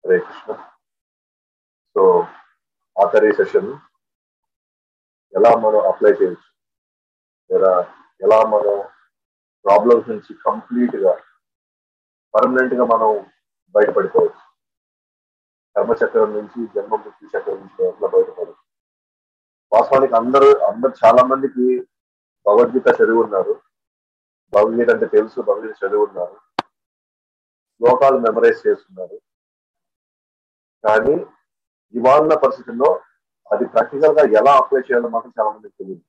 Hare Krishna so ఆఖరి session ఎలా మనం అప్లై చేయొచ్చు లేదా ఎలా మనం ప్రాబ్లమ్స్ నుంచి కంప్లీట్ గా పర్మనెంట్ గా మనం బయటపడిపోవచ్చు కర్మచక్రం నుంచి జన్మ మృత్యు చక్రం నుంచి ఎట్లా బయటపడచ్చు వాస్తవానికి అందరూ అందరు చాలా మందికి భగవద్గీత చదివి ఉన్నారు భగవద్గీత అంటే తెలుసు భగవద్గీత చదివి ఉన్నారు శ్లోకాలు మెమరైజ్ చేస్తున్నారు కానీ ఇవాళ పరిస్థితుల్లో అది ప్రాక్టికల్ గా ఎలా అప్లై చేయాలో మాత్రం చాలా మందికి తెలియదు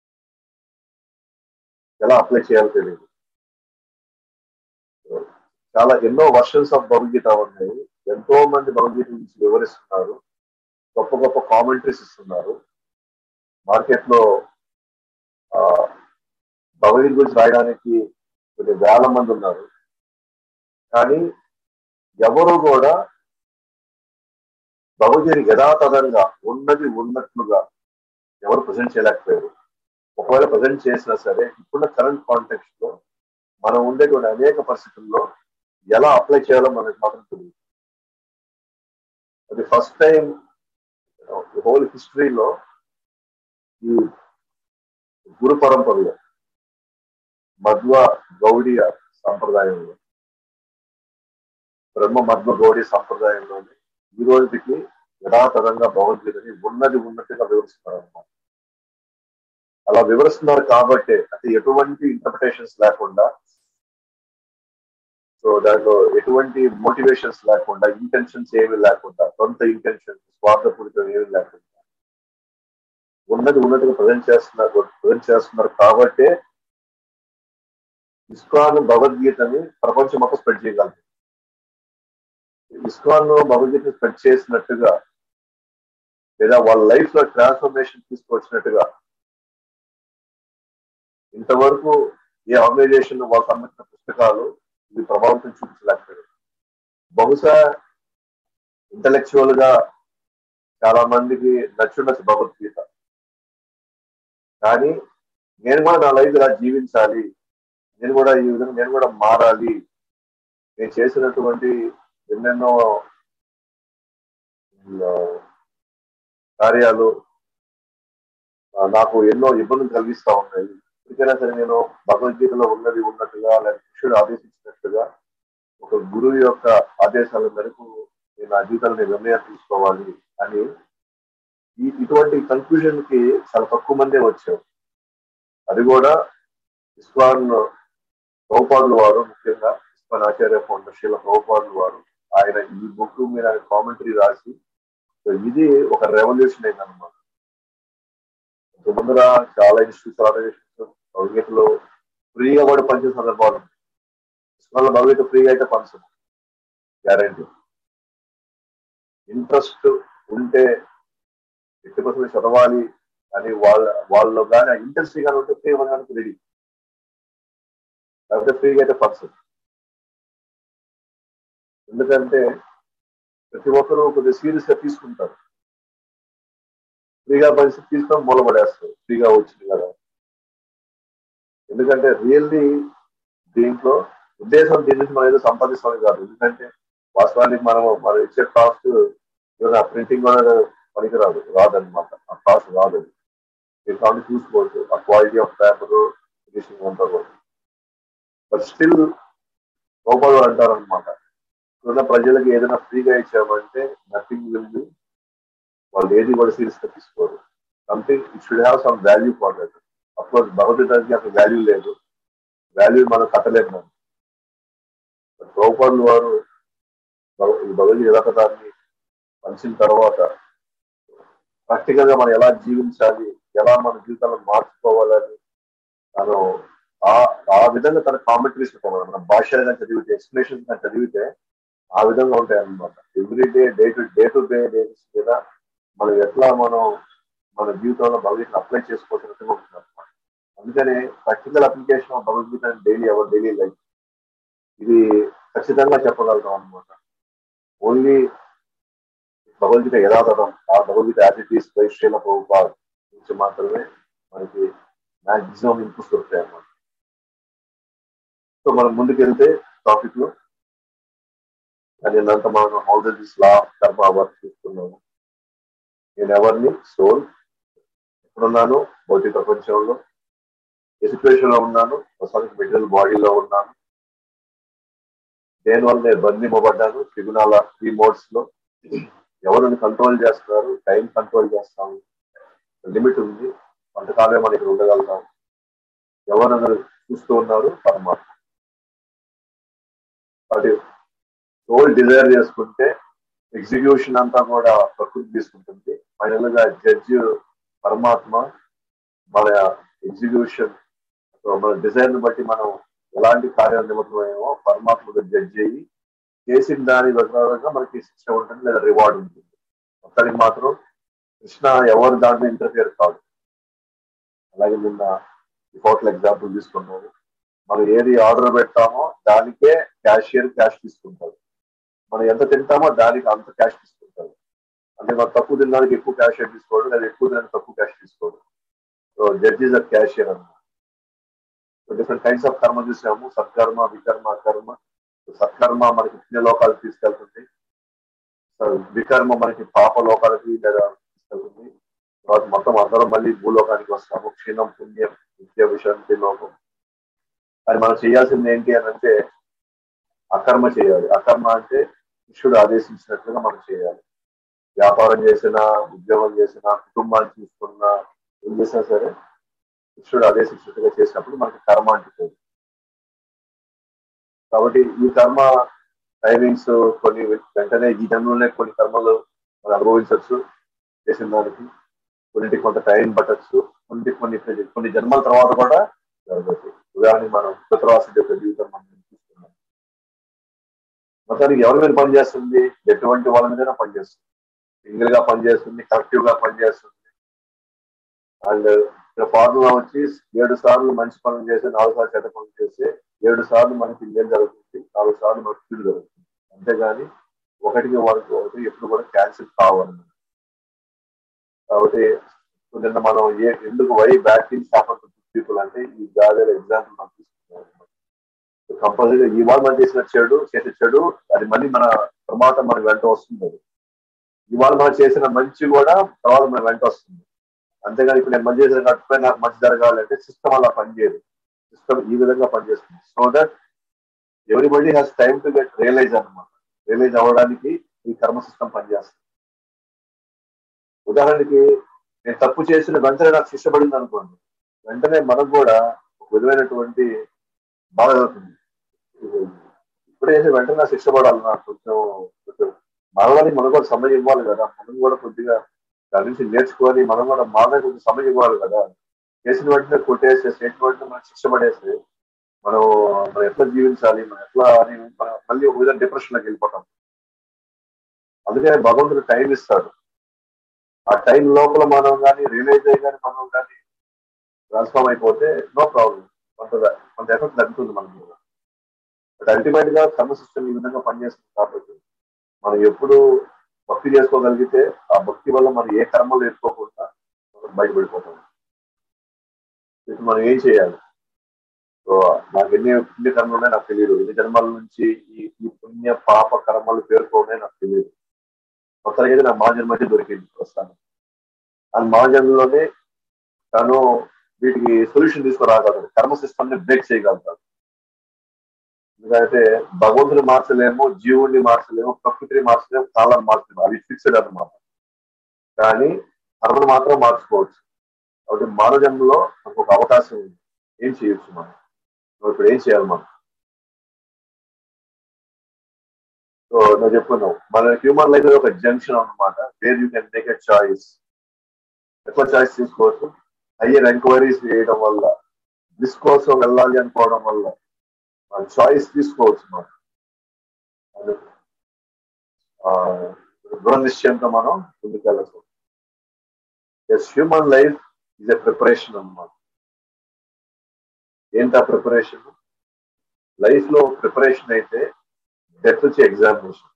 ఎలా అప్లై చేయాలో తెలియదు చాలా ఎన్నో వర్షన్స్ ఆఫ్ భగవద్గీత ఉన్నాయి ఎంతో మంది భగవద్గీత గురించి వివరిస్తున్నారు గొప్ప గొప్ప కామెంటరీస్ ఇస్తున్నారు మార్కెట్ లో భగవద్గీత గురించి రాయడానికి కొన్ని వేల మంది ఉన్నారు కానీ ఎవరు కూడా భగవద్గీత యథాతథంగా ఉన్నది ఉన్నట్లుగా ఎవరు ప్రజెంట్ చేయలేకపోయారు ఒకవేళ ప్రజెంట్ చేసినా సరే ఇప్పుడున్న కరెంట్ కాంటెక్స్ట్ లో మనం ఉండేటువంటి అనేక పరిస్థితుల్లో ఎలా అప్లై చేయాలో మనకు మాత్రం తెలియదు అది ఫస్ట్ టైం హోల్ హిస్టరీలో ఈ గురు పరంపరలో మధ్వ గౌడీయ సంప్రదాయంలో బ్రహ్మ మధ్వ గౌడీ సంప్రదాయంలోని ఈ రోజుకి యథాతథంగా భగవద్గీతని ఉన్నది ఉన్నట్టుగా వివరిస్తున్నారు అనమాట అలా వివరిస్తున్నారు కాబట్టి అంటే ఎటువంటి ఇంటర్ప్రిటేషన్స్ లేకుండా సో దాంట్లో ఎటువంటి మోటివేషన్స్ లేకుండా ఇంటెన్షన్స్ ఏమి లేకుండా సొంత ఇంటెన్షన్స్ స్వార్థపూరితం ఏమి లేకుండా ఉన్నది ఉన్నట్టుగా ప్రజెంట్ చేస్తున్నారు ప్రజెంట్ చేస్తున్నారు కాబట్టి ఇస్కాన్ భగవద్గీతని ప్రపంచం మొత్తం స్ప్రెడ్ చేయగలరు ఇస్కాన్ భగవద్గీత స్ప్రెడ్ చేసినట్టుగా లేదా వాళ్ళ లైఫ్ లో ట్రాన్స్ఫర్మేషన్ తీసుకొచ్చినట్టుగా ఇంతవరకు ఏ ఆర్గనైజేషన్ వాళ్ళ సంబంధించిన పుస్తకాలు ఇది ప్రభావితం చూపించలేకపోయారు బహుశా ఇంటలెక్చువల్ గా చాలా మందికి నచ్చుండొచ్చు భగవద్గీత కానీ నేను కూడా నా లైఫ్ ఇలా జీవించాలి నేను కూడా ఈ విధంగా నేను కూడా మారాలి నేను చేసినటువంటి ఎన్నెన్నో కార్యాలు నాకు ఎన్నో ఇబ్బందులు కలిగిస్తా ఉన్నాయి ఇప్పటికైనా సరే నేను భగవద్గీతలో ఉన్నది ఉన్నట్టుగా లేదా కృష్ణుడు ఆదేశించినట్టుగా ఒక గురువు యొక్క ఆదేశాల మేరకు నేను నా జీవితంలో నిర్ణయం తీసుకోవాలి అని ఈ ఇటువంటి కన్ఫ్యూజన్ కి చాలా తక్కువ మందే వచ్చారు అది కూడా ఇస్లాన్ ప్రభుపాదులు వారు ముఖ్యంగా ఇస్లాన్ ఆచార్య ఫౌండర్షిప్ ప్రభుపాదులు వారు ఆయన ఈ బుక్ మీద ఆయన కామెంటరీ రాసి ఇది ఒక రెవల్యూషన్ అయిందనమాట ముందర చాలా ఇన్స్టిట్యూట్స్ ఆర్గనైజేషన్స్ భగవద్గీతలో ఫ్రీగా కూడా పంచే సందర్భాలు ఇస్లాంలో భగవద్గీత ఫ్రీగా అయితే పంచము గ్యారంటీ ఇంట్రెస్ట్ ఉంటే ఎట్టి పర్సెంట్ చదవాలి అని వాళ్ళ వాళ్ళు కానీ ఇంట్రెస్ట్ కానీ ఉంటే ఫ్రీ ఇవ్వడానికి రెడీ లేకపోతే ఫ్రీగా అయితే పర్సన్ ఎందుకంటే ప్రతి ఒక్కరూ కొద్దిగా సీరియస్ గా తీసుకుంటారు ఫ్రీగా పరిస్థితి తీసుకొని మూలపడేస్తారు ఫ్రీగా వచ్చింది కదా ఎందుకంటే రియల్లీ దీంట్లో ఉద్దేశం దీని నుంచి మనం ఏదో సంపాదిస్తామని కాదు ఎందుకంటే వాస్తవానికి మనం మనం ఇచ్చే కాస్ట్ ఏదైనా ప్రింటింగ్ కూడా పనికిరాదు రాదనమాట ఆ కాస్ట్ రాదు మీరు కాబట్టి చూసుకోవచ్చు ఆ క్వాలిటీ ఆఫ్ పేపర్ ఫినిషింగ్ అంతా కూడా బట్ స్టిల్ గోపాలు అంటారు అనమాట ఇప్పుడున్న ప్రజలకు ఏదైనా ఫ్రీగా ఇచ్చామంటే నథింగ్ విల్ బి వాళ్ళు ఏది కూడా సీరియస్ గా తీసుకోరు something it should have some value for that of course భగవద్గీతకి అసలు వాల్యూ లేదు వాల్యూ మనం కట్టలేదు మనం ద్రౌపదులు వారు ఈ భగవద్గీత యథాతథాన్ని పంచిన తర్వాత ప్రాక్టికల్ గా మనం ఎలా జీవించాలి ఎలా మన జీవితాలను మార్చుకోవాలని తను ఆ ఆ విధంగా తన కామెంటరీస్ మన భాషగా చదివితే ఎక్స్ప్లెనేషన్ చదివితే ఆ విధంగా ఉంటాయి అన్నమాట every day day to day to day basis మీద మనం ఎట్లా మనం మన జీవితంలో భగవద్గీత అప్లై చేసుకోవాల్సినట్టుగా ఉంటుంది అనమాట అందుకని practical application of Bhagavad Gita daily our daily life ఇది ఖచ్చితంగా చెప్పగలుగుతాం అనమాట ఓన్లీ భగవద్గీత యథాతథం ఆ Bhagavad Gita as it is by Srila Prabhupad నుంచి మాత్రమే మనకి మ్యాక్సిమం ఇంప్రూవ్స్ దొరుకుతాయి అన్నమాట సో మనం ముందుకెళ్తే టాపిక్ లో కానీ అంత మనం హౌ దిస్ లా కర్మ వర్క్ చూస్తున్నాము నేను ఎవరిని సోల్ ఎక్కడున్నాను భౌతిక ప్రపంచంలో ఏ సిచ్యువేషన్ లో ఉన్నాను ప్రస్తుతానికి మెటీరియల్ బాడీలో ఉన్నాను దేనివల్ల నేను బంధింపబడ్డాను త్రిగుణాల త్రీ మోడ్స్ లో ఎవరిని కంట్రోల్ చేస్తున్నారు టైం కంట్రోల్ చేస్తాము లిమిట్ ఉంది కొంతకాలమే మనకి ఉండగలుగుతాం ఎవరు చూస్తూ ఉన్నారు పరమాత్మ అది సోల్ డిజైర్ చేసుకుంటే ఎగ్జిక్యూషన్ అంతా కూడా ప్రకృతి తీసుకుంటుంది ఫైనల్ గా జడ్జి పరమాత్మ మన ఎగ్జిక్యూషన్ మన డిజైన్ బట్టి మనం ఎలాంటి కార్యాలు నిమగ్నమేమో పరమాత్మ జడ్జి అయ్యి చేసిన దాని ప్రకారంగా మనకి శిక్ష ఉంటుంది లేదా రివార్డ్ ఉంటుంది మొత్తానికి మాత్రం కృష్ణ ఎవరు దాంట్లో ఇంటర్ఫియర్ కాదు అలాగే నిన్న హోటల్ ఎగ్జాంపుల్ తీసుకున్నాము మనం ఏది ఆర్డర్ పెడతామో దానికే క్యాషియర్ క్యాష్ తీసుకుంటారు మనం ఎంత తింటామో దానికి అంత క్యాష్ తీసుకుంటారు అంటే మనం తక్కువ తినడానికి ఎక్కువ క్యాషియర్ తీసుకోవడం లేదా ఎక్కువ తినడానికి తక్కువ క్యాష్ తీసుకోవడం సో జడ్జీస్ ఆఫ్ క్యాషియర్ అన్నమాట డిఫరెంట్ కైండ్స్ ఆఫ్ కర్మ చూసాము సత్కర్మ వికర్మ కర్మ సత్కర్మ మనకి పుణ్య లోకాలకు తీసుకెళ్తుంది వికర్మ మనకి పాప లోకాలకి లేదా తీసుకెళ్తుంది తర్వాత మొత్తం అందరం మళ్ళీ భూలోకానికి వస్తాము క్షీణం పుణ్యం నిత్య విశాంతి లోకం అది మనం చేయాల్సింది ఏంటి అని అంటే అకర్మ చేయాలి అకర్మ అంటే కృష్ణుడు ఆదేశించినట్లుగా మనం చేయాలి వ్యాపారం చేసినా ఉద్యోగం చేసినా కుటుంబాన్ని చూసుకున్నా ఏం చేసినా సరే కృష్ణుడు ఆదేశించినట్టుగా చేసినప్పుడు మనకి కర్మ అంటుతుంది కాబట్టి ఈ కర్మ టైమింగ్స్ కొన్ని వెంటనే ఈ జన్మలోనే కొన్ని కర్మలు మనం అనుభవించవచ్చు చేసిన దానికి కొన్నింటికి కొంత టైం పట్టచ్చు కొన్ని కొన్ని కొన్ని జన్మల తర్వాత కూడా జరగచ్చు ఉదాహరణకి మనం పితృవాస యొక్క జీవితం మనం చూస్తున్నాం మొత్తానికి ఎవరి మీద పనిచేస్తుంది ఎటువంటి వాళ్ళ మీద పనిచేస్తుంది సింగిల్ గా పనిచేస్తుంది కలెక్టివ్ గా పనిచేస్తుంది అండ్ ఇక్కడ ఫార్ములా వచ్చి ఏడు సార్లు మంచి పనులు చేసి నాలుగు సార్లు చెడ్డ పనులు చేసి ఏడు సార్లు మనకి మేలు జరుగుతుంది నాలుగు సార్లు మనకి కీడు జరుగుతుంది అంతేగాని ఒకటికి వాళ్ళకి ఒకటి ఎప్పుడు కూడా క్యాన్సిల్ కావాలి కాబట్టి నిన్న మనం ఏ ఎందుకు వై బ్యాటింగ్ సాఫర్ పీపుల్ అంటే ఈ గాదర్ ఎగ్జాంపుల్ మనం తీసుకున్నాం కంపల్సరీగా ఈ వాళ్ళు మనం చేసిన చెడు చేసే చెడు అది మళ్ళీ మన ప్రమాదం మన వెంట వస్తుంది అది ఇవాళ మనం చేసిన మంచి కూడా తర్వాత మన వెంట వస్తుంది అంతేగాని ఇప్పుడు నేను మంచి చేసిన కట్టుపై నాకు మంచి జరగాలంటే సిస్టమ్ అలా పనిచేయదు సిస్టమ్ ఈ విధంగా పనిచేస్తుంది so that everybody has time to get realize అనమాట రియలైజ్ అవ్వడానికి ఈ కర్మ సిస్టమ్ పనిచేస్తుంది ఉదాహరణకి నేను తప్పు చేసిన వెంటనే నాకు శిక్ష పడింది అనుకోండి వెంటనే మనకు కూడా ఒక విధమైనటువంటి బాధ అవుతుంది ఇప్పుడు చేసి వెంటనే నాకు శిక్ష పడాలి నాకు కొంచెం కొంచెం మారడానికి మనం కూడా సమయం ఇవ్వాలి కదా మనం కూడా కొద్దిగా దాని నుంచి నేర్చుకొని మనం కూడా మారడానికి కొంచెం సమయం ఇవ్వాలి కదా చేసిన వెంటనే కొట్టేసి చేసిన వెంటనే మనకు శిక్ష పడేసి మనం మనం ఎట్లా జీవించాలి మనం ఎట్లా అని మనం మళ్ళీ ఒక విధంగా డిప్రెషన్ లోకి వెళ్ళిపోతాం అందుకే భగవంతుడు టైం ఇస్తాడు ఆ టైం లోపల మనం కానీ రియలైజ్ అయ్యి కానీ మనం కానీ ట్రాన్స్ఫార్మ్ అయిపోతే నో ప్రాబ్లం కొంత కొంత ఎఫెక్ట్ తగ్గుతుంది మన మీద బట్ అల్టిమేట్ గా కర్మ సిస్టమ్ ఈ విధంగా పనిచేస్తుంది కాబట్టి మనం ఎప్పుడు భక్తి చేసుకోగలిగితే ఆ భక్తి వల్ల మనం ఏ కర్మలు ఎత్తుకోకుండా మనం బయటపడిపోతాం ఇప్పుడు మనం ఏం చేయాలి సో నాకు ఎన్ని పుణ్య కర్మలు ఉన్నాయో నాకు తెలియదు ఎన్ని జన్మల నుంచి ఈ ఈ పుణ్య పాప కర్మలు పేర్కొన్నాయో నాకు తెలియదు మొత్తానికి అయితే నాకు మా జన్మ దొరికింది ప్రస్తుతానికి ఆ మా జన్మలోనే తను వీటికి సొల్యూషన్ తీసుకురాగలడు కర్మ సిస్టమ్ ని బ్రేక్ చేయగలుగుతాడు ఎందుకంటే భగవంతుని మార్చలేము జీవుడిని మార్చలేము ప్రకృతిని మార్చలేము కాలాన్ని మార్చలేము అది ఫిక్స్డ్ అనమాట కానీ కర్మను మాత్రం మార్చుకోవచ్చు కాబట్టి మానవ జన్మలో మనకు ఒక అవకాశం ఉంది ఏం చేయొచ్చు మనం ఇప్పుడు ఏం చేయాలి మనం సో నేను చెప్పుకున్నాం మన హ్యూమన్ లైఫ్ ఒక జంక్షన్ అనమాట where you can take a choice ఎక్కువ చాయిస్ తీసుకోవచ్చు హయ్యర్ ఎంక్వైరీస్ చేయడం వల్ల దిస్ కోసం వెళ్ళాలి అనుకోవడం వల్ల మన చాయిస్ తీసుకోవచ్చు మనం దృఢ నిశ్చయంతో మనం ముందుకెళ్ళచ్చు yes human life is a preparation అనమాట ఏంటా ప్రిపరేషన్ లైఫ్ లో ప్రిపరేషన్ అయితే డెత్ వచ్చే ఎగ్జామినేషన్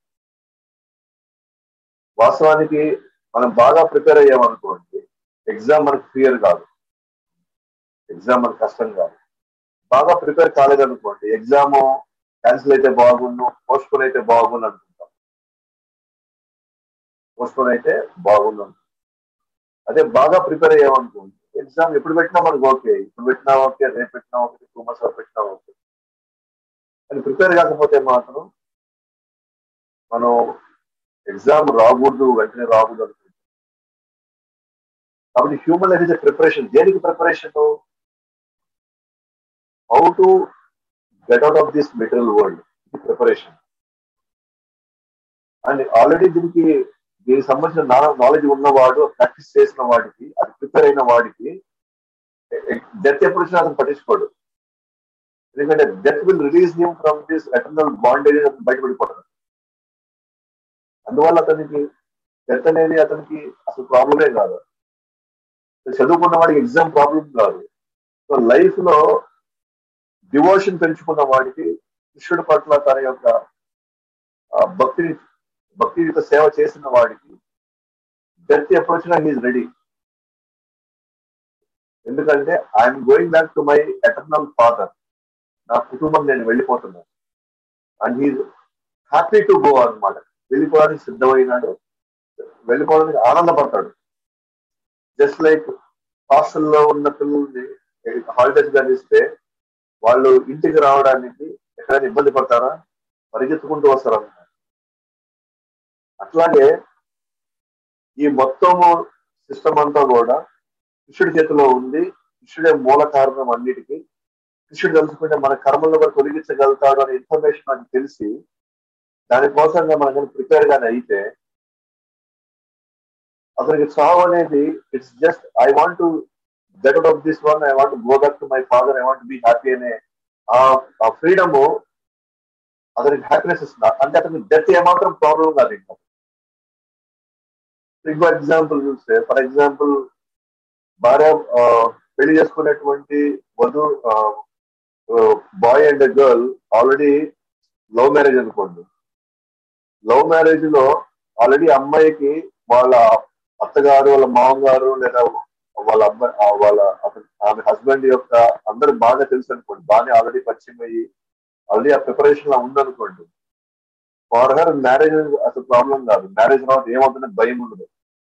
వాస్తవానికి మనం బాగా ప్రిపేర్ అయ్యామనుకోండి ఎగ్జామ్ మనకు క్లియర్ కాదు ఎగ్జామ్ మనకు కష్టం కాదు బాగా ప్రిపేర్ కాలేదనుకోండి ఎగ్జామ్ క్యాన్సిల్ అయితే బాగుండు పోస్ట్పోన్ అయితే బాగుండు అనుకుంటాం పోస్ట్పోన్ అయితే బాగుండు అనుకుంటాం. అదే బాగా ప్రిపేర్ అయ్యామనుకోండి ఎగ్జామ్ ఎప్పుడు పెట్టినా మనకు ఓకే ఇప్పుడు పెట్టినా ఓకే రేపు పెట్టినా ఓకే టూ మంత్స్ పెట్టినా ఓకే కానీ ప్రిపేర్ కాకపోతే మాత్రం మనం ఎగ్జామ్ రాకూడదు వెంటనే రాకూడదు అనుకుంటాం కాబట్టి హ్యూమన్ లైఫ్ ఇస్ ప్రిపరేషన్ దేనికి preparation how to get out of this material world preparation and already దీనికి దీనికి సంబంధించిన నాలెడ్జ్ ఉన్నవాడు ప్రాక్టీస్ చేసిన వాడికి అది ప్రిపేర్ అయిన వాడికి డెత్ ఎప్పుడు వచ్చినా అతను పట్టించుకోడు ఎందుకంటే death will release him from this eternal bondage అతను బయటపడిపోతాడు అందువల్ల అతనికి డెత్ అనేది అతనికి అసలు ప్రాబ్లమే కాదు చదువుకున్న వాడికి ఎగ్జామ్ ప్రాబ్లం కాదు సో లైఫ్ లో డివోషన్ పెంచుకున్న వాడికి కృష్ణుడి పట్ల తన యొక్క ఆ, భక్తిని భక్తి యొక్క సేవ చేసిన వాడికి డెత్ ఎప్పుడు వచ్చినా హీఈస్ రెడీ ఎందుకంటే I'm going back to my eternal father నా కుటుంబం నేను వెళ్ళిపోతున్నాను and he happy to go అన్నమాట వెళ్ళిపోవడానికి సిద్ధమైనాడు వెళ్ళిపోవడానికి ఆనందపడతాడు జస్ట్ లైక్ హాస్టల్లో ఉన్న పిల్లల్ని హాలిడేస్ కానీ ఇస్తే వాళ్ళు ఇంటికి రావడానికి ఎక్కడైనా ఇబ్బంది పడతారా పరిగెత్తుకుంటూ వస్తారు అట్లాగే ఈ మొత్తము సిస్టమ్ అంతా కూడా కృష్ణుడి చేతిలో ఉంది కృష్ణుడే మూల కారణం అన్నిటికీ కృష్ణుడు తెలుసుకుంటే మన కర్మల్లో కూడా తొలగించగలుగుతాడు అనే ఇన్ఫర్మేషన్ మనకు తెలిసి దానికోసంగా మనం ప్రిపేర్ గానే అయితే అతనికి చావు అనేది it's just I want to get out of this one I want go back to my father I want be happy అనే ఆ ఫ్రీడమ్ అతనికి హ్యాపీనెస్ ఇస్తుంది అంటే అతనికి డెత్ ఏమాత్రం ప్రాబ్లం కాదు ఇంకా ఇంకో ఎగ్జాంపుల్ చూస్తే ఫర్ ఎగ్జాంపుల్ భార్య ఆ, పెళ్లి చేసుకునేటువంటి వధు boy and girl already love marriage అనుకోండి లవ్ మ్యారేజ్ లో ఆల్రెడీ అమ్మాయికి వాళ్ళ అత్తగారు వాళ్ళ మామగారు లేదా వాళ్ళ అమ్మాయి ఆ వాళ్ళ అతని- ఆమె హస్బెండ్ యొక్క అందరు బాగా తెలుసు అనుకోండి బాగానే ఆల్రెడీ పరిచయం అయ్యి ఆల్రెడీ ఆ ప్రిపరేషన్ లో ఉందనుకోండి ఫార్ హర్ మ్యారేజ్ అసలు ప్రాబ్లం కాదు మ్యారేజ్ తర్వాత ఏమవుతుందని భయం ఉండదు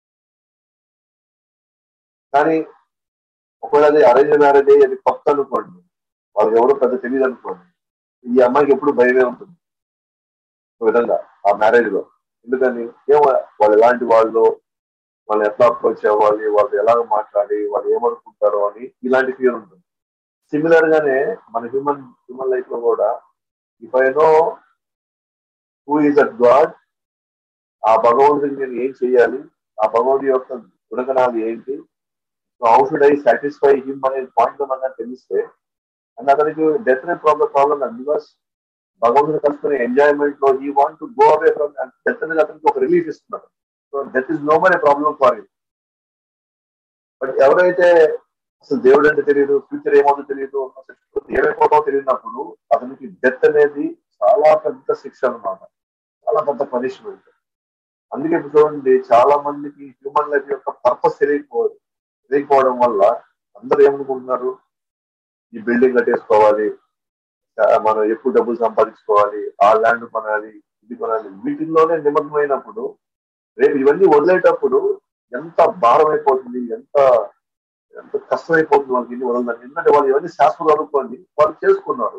కానీ ఒకవేళ అది అరేంజ్ మ్యారేజ్ అది కొత్త అనుకోండి వాళ్ళకి ఎవరు పెద్ద తెలియదు అనుకోండి ఈ అమ్మాయికి ఎప్పుడు భయమే ఉంటుంది ఒక విధంగా ఆ మ్యారేజ్ లో ఎందుకని ఏమో వాళ్ళు ఎలాంటి వాళ్ళు వాళ్ళు ఎట్లా అప్రోచ్ అవ్వాలి వాళ్ళు ఎలాగ మాట్లాడి వాళ్ళు ఏమనుకుంటారో అని ఇలాంటి ఫియర్ ఉంటుంది సిమిలర్ గానే మన హ్యూమన్ హ్యూమన్ లైఫ్ లో కూడా if I know who is at God ఆ భగవంతుడికి నేను ఏం చేయాలి ఆ భగవంతుడి యొక్క గుణగణాలు ఏంటి how should I satisfy him అనే పాయింట్ లో మనకు తెలిస్తే అండ్ అతనికి డెత్ ప్రాబ్లం ప్రాబ్లం కాదు బికాస్ భగవంతుని కలుసుకునే ఎంజాయ్మెంట్ లో ఈ want to go away from death అనేది అతనికి ఒక రిలీఫ్ ఇస్తున్నారు so death is no more a problem for you but ఎవరైతే అసలు దేవుడు అంటే తెలియదు ఫ్యూచర్ ఏమవుతుందో తెలియదు అసలు ఏమైపోతామో తెలియనప్పుడు అతనికి డెత్ అనేది చాలా పెద్ద శిక్ష అన్నమాట చాలా పెద్ద పనిష్మెంట్ అందుకే ఇప్పుడు చూడండి చాలా మందికి హ్యూమన్ లైఫ్ యొక్క పర్పస్ తెలియకపోదు తెలియకపోవడం వల్ల అందరూ ఏమనుకుంటున్నారు ఈ బిల్డింగ్ కట్టేసుకోవాలి ఆ, మనం ఎక్కువ డబ్బులు సంపాదించుకోవాలి ఆ ల్యాండ్ కొనాలి ఇది కొనాలి వీటిల్లోనే నిమగ్నమైనప్పుడు రేపు ఇవన్నీ వదిలేటప్పుడు ఎంత భారం అయిపోతుంది ఎంత ఎంత కష్టమైపోతుంది వాళ్ళకి ఇన్ని వదలడానికి ఎందుకంటే వాళ్ళు ఇవన్నీ శాస్త్రం అనుకోండి వాళ్ళు చేసుకున్నారు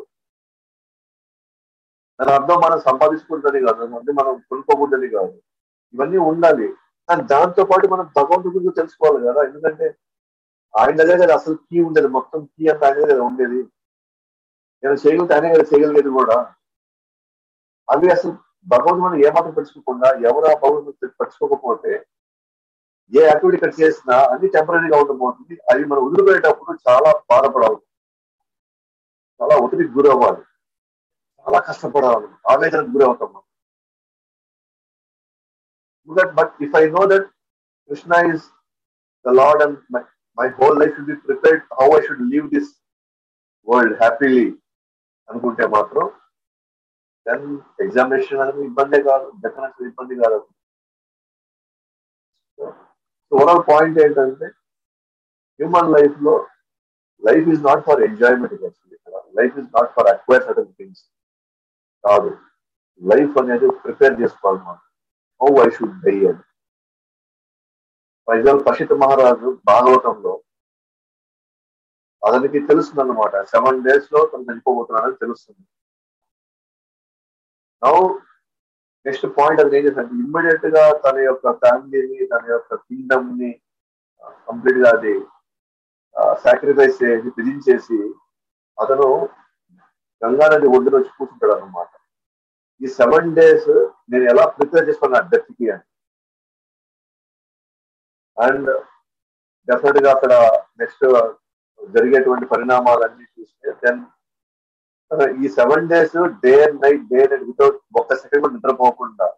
దాని అర్థం మనం సంపాదించుకుంటుంది కాదు దాని అర్థం మనం కొనుక్కోకూడదని కాదు ఇవన్నీ ఉండాలి కానీ దాంతో పాటు మనం భగవంతుడి గురించి తెలుసుకోవాలి కదా ఎందుకంటే ఆయన దగ్గర కదా అసలు కీ ఉండేది మొత్తం కీ అంతా ఆయన దగ్గర ఉండేది నేను చేయగలిగితే ఆయనే కదా చేయగలిగేది కూడా అవి అసలు భగవంతుడు మనం ఏమాత్రం తెలుసుకోకుండా ఎవరు ఆ భగవంతుడు పరుచుకోకపోతే ఏ యాక్టివిటీ ఇక్కడ చేసినా అన్ని టెంపరీగా ఉండబోతుంది అవి మనం వదిలిపోయేటప్పుడు చాలా బాధపడాలి చాలా ఒత్తిడికి గురవ్వాలి చాలా కష్టపడాలి ఆవేదనకు గురవుతాం మనం but if I know that Krishna is the lord and my my whole life should be prepared how I should leave this world happily అనుకుంటే మాత్రం దెన్ ఎగ్జామినేషన్ అనేది ఇబ్బందే కాదు డెఫినెట్ ఇబ్బంది కాదు ఓవరాల్ పాయింట్ ఏంటంటే హ్యూమన్ లైఫ్ లో life is not for enjoyment life is not for acquire certain things కాదు లైఫ్ అనేది ప్రిపేర్ చేసుకోవాలి మనం హౌ ఐ షుడ్ డై అని ఫైజల్ పషిత్ మహారాజు భాగవతంలో అతనికి తెలుస్తుంది అనమాట సెవెన్ డేస్ లో తను చనిపోబోతున్నాడని తెలుస్తుంది నౌ నెక్స్ట్ పాయింట్ అది ఏం చేశాడు ఇమ్మీడియట్ గా తన యొక్క ఫ్యామిలీని తన యొక్క కింగ్డమ్ ని కంప్లీట్ గా అది సాక్రిఫైస్ చేసి త్యజించేసి అతను గంగా నది ఒడ్డున వచ్చి కూర్చుంటాడు అనమాట ఈ సెవెన్ డేస్ నేను ఎలా ప్రిపేర్ చేసుకున్నా డెత్ కి అని అండ్ డెఫినెట్ గా అక్కడ నెక్స్ట్ జరిగేటువంటి పరిణామాలన్నీ చూస్తే దెన్ ఈ seven days day and night day and without ఒక్క సెకండ్ కూడా నిద్రపోకుండా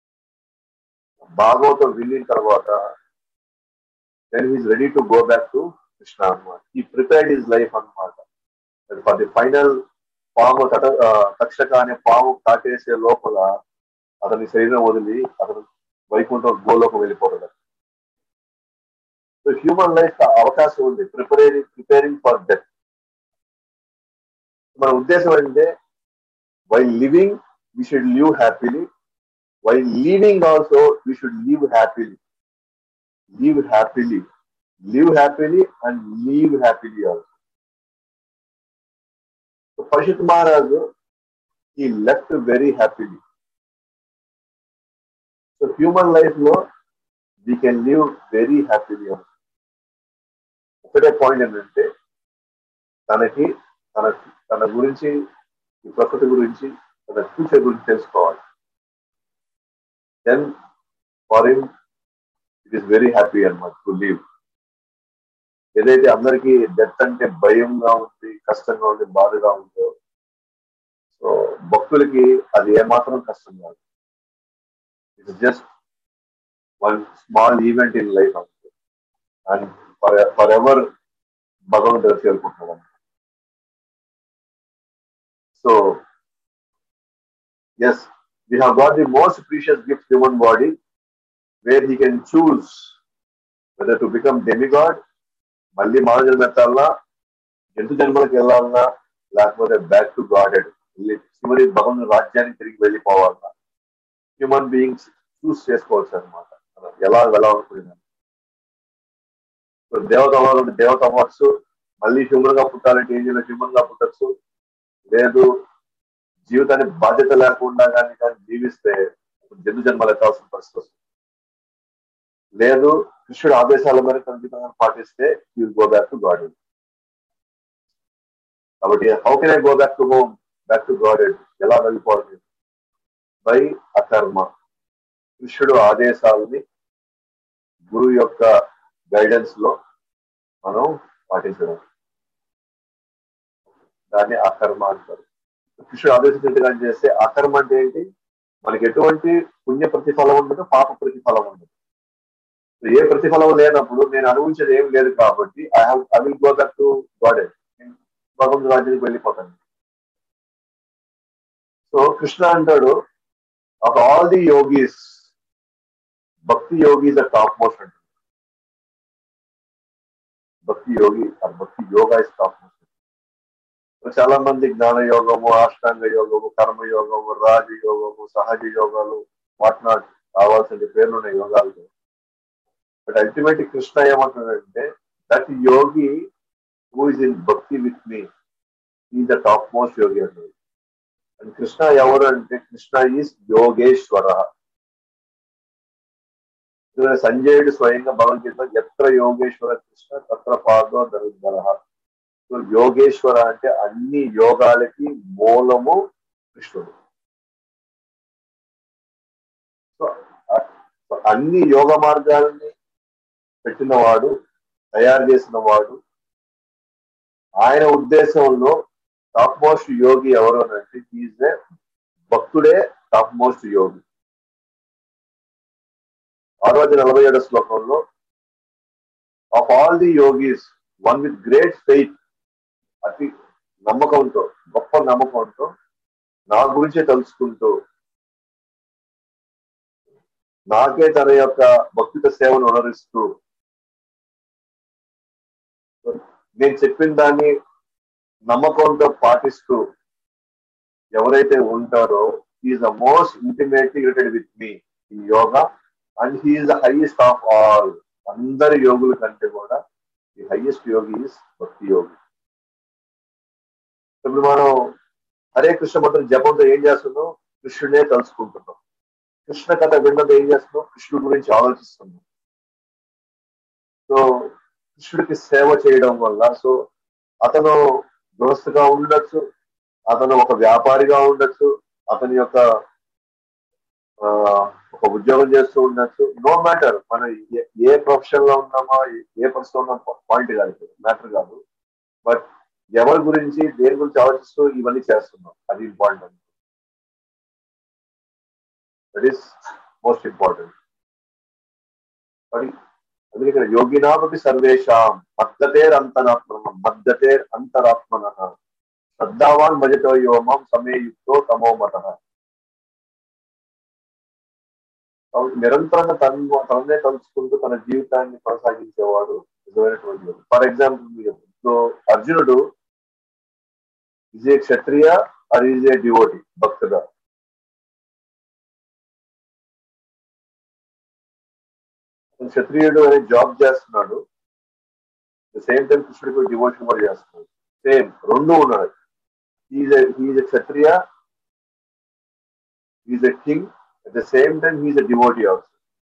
భాగవతం విన్న తర్వాత then is ready to go back to Krishna అనమాట ఈ ప్రిపేర్డ్ ఈజ్ లైఫ్ అనమాట ఫర్ ది ఫైనల్ పాము తట తక్షక అనే పాము కాటేసే లోపల అతని శరీరం వదిలి అతను వైకుంఠం గోలోకి వెళ్ళిపోతాడు సో హ్యూమన్ లైఫ్ అవకాశం ఉంది ప్రిపేరింగ్ ప్రిపేరింగ్ ఫర్ డెత్ మన ఉద్దేశం ఏంటంటే while living we should live happily while leaving also we should live happily live happily live happily and leave happily also పషిత్ మహారాజు ఈ left very happily so human life లో we can live very happily also ఒకటే point ఏంటంటే తనకి తన తన గురించి ఈ ప్రకృతి గురించి తన ఫ్యూచర్ గురించి తెలుసుకోవాలి then for him it is very happy అనమాట టు లీవ్ ఏదైతే అందరికీ డెత్ అంటే భయంగా ఉంది కష్టంగా ఉంది బాధగా ఉందో సో భక్తులకి అది ఏమాత్రం కష్టం కాదు it's just one small event in life అంతే అండ్ ఫర్ ఫర్ ఎవర్ భగవంతుడు చేరుకుంటున్నాడు So, yes, we have got the most precious gift, human body, where he can choose whether to become demigod, మళ్ళీ మానవ జన్మ ఎత్తాలన్నా జంతు జన్మలకు వెళ్ళాలన్నా లేకపోతే బ్యాక్ టు గాడెడ్ వెళ్ళి చివరి భగవంతుని రాజ్యానికి తిరిగి వెళ్ళిపోవాలన్నా హ్యూమన్ బీయింగ్స్ చూస్ చేసుకోవచ్చు అనమాట ఎలా వెళ్ళాలనుకున్నాను దేవత అవ్వాలంటే దేవత అవ్వచ్చు మళ్ళీ హ్యూమన్ గా పుట్టాలంటే ఏం చేయాలి హ్యూమన్ గా పుట్టచ్చు లేదు జీవితాన్ని బాధ్యత లేకుండా కానీ కానీ జీవిస్తే జన్మ జన్మలు ఎత్తాల్సిన పరిస్థితి వస్తుంది లేదు కృష్ణుడు ఆదేశాల మేరకు తన పాటిస్తే you go back to God కాబట్టి how can I go back to home back to God ఎలా వెళ్ళిపోవాలి బై అకర్మ కృష్ణుడు ఆదేశాలని గురువు యొక్క గైడెన్స్ లో మనం పాటించడం దాన్ని అకర్మ అంటారు కృష్ణుడు ఆదేశించినట్టుగా చేస్తే అకర్మ అంటే ఏంటి మనకి ఎటువంటి పుణ్య ప్రతిఫలం ఉండదు పాప ప్రతిఫలం ఉండదు ఏ ప్రతిఫలం లేనప్పుడు నేను అనుభవించేది ఏం లేదు కాబట్టి I have I will go that to God భగవంతు రాజ్యానికి వెళ్ళిపోతాను సో కృష్ణ అంటాడు ఆఫ్ ఆల్ ది యోగీస్ భక్తి యోగి ద టాప్ మోస్ట్ అంటాడు భక్తి యోగి భక్తి యోగా ఇస్ టాప్ మోస్ట్ చాలా మంది జ్ఞాన యోగము అష్టాంగ యోగము కర్మ యోగము రాజ యోగము సహజ యోగాలు వాట్ నాట్ కావాల్సిన పేర్లు ఉన్నాయి యోగాలతో బట్ అల్టిమేట్ కృష్ణ ఏమంటున్నాడంటే that yogi who is in bhakti with me is the top most యోగి అంటాడు అండ్ కృష్ణ ఎవరు అంటే కృష్ణ ఈస్ యోగేశ్వర సంజయుడు స్వయంగా భగవద్గీత ఎత్ర యోగేశ్వర కృష్ణ తత్ర పాదో దరిద్ర సో యోగేశ్వర అంటే అన్ని యోగాలకి మూలము కృష్ణుడు సో అన్ని యోగ మార్గాలని పెట్టినవాడు తయారు చేసిన వాడు ఆయన ఉద్దేశంలో టాప్ మోస్ట్ యోగి ఎవరు అని అంటే ఈజ్ ఏ భక్తుడే టాప్ మోస్ట్ యోగి ఆరు వందల నలభై ఏడు శ్లోకంలో of all the yogis one with great faith అతి నమ్మకంతో గొప్ప నమ్మకంతో నా గురించే తెలుసుకుంటూ నాకే తన యొక్క భక్తిత సేవను ఉనరిస్తూ నేను చెప్పిన దాన్ని నమ్మకంతో పాటిస్తూ ఎవరైతే ఉంటారో is the most intimately related with me in yoga and he's the highest of all అందరి యోగుల కంటే కూడా ఈ హైయెస్ట్ యోగి ఈస్ భక్తి యోగి ఇప్పుడు మనం హరే కృష్ణ మంత్రం జపంతో ఏం చేస్తున్నాం కృష్ణుడే తలుచుకుంటున్నాం కృష్ణ కథ విన్నది ఏం చేస్తున్నాం కృష్ణుడి గురించి ఆలోచిస్తున్నాం సో కృష్ణుడికి సేవ చేయడం వల్ల సో అతను గృహస్థుగా ఉండొచ్చు అతను ఒక వ్యాపారిగా ఉండొచ్చు అతని యొక్క ఆ, ఒక ఉద్యోగం చేస్తూ ఉండొచ్చు నో మ్యాటర్ మనం ఏ- ఏ ప్రొఫెషన్ లో ఉన్నామా ఏ పరిస్థితి ఉన్నాం పాయింట్ కాదు మ్యాటర్ కాదు బట్ ఎవరి గురించి దేని గురించి ఆలోచిస్తూ ఇవన్నీ చేస్తున్నాం అది important that is most important అది అందుకే ఇక్కడ యోగినాపి సర్వేషాం మద్దతేర్ అంతరాత్మ మద్దతేర్ అంతరాత్మన శ్రద్ధావాన్ భజతో యోమం సమేయుక్తో తమో మత నిరంతరంగా తన తననే తలుచుకుంటూ తన జీవితాన్ని కొనసాగించేవాడు నిజమైనటువంటి యోగి ఫర్ ఎగ్జాంపుల్ ఇప్పుడు అర్జునుడు ఈజ్ ఏ క్షత్రియ అది ఈజ్ ఏ డివోటి భక్తుడా అతను క్షత్రియుడు అనే జాబ్ చేస్తున్నాడు సేమ్ టైం కృష్ణుడికి డివోషన్ కూడా చేస్తున్నాడు సేమ్ రెండు ఉన్నాయి he's a Kshatriya he's a king at the same time he's a devotee also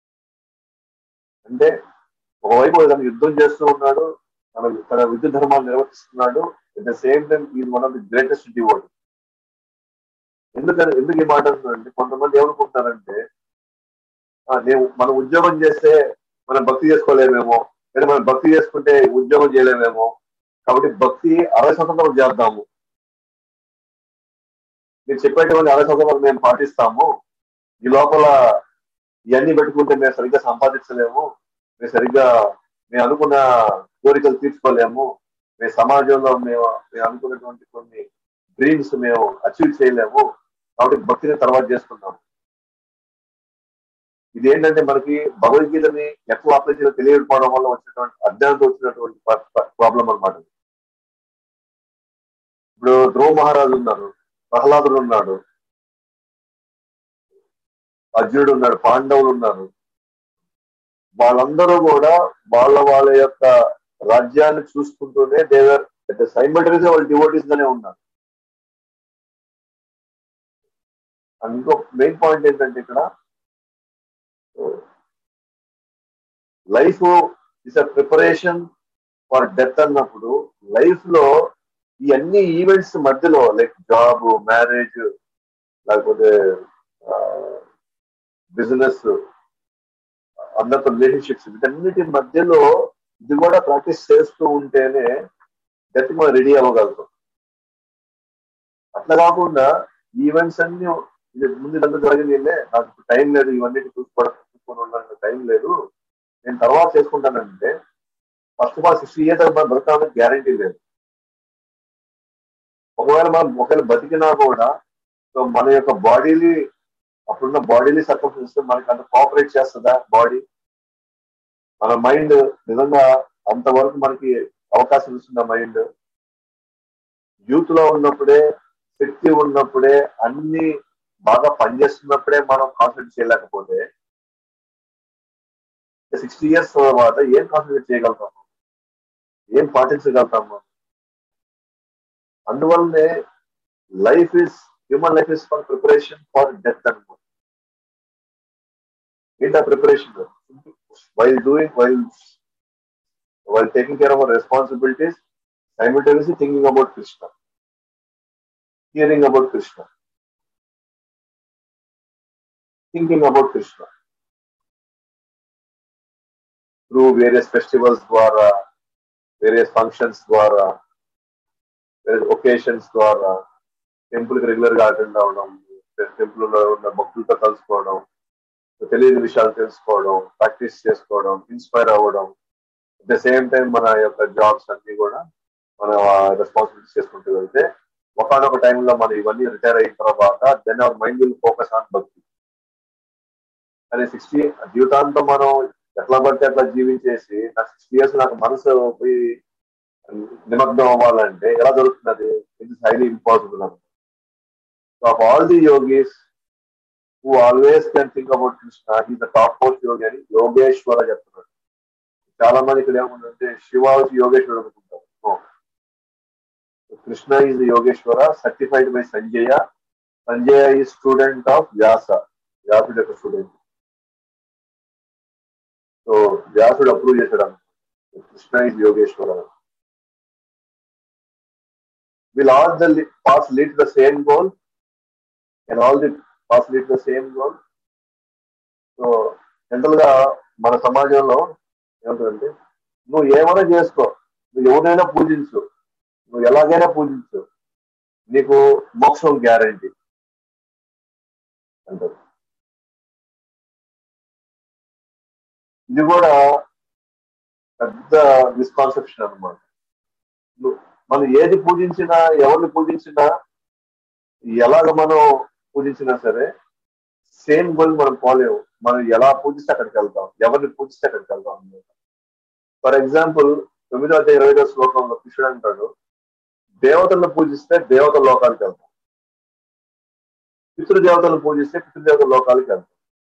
అంటే ఒకవైపు తను యుద్ధం చేస్తూ ఉన్నాడు తన తన విద్యుత్ ధర్మాన్ని నిర్వర్తిస్తున్నాడు at the same time is one of the greatest devotee ఎందుకని ఎందుకు ఈ మాట అంటున్నానంటే కొంతమంది ఏమనుకుంటారంటే ఆ, నేను మనం ఉద్యోగం చేస్తే మనం భక్తి చేసుకోలేమేమో లేదా మనం భక్తి చేసుకుంటే ఉద్యోగం చేయలేమేమో కాబట్టి భక్తి అరవై సంవత్సరాలు చేద్దాము మీరు చెప్పేటువంటి అరవై సంవత్సరాలు మేము పాటిస్తాము ఈ లోపల ఇవన్నీ పెట్టుకుంటే మేము సరిగ్గా సంపాదించలేము మేము సరిగ్గా మేము అనుకున్న కోరికలు తీర్చుకోలేము మేము సమాజంలో మేము మేము అనుకున్నటువంటి కొన్ని డ్రీమ్స్ మేము అచీవ్ చేయలేము కాబట్టి భక్తిని తర్వాత చేసుకుందాం ఇది ఏంటంటే మనకి భగవద్గీతని ఎట్లా అప్లై చేయాలో తెలియకపోవడం వల్ల వచ్చినటువంటి అజ్ఞానంతో వచ్చినటువంటి ప్రాబ్లం అన్నమాట ఇప్పుడు ధ్రువ మహారాజు ఉన్నారు ప్రహ్లాదుడు ఉన్నాడు అర్జునుడు ఉన్నాడు పాండవులు ఉన్నారు వాళ్ళందరూ కూడా వాళ్ళ వాళ్ళ యొక్క రాజ్యాన్ని చూసుకుంటూనే దేవర్ సైమల్టరీస్ వాళ్ళు డివోటీస్ గానే ఉన్నారు అండ్ ఇంకో మెయిన్ పాయింట్ ఏంటంటే ఇక్కడ life is a preparation for death అన్నప్పుడు లైఫ్ లో ఈ అన్ని ఈవెంట్స్ మధ్యలో లైక్ జాబ్ మ్యారేజ్ లేకపోతే బిజినెస్ అందరితో రిలేషన్షిప్స్ వీటన్నిటి మధ్యలో ఇది కూడా ప్రాక్టీస్ చేస్తూ ఉంటేనే డెత్ మనం రెడీ అవ్వగలుగుతాం అట్లా కాకుండా ఈవెంట్స్ అన్ని ఇది ముందు ఇదంతా జరిగింది నాకు టైం లేదు ఇవన్నీ చూసుకోవడం చూసుకొని ఉండడానికి టైం లేదు నేను తర్వాత చేసుకుంటానంటే first of all sixty years మనం బతకాలని గ్యారంటీ లేదు ఒకవేళ మనం ఒకవేళ బతికినా కూడా సో మన యొక్క బాడీని అప్పుడున్న బాడీని సర్కమ్స్ మనకి అంత కోఆపరేట్ చేస్తుందా బాడీ మన మైండ్ నిజంగా అంతవరకు మనకి అవకాశం ఇస్తుందా మైండ్ యూత్ లో ఉన్నప్పుడే శక్తి ఉన్నప్పుడే అన్ని బాగా పనిచేస్తున్నప్పుడే మనం కాన్సన్ట్రేట్ చేయలేకపోతే సిక్స్టీ ఇయర్స్ తర్వాత ఏం కాన్సన్ట్రేట్ చేయగలుగుతాము ఏం పాటించగలుగుతాము అందువల్లనే life is human life is for preparation for death అనమాట ఏంటి ఆ preparation while doing while while taking care of our responsibilities simultaneously thinking about Krishna hearing about Krishna thinking about Krishna through various festivals ద్వారా వేరియస్ ఫంక్షన్స్ ద్వారా various occasions ద్వారా temple కి regular గా attend అవ్వడం temple లో ఉన్న భక్తులతో కలుసుకోవడం తెలియని విషయాలు తెలుసుకోవడం ప్రాక్టీస్ చేసుకోవడం ఇన్స్పైర్ అవ్వడం అట్ ద సేమ్ టైం మన యొక్క జాబ్స్ అన్ని కూడా మనం రెస్పాన్సిబిలిటీస్ చేసుకుంటూ వెళ్తే ఒకనొక టైంలో మనం ఇవన్నీ రిటైర్ అయిన తర్వాత then our mind will focus on bhakti కానీ సిక్స్టీ జీవితాంతం మనం ఎట్లా పడితే అట్లా జీవించేసి నా సిక్స్టీ ఇయర్స్ నాకు మనసు పోయి నిమగ్నం అవ్వాలంటే ఎలా దొరుకుతుంది ఇట్ ఇస్ హైలీ ఇంపాసిబుల్ అని of all the yogis who always can think about Krishna is the top most యోగి అని యోగేశ్వర చెప్తున్నాడు చాలా మంది ఇక్కడ ఏముందంటే శివ యోగేశ్వర అనుకుంటారు No. Krishna is Yogeshwara certified by Sanjaya Sanjaya is student of వ్యాస వ్యాసుడు యొక్క స్టూడెంట్ సో వ్యాసుడు అప్రూవ్ చేశాడు Krishna is Yogeshwara will all the li- paths lead to the same goal? Can all the paths lead to the same goal? So general గా మన సమాజంలో ఏమంటుందంటే నువ్వు ఏమైనా చేసుకో నువ్వు ఎవరైనా పూజించు నువ్వు ఎలాగైనా పూజించు నీకు మోక్షం గ్యారంటీ అంటారు ఇది కూడా పెద్ద మిస్కాన్సెప్షన్ అనమాట మనం ఏది పూజించినా ఎవరిని పూజించినా ఎలాగ మనం పూజించినా సరే సేమ్ గోల్ మనం పోలేము మనం ఎలా పూజిస్తే అక్కడికి వెళ్తాం ఎవరిని పూజిస్తే అక్కడికి వెళ్తాం అన్నమాట ఫర్ ఎగ్జాంపుల్ తొమ్మిదో అధ్యాయ ఇరవై ఐదో శ్లోకంలో కృష్ణుడు అంటాడు దేవతలను పూజిస్తే దేవత లోకానికి వెళ్తాం పితృదేవతలను పూజిస్తే పితృదేవత లోకానికి వెళ్తాం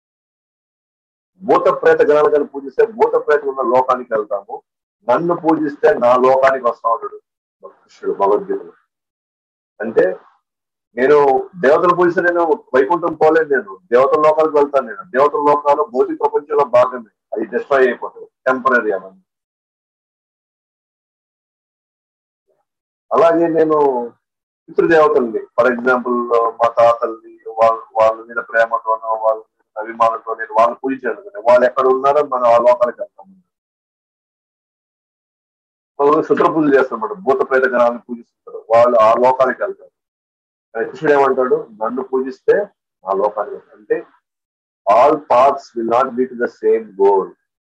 భూత ప్రేత గణాలను పూజిస్తే భూత ప్రేత ఉన్న లోకానికి వెళ్తాము నన్ను పూజిస్తే నా లోకానికి వస్తా ఉంటాడు కృష్ణుడు భగవద్గీతలో అంటే నేను దేవతలు పూజిస్తే నేను వైకుంఠం పోలేను నేను దేవతల లోకాలకు వెళ్తాను నేను దేవతల లోకాలు భౌతిక ప్రపంచంలో భాగమే అది డిస్ట్రాయ్ అయిపోతుంది టెంపరీ అవన్నీ అలాగే నేను పితృదేవతల్ని ఫర్ ఎగ్జాంపుల్ మా తాతల్ని వాళ్ళ వాళ్ళ మీద ప్రేమతోనో వాళ్ళ మీద అభిమానంతో నేను వాళ్ళని పూజించాను అనుకోండి. వాళ్ళు ఎక్కడ ఉన్నారో మనం ఆ లోకాలకు వెళ్తాం కొంతమంది శుద్ర పూజ చేస్తారన్నమాట భూత ప్రేత గణాలను పూజిస్తారు వాళ్ళు ఆ లోకానికి వెళ్తారు కానీ కృష్ణుడు ఏమంటాడు నన్ను పూజిస్తే ఆ లోకానికి వెళ్తారు అంటే all parts will not be to the same goal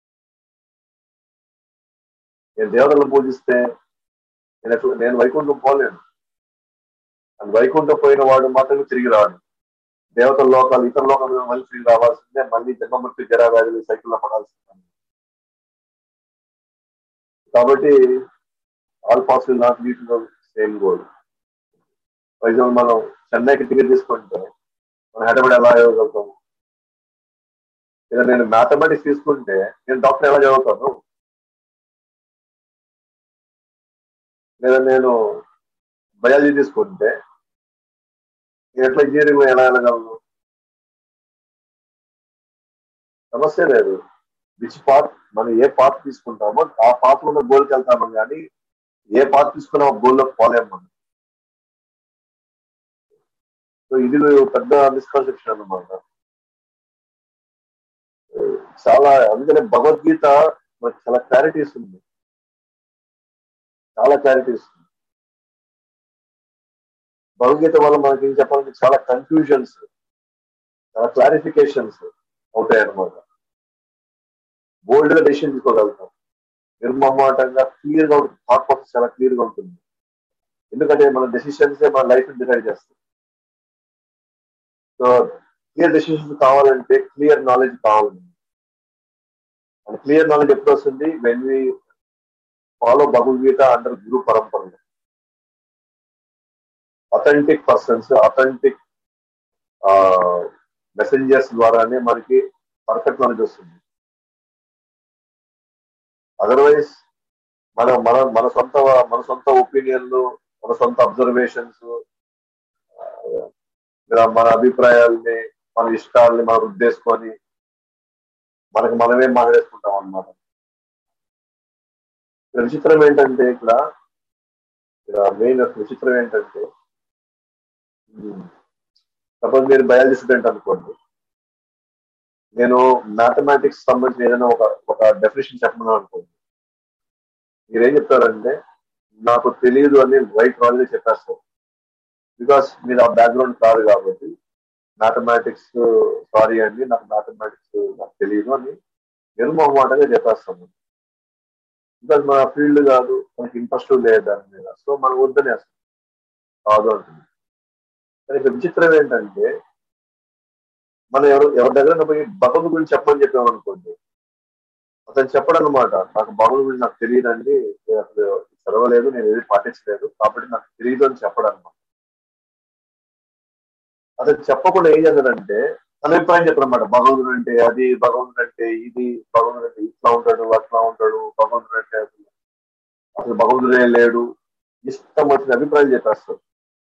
నేను దేవతలను పూజిస్తే నేను ఎక్కడ- నేను వైకుంఠం పోలేను అని వైకుంఠం పోయిన వాడు మాత్రమే తిరిగి రాడు దేవతల లోకాలు ఇతర లోకాల మీద మళ్ళీ తిరిగి రావాల్సిందే మళ్ళీ జన్మమృతి జరా వ్యాధులు సైకిల్లో పడాల్సిందే కాబట్టి all paths will not lead to same goal for example మనం చెన్నైకి టికెట్ తీసుకుంటే మనం హైదరాబాద్ ఎలా చదవగలుగుతాము లేదా నేను మ్యాథమెటిక్స్ తీసుకుంటే నేను డాక్టర్ ఎలా చదువుతాను లేదా నేను బయాలజీ తీసుకుంటే నేను ఎట్లా ఇంజనీరింగ్ ఎలా వెళ్ళగలను సమస్య లేదు విచ్ పార్ట్ మనం ఏ పార్ట్ తీసుకుంటామో ఆ పార్ట్ ఉన్న గోల్కి వెళ్తాము కానీ ఏ పార్ట్ తీసుకున్నా గోల్లో పోలేము మనం సో ఇది పెద్ద మిస్కన్సెప్షన్ అన్నమాట చాలా అందుకనే భగవద్గీత మనకు చాలా క్లారిటీ ఇస్తుంది చాలా క్లారిటీ ఇస్తుంది భగవద్గీత వల్ల మనకి ఏం చెప్పాలంటే చాలా కన్ఫ్యూజన్స్ చాలా క్లారిఫికేషన్స్ అవుతాయి అన్నమాట బోల్డ్ గా డెసిషన్ తీసుకోగలుగుతాం నిర్మమాటంగా క్లియర్ గా ఉంటుంది థాట్ ప్రాసెస్ చాలా క్లియర్ గా ఉంటుంది ఎందుకంటే మన డెసిషన్స్ మన లైఫ్ డిసైడ్ చేస్తాం సో క్లియర్ డెసిషన్స్ కావాలంటే క్లియర్ నాలెడ్జ్ కావాలండి అండ్ క్లియర్ నాలెడ్జ్ ఎప్పుడు వస్తుంది when we follow Bhagavad Gita under guru పరంపరలో అథెంటిక్ పర్సన్స్ అథెంటిక్ మెసెంజర్స్ ద్వారానే మనకి పర్ఫెక్ట్ నాలెడ్జ్ వస్తుంది అదర్వైజ్ మన మన మన సొంత మన సొంత ఒపీనియన్లు మన సొంత అబ్జర్వేషన్స్ మన అభిప్రాయాల్ని మన ఇష్టాలని మనం ఉద్దేశించుకొని మనకి మనమే మాట్లాడేసుకుంటాం అన్నమాట ఇక్కడ విచిత్రం ఏంటంటే ఇక్కడ ఇక్కడ మెయిన్ విచిత్రం ఏంటంటే సపోజ్ మీరు బయాలజీ స్టూడెంట్ అనుకోండి నేను మ్యాథమెటిక్స్ సంబంధించిన ఏదైనా ఒక ఒక డెఫినేషన్ చెప్పమని అనుకోండి మీరేం చెప్తారంటే నాకు తెలియదు అని రైట్ రాంగ్ చెప్పేస్తారు బికాస్ మీరు ఆ బ్యాక్గ్రౌండ్ కాదు కాబట్టి మ్యాథమెటిక్స్ సారీ అండి నాకు మ్యాథమెటిక్స్ నాకు తెలియదు అని నిర్మోహమాటంగా చెప్పేస్తాము బికాస్ మన ఫీల్డ్ కాదు మనకి ఇంట్రెస్ట్ లేదు దాని మీద సో మనం వద్దనేస్తాం కాదు అంటుంది కానీ ఇక్కడ విచిత్రం ఏంటంటే మనం ఎవరు ఎవరి దగ్గర పోయి భగవంతు గురించి చెప్పమని చెప్పామనుకోండి అతను చెప్పడం అనమాట నాకు భగవంతు గురించి నాకు తెలియదండి నేను అసలు చదవలేదు నేను ఏది పాటించలేదు కాబట్టి నాకు తెలియదు అని చెప్పడం అనమాట అతను చెప్పకుండా ఏం చేస్తాడంటే తన అభిప్రాయం చెప్పారన్నమాట భగవంతుడు అంటే అది భగవంతుడు అంటే ఇది భగవంతుడు అంటే ఇట్లా ఉంటాడు అట్లా ఉంటాడు భగవంతుడు అంటే అసలు అసలు భగవంతుడే లేడు ఇష్టం వచ్చిన అభిప్రాయం చెప్పేస్తాడు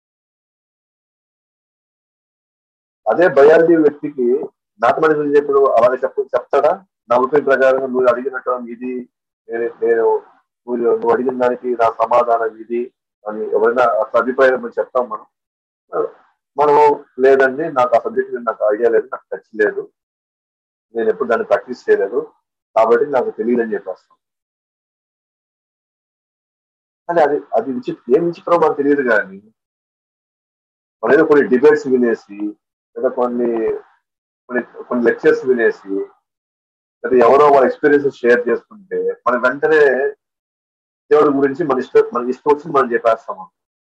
అదే బయాలజీ వ్యక్తికి మ్యాథమెటిక్స్ గురించి ఇప్పుడు అలాగే చెప్ప చెప్తాడా నా అభిప్రాయం ప్రకారం నువ్వు అడిగినట్టు ఇది నేను నేను నువ్వు నువ్వు అడిగిన దానికి నా సమాధానం ఇది అని ఎవరైనా అసలు అభిప్రాయం మనం చెప్తాం మనం మనం లేదండి నాకు ఆ సబ్జెక్ట్ మీద నాకు ఐడియా లేదు నాకు టచ్ లేదు నేను ఎప్పుడు దాన్ని ప్రాక్టీస్ చేయలేదు కాబట్టి నాకు తెలియదు అని చెప్పేస్తాం కానీ అది అది విచిత్రం ఏం విచిత్రం మనకు తెలియదు కానీ మన ఏదో కొన్ని డిబేట్స్ వినేసి లేదా కొన్ని కొన్ని కొన్ని లెక్చర్స్ వినేసి లేదా ఎవరో వాళ్ళ ఎక్స్పీరియన్సెస్ షేర్ చేసుకుంటే మనం వెంటనే దేవుడి గురించి మన ఇష్టం మన ఇష్టం వచ్చింది మనం చెప్పేస్తాము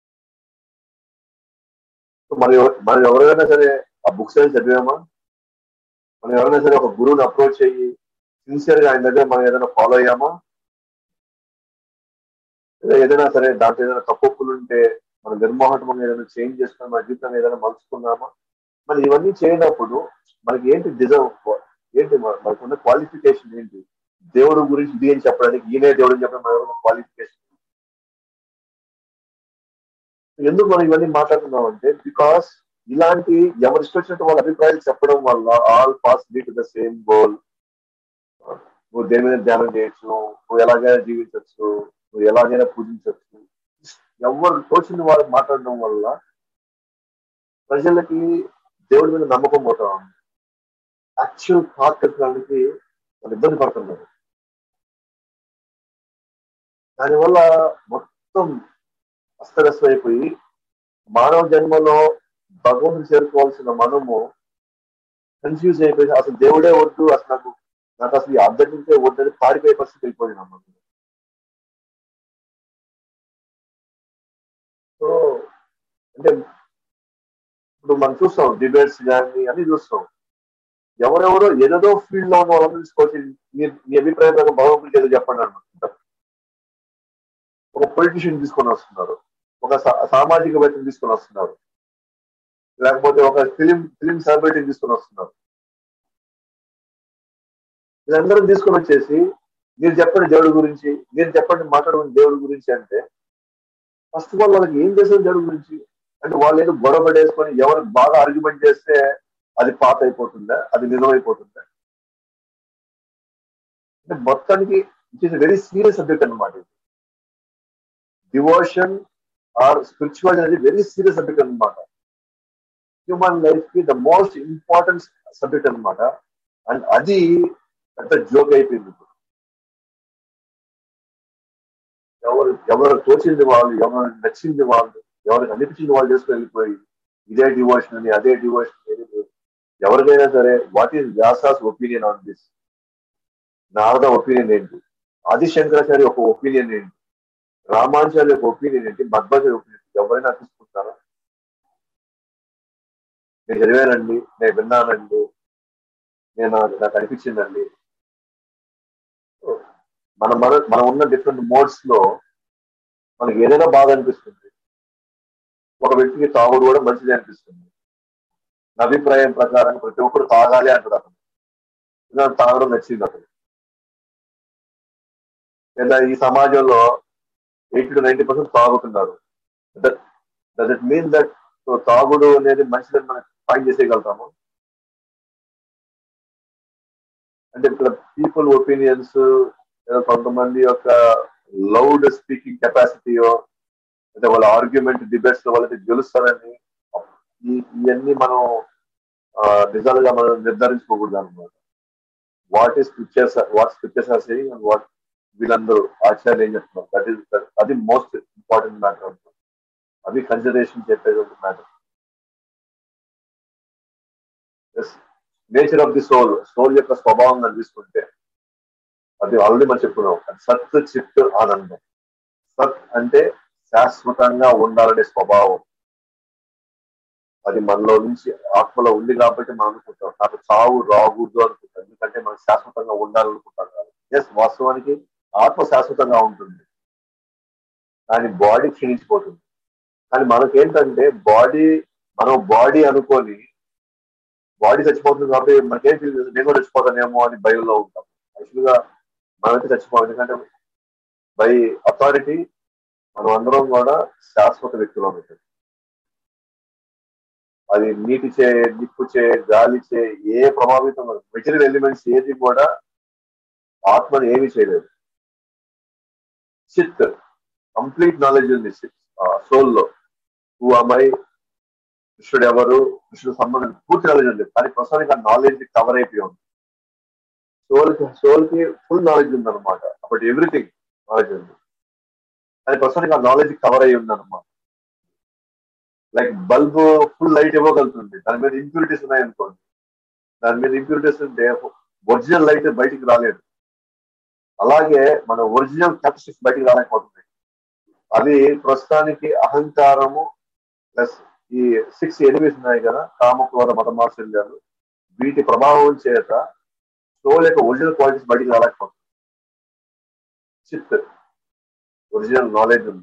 మరి మనం ఎవరైనా సరే ఆ బుక్స్ అని చదివామా మనం ఎవరైనా సరే ఒక గురువుని అప్రోచ్ అయ్యి సిన్సియర్ గా ఆయన దగ్గర మనం ఏదైనా ఫాలో అయ్యామా లేదా ఏదైనా సరే దాంట్లో ఏదైనా తప్పులు ఉంటే మన నిర్మోహటం ఏదైనా చేంజ్ చేసుకుని మన జీవితం ఏదైనా మలుచుకున్నామా మరి ఇవన్నీ చేయనప్పుడు మనకి ఏంటి డిజర్వ్ ఏంటి మనకున్న క్వాలిఫికేషన్ ఏంటి దేవుడు గురించి ఇది అని చెప్పడానికి ఈయనే దేవుడు అని చెప్పడం మన క్వాలిఫికేషన్ ఎందుకు మనం ఇవన్నీ మాట్లాడుతున్నాం అంటే బికాస్ ఇలాంటి ఎవరి ఇష్టం వచ్చినట్టు వాళ్ళ అభిప్రాయాలు చెప్పడం వల్ల all paths to the same goal నువ్వు దేని మీద ధ్యానం చేయొచ్చు నువ్వు ఎలాగైనా జీవించవచ్చు నువ్వు ఎలాగైనా పూజించవచ్చు ఎవరు తోచింది వాళ్ళు మాట్లాడడం వల్ల ప్రజలకి దేవుడి మీద నమ్మకం పోతా ఉంది యాక్చువల్ థాట్ పెట్టడానికి వాళ్ళు ఇబ్బంది పడుతున్నారు దానివల్ల మొత్తం అస్తవ్యస్తం అయిపోయి మానవ జన్మలో భగవంతుని చేరుకోవాల్సిన మనము కన్ఫ్యూజ్ అయిపోయి అసలు దేవుడే వద్దు అసలు నాకు నాకు అసలు ఈ ఆధ్యాత్మికే వద్దని పారిపోయే పరిస్థితి వెళ్ళిపోయినాం మనం సో అంటే ఇప్పుడు మనం చూస్తాం డిబేట్స్ కానీ అన్ని చూస్తాం ఎవరెవరో ఏదేదో ఫీల్డ్ లో ఉన్న వాళ్ళని తీసుకొచ్చి మీ అభిప్రాయం ప్రకారం భగవంతుడికి ఏదో చెప్పండి అనుకుంటారు ఒక పొలిటీషియన్ తీసుకొని వస్తున్నారు ఒక సామాజికవేత్తని తీసుకొని వస్తున్నారు లేకపోతే ఒక ఫిలిం ఫిలిం సెలబ్రిటీని తీసుకొని వస్తున్నారు వీళ్ళందరం తీసుకొని వచ్చేసి మీరు చెప్పండి దేవుడి గురించి మీరు చెప్పండి మాట్లాడుకుని దేవుడి గురించి అంటే ఫస్ట్ ఆఫ్ ఆల్ వాళ్ళకి ఏం చేశారు దేవుడి గురించి అంటే వాళ్ళు ఏదో గొడవ పడేసుకొని ఎవరు బాగా ఆర్గ్యుమెంట్ చేస్తే అది పాత అయిపోతుందా అది నిజమైపోతుందా అంటే మొత్తానికి it is very serious subject అనమాట ఇది డివోషన్ ఆర్ స్పిరిచువల్ అనేది వెరీ సీరియస్ సబ్జెక్ట్ అనమాట హ్యూమన్ లైఫ్ కి ద మోస్ట్ ఇంపార్టెంట్ సబ్జెక్ట్ అనమాట అండ్ అది పెద్ద జోక్ అయిపోయింది ఇప్పుడు ఎవరు ఎవరు తోచింది వాళ్ళు ఎవరు నచ్చింది వాళ్ళు ఎవరికి అనిపించింది వాళ్ళు చేసుకుని వెళ్ళిపోయి ఇదే డివోషన్ అని అదే డివోషన్ అని ఎవరికైనా సరే what is Vyasa's opinion on this Narada opinion ఏంటి ఆది శంకరాచార్య ఒక ఒపీనియన్ ఏంటి రామాచార్య ఒక ఒపీనియన్ ఏంటి మధ్వాచార్య ఒపీనియన్ ఎవరైనా తీసుకుంటారా నేను చదివానండి నేను విన్నానండి నేను నాకు అనిపించిందండి మన మన మనం ఉన్న డిఫరెంట్ మోడ్స్ లో మనకి ఏదైనా బాగా అనిపిస్తుంది ఒక వ్యక్తికి తాగుడు కూడా మంచిది అనిపిస్తుంది నా అభిప్రాయం ప్రకారం ప్రతి ఒక్కరు తాగాలి అంటాడు అతను నాకు తాగడం నచ్చింది అతను లేదా ఈ సమాజంలో ఎయిటీ టు నైన్టీ పర్సెంట్ తాగుతున్నారు డస్ ఇట్ మీన్ దట్ తాగుడు అనేది మంచిదని మనం ఫైన్ చేసేయగలుగుతాము అంటే ఇక్కడ పీపుల్ ఒపీనియన్స్ కొంతమంది యొక్క లౌడ్ స్పీకింగ్ కెపాసిటీయో అంటే వాళ్ళ ఆర్గ్యుమెంట్ డిబేట్స్ లో వాళ్ళకి గెలుస్తారని ఇవన్నీ మనం నిజాలుగా మనం నిర్ధారించుకోకూడదు అనమాట what is scriptures what scriptures are saying and what వీళ్ళందరూ ఆచార్యులు ఏం చెప్తున్నారు దట్ ఈస్ అది మోస్ట్ ఇంపార్టెంట్ మ్యాటర్ అనమాట అది కన్సిడరేషన్ చెప్పేటువంటి matter nature of the soul soul యొక్క స్వభావం తీసుకుంటే అది ఆల్రెడీ మనం చెప్పుకున్నాం సత్ చిత్ ఆనందం సత్ అంటే శాశ్వతంగా ఉండాలనే స్వభావం అది మనలో నుంచి ఆత్మలో ఉంది కాబట్టి మనం అనుకుంటాం నాకు చావు రాకూడదు అనుకుంటాం ఎందుకంటే మనం శాశ్వతంగా ఉండాలనుకుంటాం కాబట్టి ఎస్ వాస్తవానికి ఆత్మ శాశ్వతంగా ఉంటుంది కానీ బాడీ క్షీణించిపోతుంది కానీ మనకేంటంటే బాడీ మనం బాడీ అనుకొని బాడీ చచ్చిపోతుంది కాబట్టి మనకేం ఫీల్ లేదు నేను కూడా చచ్చిపోతానేమో అని భయంలో ఉంటాం యాక్చువల్ గా మనమైతే చచ్చిపోం ఎందుకంటే బై అథారిటీ మనం అందరం కూడా శాశ్వత వ్యక్తులు ఉంటుంది అది నీటి చే నిప్పు చే గాలి చే ఏ ప్రభావితం మెటీరియల్ ఎలిమెంట్స్ ఏది కూడా ఆత్మని ఏమీ చేయలేదు చిత్ కంప్లీట్ నాలెడ్జ్ ఉంది సోల్ లో హూ అమ్మాయి కృష్ణుడు ఎవరు కృష్ణుడు సంబంధం పూర్తి నాలెడ్జ్ ఉంది కానీ ప్రస్తుతానికి ఆ నాలెడ్జ్ కవర్ అయిపోయి ఉంది సోల్ కి సోల్ కి ఫుల్ నాలెడ్జ్ ఉంది అనమాట అబౌట్ ఎవ్రీథింగ్ నాలెడ్జ్ ఉంది కానీ ప్రస్తుతానికి ఆ నాలెడ్జ్ కవర్ అయి ఉంది అనమాట లైక్ బల్బ్ ఫుల్ లైట్ ఇవ్వగలుగుతుంది దాని మీద ఇంప్యూరిటీస్ ఉన్నాయనుకోండి దాని మీద ఇంప్యూరిటీస్ ఉంటే ఒరిజినల్ లైట్ బయటికి రాలేదు అలాగే మన ఒరిజినల్ కెపాసిటీస్ బయటికి రాలేకపోతుంది అది ప్రస్తుతానికి అహంకారము ప్లస్ ఈ సిక్స్ ఎనిమిస్ ఉన్నాయి కదా కామక్రోధ మతమాశ్చర్యాలు వీటి ప్రభావం చేత సోల్ యొక్క ఒరిజినల్ క్వాలిటీస్ బయటికి రాలేకపోతుంది చిత్ ఒరిజినల్ నాలెడ్జ్ ఉంది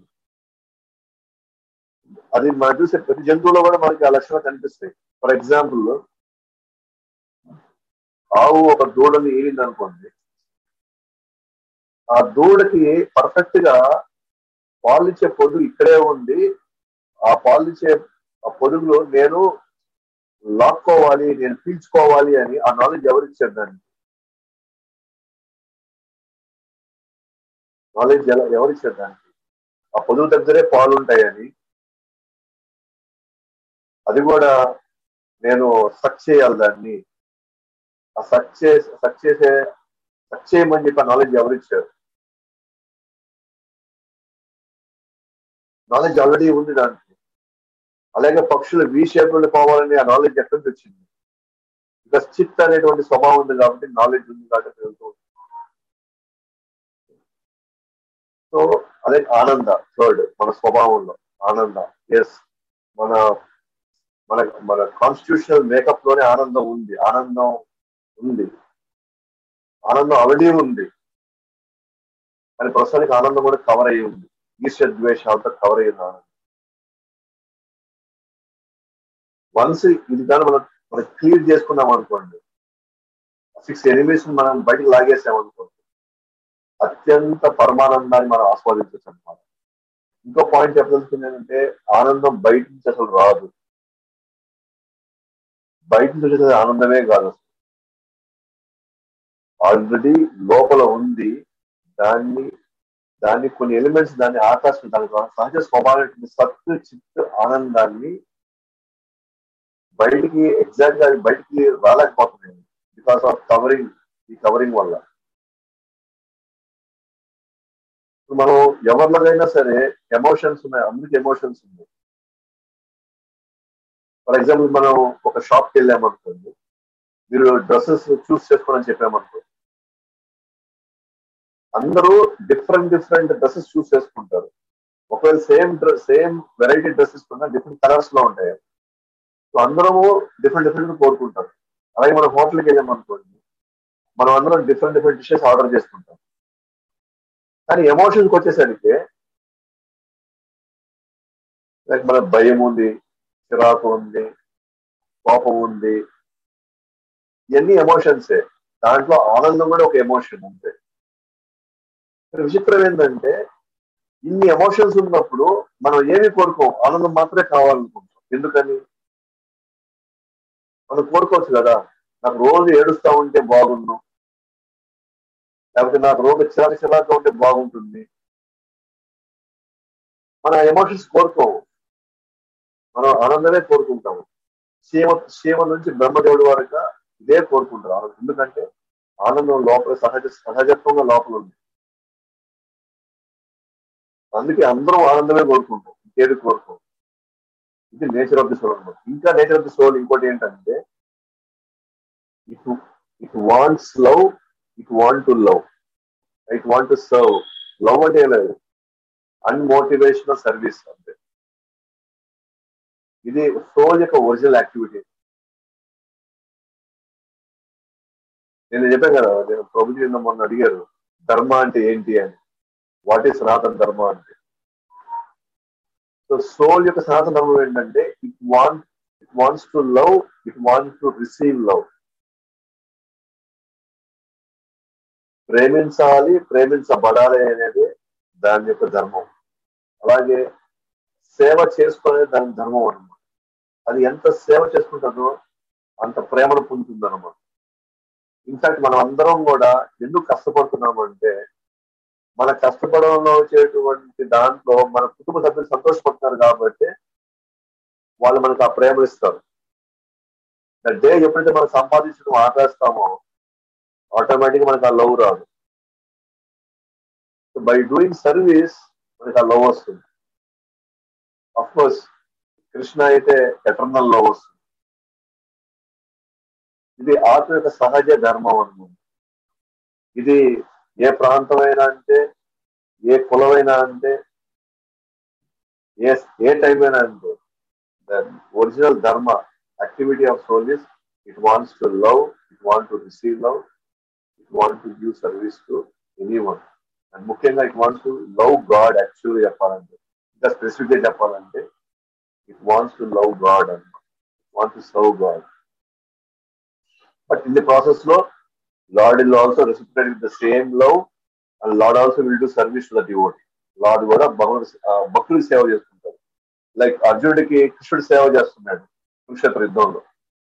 అది మనం చూసే ప్రతి జంతువులో కూడా మనకి ఆ లక్షణాలు కనిపిస్తాయి ఫర్ ఎగ్జాంపుల్ ఆవు ఒక దూడని ఏలింది అనుకోండి ఆ దూడకి పర్ఫెక్ట్ గా పాలిచ్చే పొదుగు ఇక్కడే ఉండి ఆ పాలిచ్చే ఆ పొదుగులో నేను లాక్కోవాలి నేను పీల్చుకోవాలి అని ఆ నాలెడ్జ్ ఎవరిచ్చారు దాన్ని నాలెడ్జ్ ఎలా ఎవరిచ్చారు దానికి ఆ పొదుగు దగ్గరే పాలు ఉంటాయని అది కూడా నేను సక్ చేయాలి దాన్ని ఆ సక్ చే సక్ చేసే సక్ చేయమని చెప్పి నాలెడ్జ్ ఎవరిచ్చారు నాలెడ్జ్ ఆల్రెడీ ఉంది దానికి అలాగే పక్షులు వి షేప్ నుండి పోవాలని ఆ నాలెడ్జ్ ఎక్కడి నుంచి వచ్చింది బికాస్ చిత్ అనేటువంటి స్వభావం ఉంది కాబట్టి నాలెడ్జ్ ఉంది కాబట్టి వెళ్తూ ఉంది సో అదే ఆనంద థర్డ్ మన స్వభావంలో ఆనంద ఎస్ మన మన మన కాన్స్టిట్యూషనల్ మేకప్ లోనే ఆనందం ఉంది ఆనందం ఉంది ఆనందం ఆల్రెడీ ఉంది కానీ ప్రస్తుతానికి ఆనందం కూడా కవర్ అయ్యి ఉంది ఈశ్వర ద్వేషాలతో కవర్ అయ్యింది ఆనందం వన్స్ ఇది కానీ మనం మనం క్లియర్ చేసుకున్నాం అనుకోండి సిక్స్ ఎనిమిస్ మనం బయటకు లాగేసాం అనుకోండి అత్యంత పరమానందాన్ని మనం ఆస్వాదించవచ్చు అనమాట ఇంకో పాయింట్ చెప్పదలుచుకుంది ఏంటంటే ఆనందం బయట నుంచి అసలు రాదు బయట నుంచి వచ్చేది ఆనందమే కాదు అసలు ఆల్రెడీ లోపల ఉంది దాన్ని దాన్ని కొన్ని ఎలిమెంట్స్ దాన్ని ఆకర్షణ దాని సహజ స్వభావం సత్తు చిత్తు ఆనందాన్ని బయటికి ఎగ్జాక్ట్ గా అది బయటికి రాలేకపోతున్నాయి బికాస్ ఆఫ్ కవరింగ్ ఈ కవరింగ్ వల్ల ఇప్పుడు మనం ఎవరిలోనైనా సరే ఎమోషన్స్ ఉన్నాయి అందరికి ఎమోషన్స్ ఉన్నాయి ఫర్ ఎగ్జాంపుల్ మనం ఒక షాప్కి వెళ్ళామనుకోండి మీరు డ్రెస్సెస్ చూస్ చేసుకోవాలని చెప్పామనుకో అందరూ డిఫరెంట్ డిఫరెంట్ డ్రెస్సెస్ చూస్ చేసుకుంటారు ఒకవేళ same dress same variety dresses ఉన్నా డిఫరెంట్ కలర్స్ లో ఉంటాయి సో అందరము డిఫరెంట్ డిఫరెంట్ కోరుకుంటారు అలాగే మనం హోటల్కి వెళ్ళామనుకోండి మనం అందరం డిఫరెంట్ డిఫరెంట్ డిషెస్ ఆర్డర్ చేసుకుంటాం కానీ ఎమోషన్కి వచ్చేసరికి లైక్ మన భయం ఉంది చిరాకు ఉంది కోపం ఉంది ఇవన్నీ ఎమోషన్సే దాంట్లో ఆనందం కూడా ఒక ఎమోషన్ అంతే విచిత్రం ఏంటంటే ఇన్ని ఎమోషన్స్ ఉన్నప్పుడు మనం ఏమి కోరుకోం ఆనందం మాత్రమే కావాలనుకుంటాం ఎందుకని మనం కోరుకోవచ్చు కదా నాకు రోజు ఏడుస్తా ఉంటే బాగుండు లేకపోతే నాకు రోజు చిరాకు చిరాకు ఉంటే బాగుంటుంది మన ఎమోషన్స్ కోరుకోము మనం ఆనందమే కోరుకుంటాము సీమ సీమ నుంచి బ్రహ్మదేవుడి వరకు ఇదే కోరుకుంటారు ఆనందం ఎందుకంటే ఆనందం లోపల సహజ సహజత్వంగా లోపల ఉంది అందుకే అందరం ఆనందమే కోరుకుంటాం ఇంకేది కోరుకోం ఇది నేచర్ ఆఫ్ ది సోల్ అనమాట ఇంకా నేచర్ ఆఫ్ ది సోల్ ఇంకోటి ఏంటంటే it it wants love it want to love it want to serve love అంటే లేదు అన్మోటివేషనల్ సర్వీస్ అంతే ఇది సోల్ యొక్క ఒరిజినల్ యాక్టివిటీ నేను చెప్పాను కదా నేను ప్రభుజీ నిన్న మొన్న అడిగారు ధర్మ అంటే ఏంటి అని వాట్ ఈస్ సనాతన ధర్మ అంటే సో సోల్ యొక్క సనాతన ధర్మం ఏంటంటే it want it wants to love it wants to receive love ప్రేమించాలి ప్రేమించబడాలి అనేది దాని యొక్క ధర్మం అలాగే సేవ చేసుకునే దాని ధర్మం అనమాట అది ఎంత సేవ చేసుకుంటుందో అంత ప్రేమను పొందుతుంది అనమాట ఇన్ఫాక్ట్ మనం అందరం కూడా ఎందుకు కష్టపడుతున్నాము అంటే మన కష్టపడంలో వచ్చేటువంటి దాంట్లో మన కుటుంబ సభ్యులు సంతోషపడుతున్నారు కాబట్టి వాళ్ళు మనకు ఆ ప్రేమ ఇస్తారు డే ఎప్పుడైతే మనం సంపాదించడం ఆపేస్తామో ఆటోమేటిక్ మనకు ఆ లవ్ రాదు బై డూయింగ్ సర్వీస్ మనకి ఆ లవ్ వస్తుంది అఫ్ కోర్స్ కృష్ణ అయితే ఎటర్నల్ లవ్ వస్తుంది ఇది ఆత్మ యొక్క సహజ ధర్మం అనమాట ఇది ఏ ప్రాంతమైనా అంటే ఏ కులమైనా అంటే ఏ ఏ టైం అయినా అంటే original dharma activity of soul is it wants to love it want to receive love it want to give service to anyone and ముఖ్యంగా it wants to love God actually చెప్పాలంటే ఇంకా స్పెసిఫిక్ గా చెప్పాలంటే it wants to love God అనమాట want to serve God but in the process లో Lord will also reciprocated with the same love and Lord also will do service to the devout lord కూడా భగవంతు భక్తులు సేవ చేసుకుంటారు like అర్జునుడికి కృష్ణుడు సేవ చేస్తున్నాడు కురుక్షేత్ర యుద్ధంలో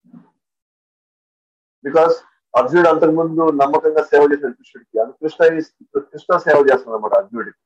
బికాస్ అర్జునుడు అంతకుముందు నమ్మకంగా సేవ చేశాడు కృష్ణుడికి అది కృష్ణ కృష్ణ సేవ చేస్తుంది అనమాట అర్జునుడికి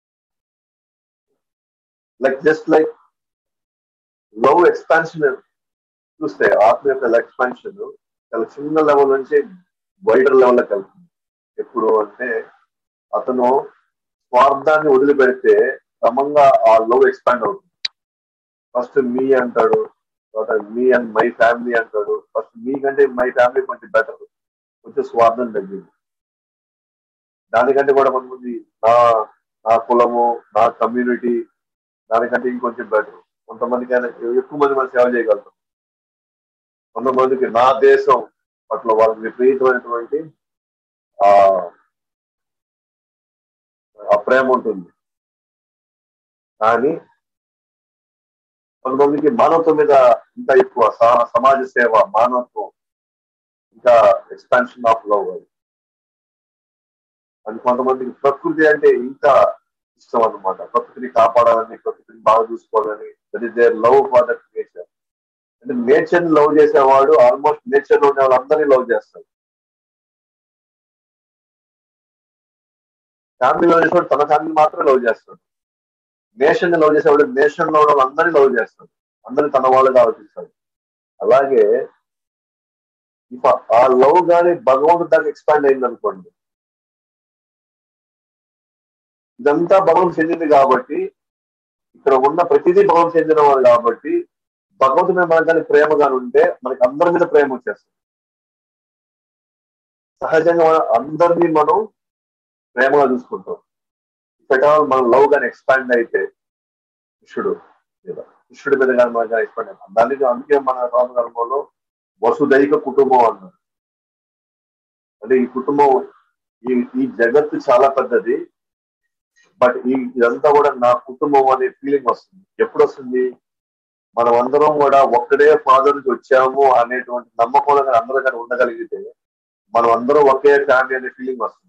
like just like love expansion చూస్తే ఆత్మ యొక్క ఎక్స్పాన్షన్ చాలా చిన్న లెవెల్ నుంచి వైడర్ లెవెల్లోకి వెళ్తుంది ఎప్పుడు అంటే అతను స్వార్థాన్ని వదిలిపెడితే క్రమంగా ఆ లవ్ ఎక్స్పాండ్ అవుతుంది ఫస్ట్ మీ అంటాడు తర్వాత మీ అండ్ మై ఫ్యామిలీ అంటాడు ఫస్ట్ మీ కంటే మై ఫ్యామిలీ కొంచెం బెటర్ కొంచెం స్వార్థం తగ్గింది దానికంటే కూడా కొంతమంది నా నా కులము నా కమ్యూనిటీ దానికంటే ఇంకొంచెం బెటర్ కొంతమందికి ఎక్కువ మంది మనం సేవ చేయగలుగుతాం కొంతమందికి నా దేశం పట్ల వాళ్ళకి విపరీతమైనటువంటి ఆ ఆ ప్రేమ ఉంటుంది కానీ కొంతమందికి మానవత్వం మీద ఇంకా ఎక్కువ సమాజ సేవ మానవత్వం ఇంకా ఎక్స్పాన్షన్ ఆఫ్ లవ్ అది అది కొంతమందికి ప్రకృతి అంటే ఇంకా ఇష్టం అనమాట ప్రకృతిని కాపాడాలని ప్రకృతిని బాగా చూసుకోవాలని that is their love for that nature అంటే నేచర్ లవ్ చేసేవాడు ఆల్మోస్ట్ నేచర్ లో ఉండే వాళ్ళందరినీ లవ్ చేస్తాడు ఫ్యామిలీ లవ్ చేసేవాడు తన ఫ్యామిలీ మాత్రమే లవ్ చేస్తాడు నేషన్ ని లవ్ చేసేవాడు నేషన్ లో ఉన్న అందరినీ లవ్ చేస్తాడు అందరిని తన వాళ్ళుగా ఆలోచిస్తాడు అలాగే ఆ లవ్ గాని భగవంతుడు దాకా ఎక్స్పాండ్ అయింది అనుకోండి ఇదంతా భగవంతు చెందింది కాబట్టి ఇక్కడ ఉన్న ప్రతిదీ భగవంతు చెందిన వాడు కాబట్టి భగవంతుడి మీద మనకు కానీ ప్రేమ కానీ ఉంటే మనకి అందరి మీద ప్రేమ వచ్చేస్తుంది సహజంగా అందరినీ మనం ప్రేమగా చూసుకుంటాం పెట్టాలి మనం లవ్ కానీ ఎక్స్పాండ్ అయితే కృష్ణుడు మీద కృష్ణుడి మీద కానీ మనం కానీ ఎక్స్పాండ్ అవుతాం దానికి అందుకే మన రామధర్మంలో వసుదైక కుటుంబం అన్నారు అంటే ఈ కుటుంబం ఈ ఈ జగత్తు చాలా పెద్దది బట్ ఈ ఇదంతా కూడా నా కుటుంబం అనే ఫీలింగ్ వస్తుంది ఎప్పుడు వస్తుంది మనం అందరం కూడా ఒక్కడే ఫాదర్ నుంచి వచ్చాము అనేటువంటి నమ్మకంలో కానీ అందరూ కానీ ఉండగలిగితే మనం అందరం ఒకే ఫ్యామిలీ అనే ఫీలింగ్ వస్తుంది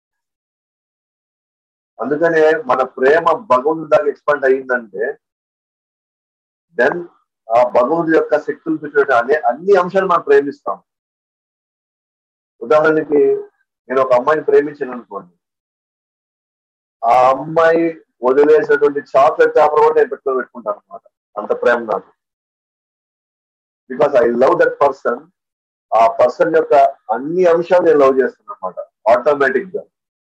అందుకనే మన ప్రేమ భగవంతుడి దాకా ఎక్స్పాండ్ అయ్యిందంటే దెన్ ఆ భగవంతుడి యొక్క శక్తులు చూసినట్టు అనే అన్ని అంశాలు మనం ప్రేమిస్తాం ఉదాహరణకి నేను ఒక అమ్మాయిని ప్రేమించాను అనుకోండి ఆ అమ్మాయి వదిలేసినటువంటి చాక్లెట్ పేపర్ కూడా నేను పెట్టుకొని పెట్టుకుంటాను అనమాట అంత ప్రేమ నాకు because I love that person ఆ పర్సన్ యొక్క అన్ని అంశాలు నేను లవ్ చేస్తాను అనమాట ఆటోమేటిక్ గా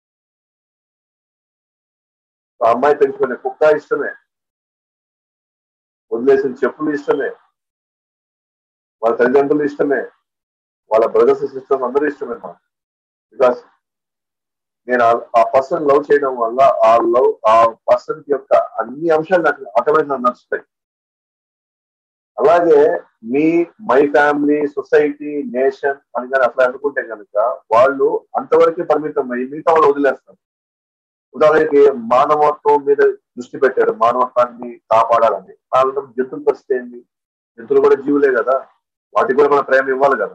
ఆ అమ్మాయి పెంచుకునే కుక్క ఇష్టమే వదిలేసిన చెప్పులు ఇష్టమే వాళ్ళ తల్లిదండ్రులు ఇష్టమే వాళ్ళ బ్రదర్స్ సిస్టర్స్ అందరూ ఇష్టమే నాకు బికాస్ నేను ఆ పర్సన్ లవ్ చేయడం వల్ల ఆ లవ్ ఆ పర్సన్ యొక్క అన్ని అంశాలు నాకు ఆటోమేటిక్ నాకు నచ్చుతాయి అలాగే me my family society nation అని కానీ అట్లా అనుకుంటే కనుక వాళ్ళు అంతవరకే పరిమితం అయ్యి మిగతా వాళ్ళు వదిలేస్తారు ఉదాహరణకి మానవత్వం మీద దృష్టి పెట్టాడు మానవత్వాన్ని కాపాడాలని వాళ్ళ జంతువుల పరిస్థితి ఏంటి జంతువులు కూడా జీవులే కదా వాటికి కూడా మన ప్రేమ ఇవ్వాలి కదా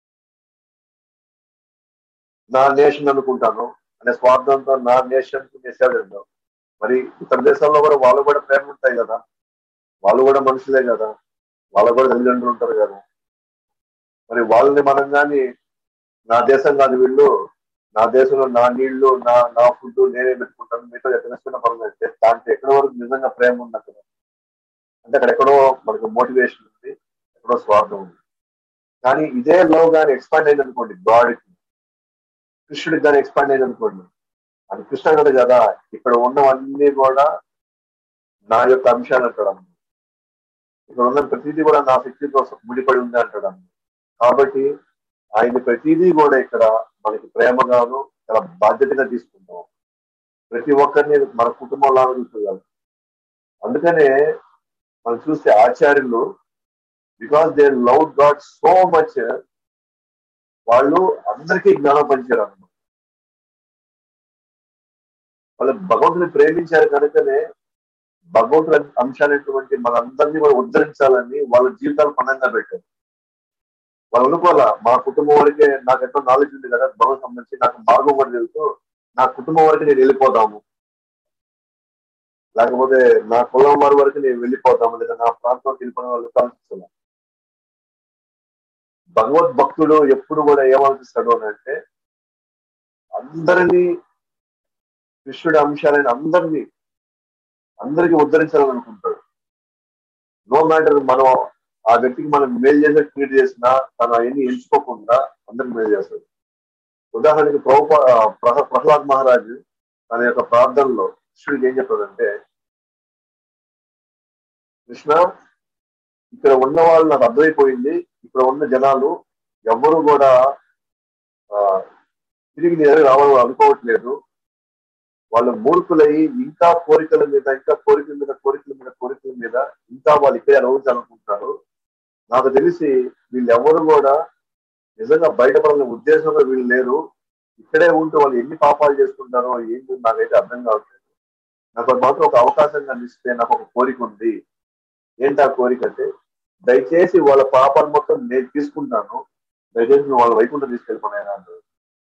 నా నేషన్ అనుకుంటాను అనే స్వార్థంతో నా నేషన్ చేసేది మరి ఇతర దేశాల్లో కూడా వాళ్ళు కూడా ప్రేమ ఉంటాయి కదా వాళ్ళు కూడా మనుషులే కదా వాళ్ళకు కూడా తల్లిదండ్రులు ఉంటారు కదా మరి వాళ్ళని మనం కానీ నా దేశం కాదు వీళ్ళు నా దేశంలో నా నీళ్లు నా నా ఫుడ్ నేనే పెట్టుకుంటాను మీతో ఎక్కడ పనులు అంటే దాంట్లో ఎక్కడి వరకు నిజంగా ప్రేమ ఉంది అక్కడ అంటే అక్కడ ఎక్కడో మనకు మోటివేషన్ ఉంది ఎక్కడో స్వార్థం ఉంది కానీ ఇదే లో కానీ ఎక్స్పాండ్ అయింది అనుకోండి గాడ్కి కృష్ణుడికి కానీ ఎక్స్పాండ్ అయింది అనుకోండి అది కృష్ణ కదా కదా ఇక్కడ ఉన్నవన్నీ కూడా నా యొక్క అంశాలు అంటాడు అన్నమాట. ఇక్కడ ఉన్న ప్రతిదీ కూడా నా శక్తితో ముడిపడి ఉంది అంటాడు అన్నమాట. కాబట్టి ఆయన ప్రతిదీ కూడా ఇక్కడ మనకి ప్రేమగాను చాలా బాధ్యతగా తీసుకుంటాం ప్రతి ఒక్కరిని మన కుటుంబంలాగా చూసుకోగలం అందుకనే మనం చూస్తే ఆచార్యులు because they love God so much వాళ్ళు అందరికీ జ్ఞానం పంచారు అన్నమాట వాళ్ళు భగవంతుని ప్రేమించారు కనుకనే భగవంతుడి అంశాలైనటువంటి మనందరినీ కూడా ఉద్ధరించాలని వాళ్ళ జీవితాలు పనంగా పెట్టారు వాళ్ళు అనుకోవాలా మా కుటుంబం వరకే నాకు ఎంతో నాలెడ్జ్ ఉంది కదా భగవంతు సంబంధించి నాకు మార్గం కూడా తెలుసు నా కుటుంబం వరకు నేను వెళ్ళిపోతాము లేకపోతే నా కులం వారి వరకు నేను వెళ్ళిపోతాము లేదా నా ప్రాంతం వెళ్ళిపోయిన వాళ్ళు ఆలోచిస్తున్నా భగవద్భక్తుడు ఎప్పుడు కూడా ఏమాలోచిస్తాడు అని అంటే అందరినీ కృష్ణుడి అంశాలైన అందరినీ అందరికీ ఉద్ధరించాలని అనుకుంటాడు నో మ్యాటర్ మనం ఆ వ్యక్తికి మనం మేలు చేసే ట్రీట్ చేసినా తను అవన్నీ ఎంచుకోకుండా అందరికి మేలు చేస్తాడు ఉదాహరణకి ప్రభుప ప్రహ- ప్రహ్లాద్ మహారాజు తన యొక్క ప్రార్థనలో కృష్ణుడికి ఏం చెప్పాడంటే కృష్ణ ఇక్కడ ఉన్న వాళ్ళు నాకు అర్థమైపోయింది ఇక్కడ ఉన్న జనాలు ఎవ్వరూ కూడా ఆ, తిరిగి నీ దగ్గర రావాలని అనుకోవట్లేదు వాళ్ళు మూర్ఖులై ఇంకా కోరికల మీద ఇంకా కోరికల మీద కోరికల మీద కోరికల మీద ఇంకా వాళ్ళు ఇక్కడే అనుభవించాలనుకుంటున్నారు నాకు తెలిసి వీళ్ళు ఎవరు కూడా నిజంగా బయటపడాలనే ఉద్దేశంలో వీళ్ళు లేరు ఇక్కడే ఉంటూ వాళ్ళు ఎన్ని పాపాలు చేసుకుంటారో ఏంటి నాకైతే అర్థం కావట్లేదు నాకు అది మాత్రం ఒక అవకాశం కనిపిస్తే నాకు ఒక కోరిక ఉంది ఏంటి ఆ కోరిక అంటే దయచేసి వాళ్ళ పాపాలు మొత్తం నేను తీసుకుంటాను దయచేసి నువ్వు వాళ్ళ వైకుంఠం తీసుకెళ్ళిపోయినా అంటారు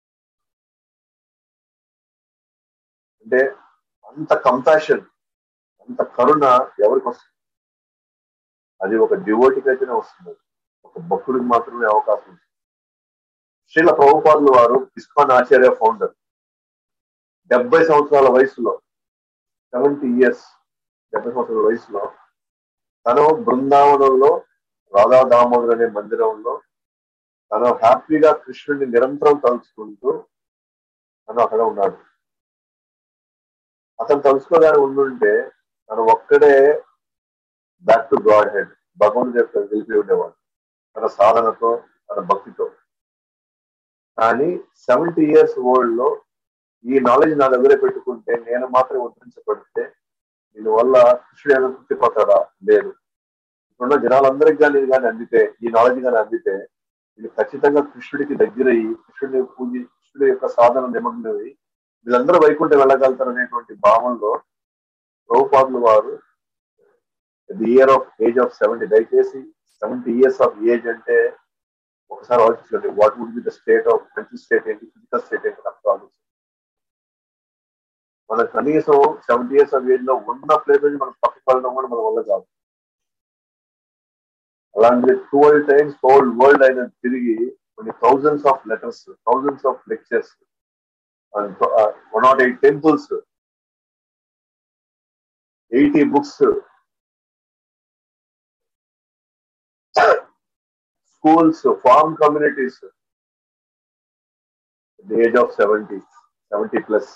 అంటే అంత కంపాషన్ అంత కరుణ ఎవరికి వస్తుంది అది ఒక డివోటికి అయితేనే వస్తుంది ఒక భక్తుడికి మాత్రమే అవకాశం ఉంది శ్రీల ప్రభుపాదులు వారు ఇస్కాన్ ఆచార్య ఫౌండర్ డెబ్బై సంవత్సరాల వయసులో సెవెంటీ ఇయర్స్ డెబ్బై సంవత్సరాల వయసులో తను బృందావనంలో రాధా దామోదర్ అనే మందిరంలో తను హ్యాపీగా కృష్ణుడిని నిరంతరం తలుచుకుంటూ తను అక్కడ ఉన్నాడు అతను తలుచుకోగానే ఉండుంటే తను ఒక్కడే బ్యాక్ టు గాడ్ హెడ్ భగవంతుడి యొక్క వెళ్ళిపోయి ఉండేవాడు తన సాధనతో తన భక్తితో కానీ సెవెంటీ ఇయర్స్ ఓల్డ్ లో ఈ నాలెడ్జ్ నా దగ్గర పెట్టుకుంటే నేను మాత్రం ఉద్ధరించబడితే దీనివల్ల కృష్ణుడు ఏమైనా తృప్తిపోతాడా లేదు ఇప్పుడున్న జనాలందరికీ కానీ ఇది కానీ అందితే ఈ నాలెడ్జ్ కానీ అందితే వీళ్ళు ఖచ్చితంగా కృష్ణుడికి దగ్గరయ్యి కృష్ణుడిని పూజ కృష్ణుడి యొక్క సాధన నిమగ్నమై వీళ్ళందరూ వైకుంఠం వెళ్ళగలుగుతారు అనేటువంటి భావంలో ప్రభుపాదులు వారు the year of age of seventy దయచేసి సెవెంటీ ఇయర్స్ ఆఫ్ ఏజ్ అంటే ఒకసారి ఆలోచించండి what would be the state of mental state ఏంటి ఫిజికల్ స్టేట్ ఏంటి నాకు ఆలోచించండి మన కనీసం సెవెంటీ ఇయర్స్ ఆఫ్ ఏజ్ లో ఉన్న ప్లేస్ నుంచి మనం పక్కకి వెళ్ళడం కూడా మన వల్ల కాదు అలాంటి ట్వెల్వ్ టైమ్స్ హోల్ వరల్డ్ అయిన తిరిగి కొన్ని thousands of letters thousands of lectures one naught eight temples eighty books schools farm communities the age of seventy seventy plus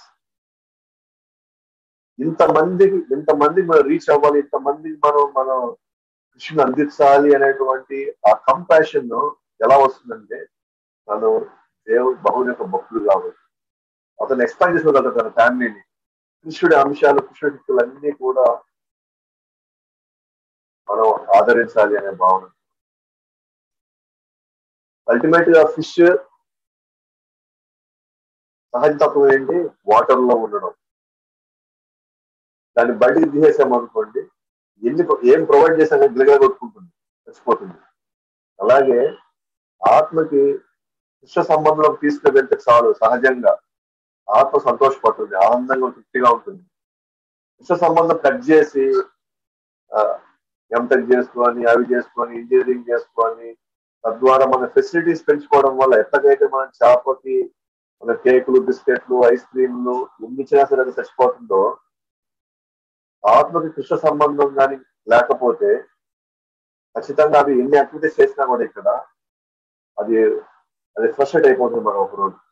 ఇంతమందికి ఇంతమందికి మనం రీచ్ అవ్వాలి ఇంతమందికి మనం మనం కృష్ణ అందించాలి అనేటువంటి ఆ కంపాషన్ ఎలా వస్తుందంటే తను దేవుడు బహుని యొక్క భక్తుడు కాబట్టి అతను ఎక్స్పాండ్ చేసుకోగలరు తన ఫ్యామిలీని కృష్ణుడి అంశాలు కృష్ణుడి శక్తులు అన్ని కూడా మనం ఆదరించాలి అనే భావన అల్టిమేట్ గా ఫిష్ సహజ తత్వం ఏంటి వాటర్ లో ఉండడం దాన్ని బయటికి తీసేసాం అనుకోండి ఎన్ని ఏం ప్రొవైడ్ చేసాక గిలగా కొట్టుకుంటుంది చచ్చిపోతుంది అలాగే ఆత్మకి కృష్ణ సంబంధంలోకి తీసుకుని వెళ్తే చాలు సహజంగా ఆత్మ సంతోషపడుతుంది ఆనందంగా తృప్తిగా ఉంటుంది కృష్ణ సంబంధం కట్ చేసి ఎంటెక్ చేసుకొని అవి చేసుకొని ఇంజనీరింగ్ చేసుకొని తద్వారా మన ఫెసిలిటీస్ పెంచుకోవడం వల్ల ఎట్లాగైతే మనం చేపకి మన కేకులు బిస్కెట్లు ఐస్ క్రీమ్లు ఎన్ని ఇచ్చినా సరే అది చచ్చిపోతుందో ఆత్మకి కృష్ణ సంబంధం కానీ లేకపోతే ఖచ్చితంగా అవి ఎన్ని యాక్టివిటీస్ చేసినా కూడా ఇక్కడ అది అది ఫ్రస్ట్రేట్ అయిపోతుంది మనం ఒక రోజు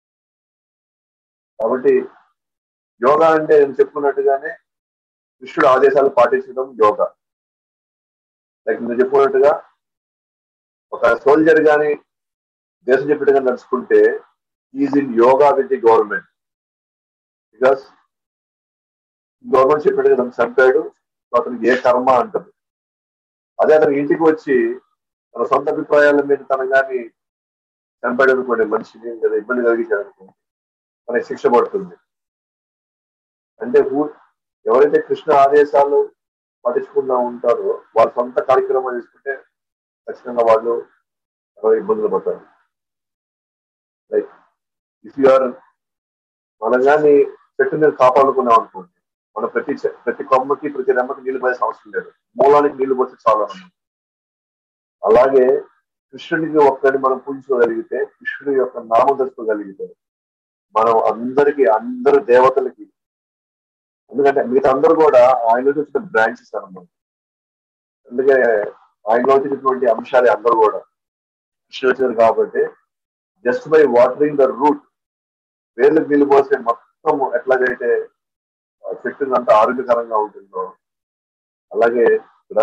కాబట్టి యోగా అంటే నేను చెప్పుకున్నట్టుగానే కృష్ణుడు ఆదేశాలు పాటించడం యోగా లైక్ నేను చెప్పుకున్నట్టుగా ఒక సోల్జర్ గాని దేశం చెప్పినట్టుగా నడుచుకుంటే is in yoga with the government because government చెప్పినట్టుగా తను చంపాడు అతనికి ఏ కర్మ అంటది అదే అతను ఇంటికి వచ్చి తన సొంత అభిప్రాయాల మీద తన కానీ చంపాడు అనుకోండి మనిషిని లేదా ఇబ్బంది కలిగించాడు అనుకోండి మనకి శిక్ష పడుతుంది అంటే ఎవరైతే కృష్ణ ఆదేశాలు పట్టించుకుంటూ ఉంటారో వాళ్ళ సొంత కార్యక్రమాలు తీసుకుంటే ఖచ్చితంగా వాళ్ళు ఇబ్బందులు పడతారు లైక్ ఇఫ్ ఆర్ మనం కానీ చెట్టు మీద కాపాడుకున్నాం అనుకోండి మన ప్రతి ప్రతి కొమ్మకి ప్రతి రెమ్మకి నీళ్లు పోయాల్సిన అవసరం లేదు మూలానికి నీళ్లు పోతే చాలా అలాగే కృష్ణుడికి ఒక్కడిని మనం పూజించుకోగలిగితే కృష్ణుడి యొక్క నామం తెలుసుకోగలిగితే మనం అందరికి అందరు దేవతలకి ఎందుకంటే మిగతా అందరూ కూడా ఆయన వచ్చిన బ్రాంచెస్ అనమాట అందుకే ఆయనలో వచ్చినటువంటి అంశాలే అందరూ కూడా కృష్ణుడు వచ్చారు కాబట్టి just by watering the root వేర్లకు నీళ్ళు పోసే మొత్తం ఎట్లాగైతే చెట్టు అంత ఆరోగ్యకరంగా ఉంటుందో అలాగే ఇక్కడ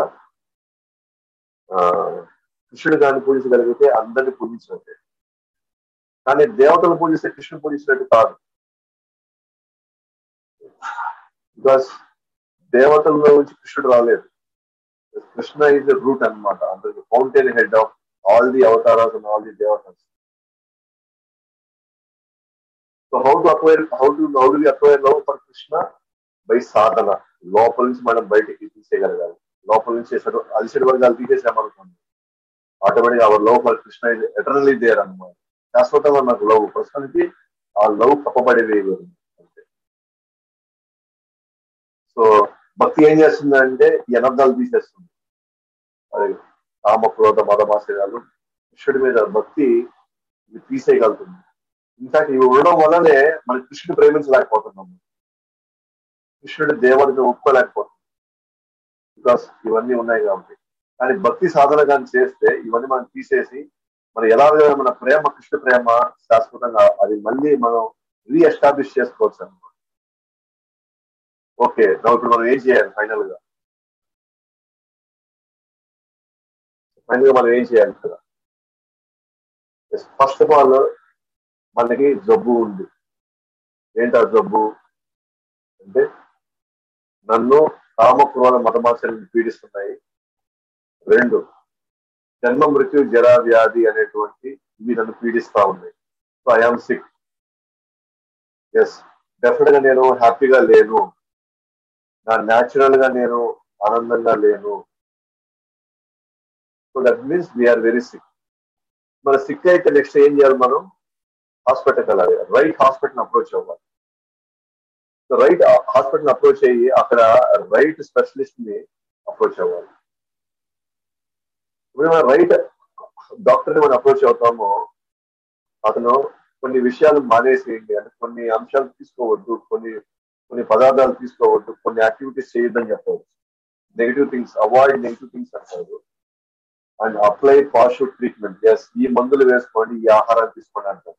కృష్ణుడు గారిని పూజించగలిగితే అందరిని పూజించినట్టే కానీ దేవతలు పూజిస్తే కృష్ణుడు పూజించినట్టు కాదు బికాస్ దేవతల్లో నుంచి కృష్ణుడు రాలేదు కృష్ణ ఇస్ ద రూట్ అనమాట అందరికి fountain head of all the avatars and all the devatas so how to acquire how to how do acquire love for Krishna by sadhana లోపల నుంచి మనం బయటికి తీసేయగలగాలి లోపల నుంచి అలిసడి వర్గాలు తీసేసామనుకోండి automatic our love for Krishna is eternally there అనమాట శాశ్వతంగా నాకు లవ్ ప్రస్తుతానికి ఆ లవ్ కప్పబడి వేయగలరు అంతే సో భక్తి ఏం చేస్తుందంటే ఈ అనర్థాలు తీసేస్తుంది అది కామ క్రోధ మదమాశ్రయాలు కృష్ణుడి మీద భక్తి ఇది తీసేయగలుగుతుంది ఇన్ఫాక్ట్ ఇవి ఉండడం వల్లనే మన కృష్ణుడు ప్రేమించలేకపోతున్నాము కృష్ణుడి దేవుడిని ఒప్పుకోలేకపోతున్నాం బికాస్ ఇవన్నీ ఉన్నాయి కాబట్టి కానీ భక్తి సాధన కానీ చేస్తే ఇవన్నీ మనం తీసేసి మనం ఎలా మన ప్రేమ కృష్ణ ప్రేమ శాశ్వతంగా అది మళ్ళీ మనం రీఎస్టాబ్లిష్ చేసుకోవచ్చు అనమాట ఓకే ఇప్పుడు మనం ఏం చేయాలి ఫైనల్ గా ఫైనల్ గా మనం ఏం చేయాలి ఇక్కడ ఫస్ట్ ఆఫ్ ఆల్ మనకి జబ్బు ఉంది ఏంటి ఆ జబ్బు అంటే నన్ను కామక్రోధ మతమాచారాన్ని పీడిస్తున్నాయి రెండు జన్మ మృత్యు జరా వ్యాధి అనేటువంటి ఇవి నన్ను పీడిస్తా ఉన్నాయి so I am sick yes definite గా నేను హ్యాపీగా లేను నా న్యాచురల్ గా నేను ఆనందంగా లేను so that means we are very sick మన సిక్ అయితే నెక్స్ట్ ఏం చేయాలి మనం హాస్పిటల్కి వెళ్ళాలి రైట్ హాస్పిటల్ అప్రోచ్ అవ్వాలి సో రైట్ హాస్పిటల్ అప్రోచ్ అయ్యి అక్కడ రైట్ స్పెషలిస్ట్ ని అప్రోచ్ అవ్వాలి ఇప్పుడు మనం రైట్ డాక్టర్ ని మనం అప్రోచ్ అవుతామో అతను కొన్ని విషయాలు మానేసేయండి అంటే కొన్ని అంశాలు తీసుకోవద్దు కొన్ని కొన్ని పదార్థాలు తీసుకోవద్దు కొన్ని యాక్టివిటీస్ చేయొద్దని చెప్పవచ్చు negative things avoid negative things అంటారు and apply positive treatment yes ఈ మందులు వేసుకోండి ఈ ఆహారాన్ని తీసుకోండి అంటారు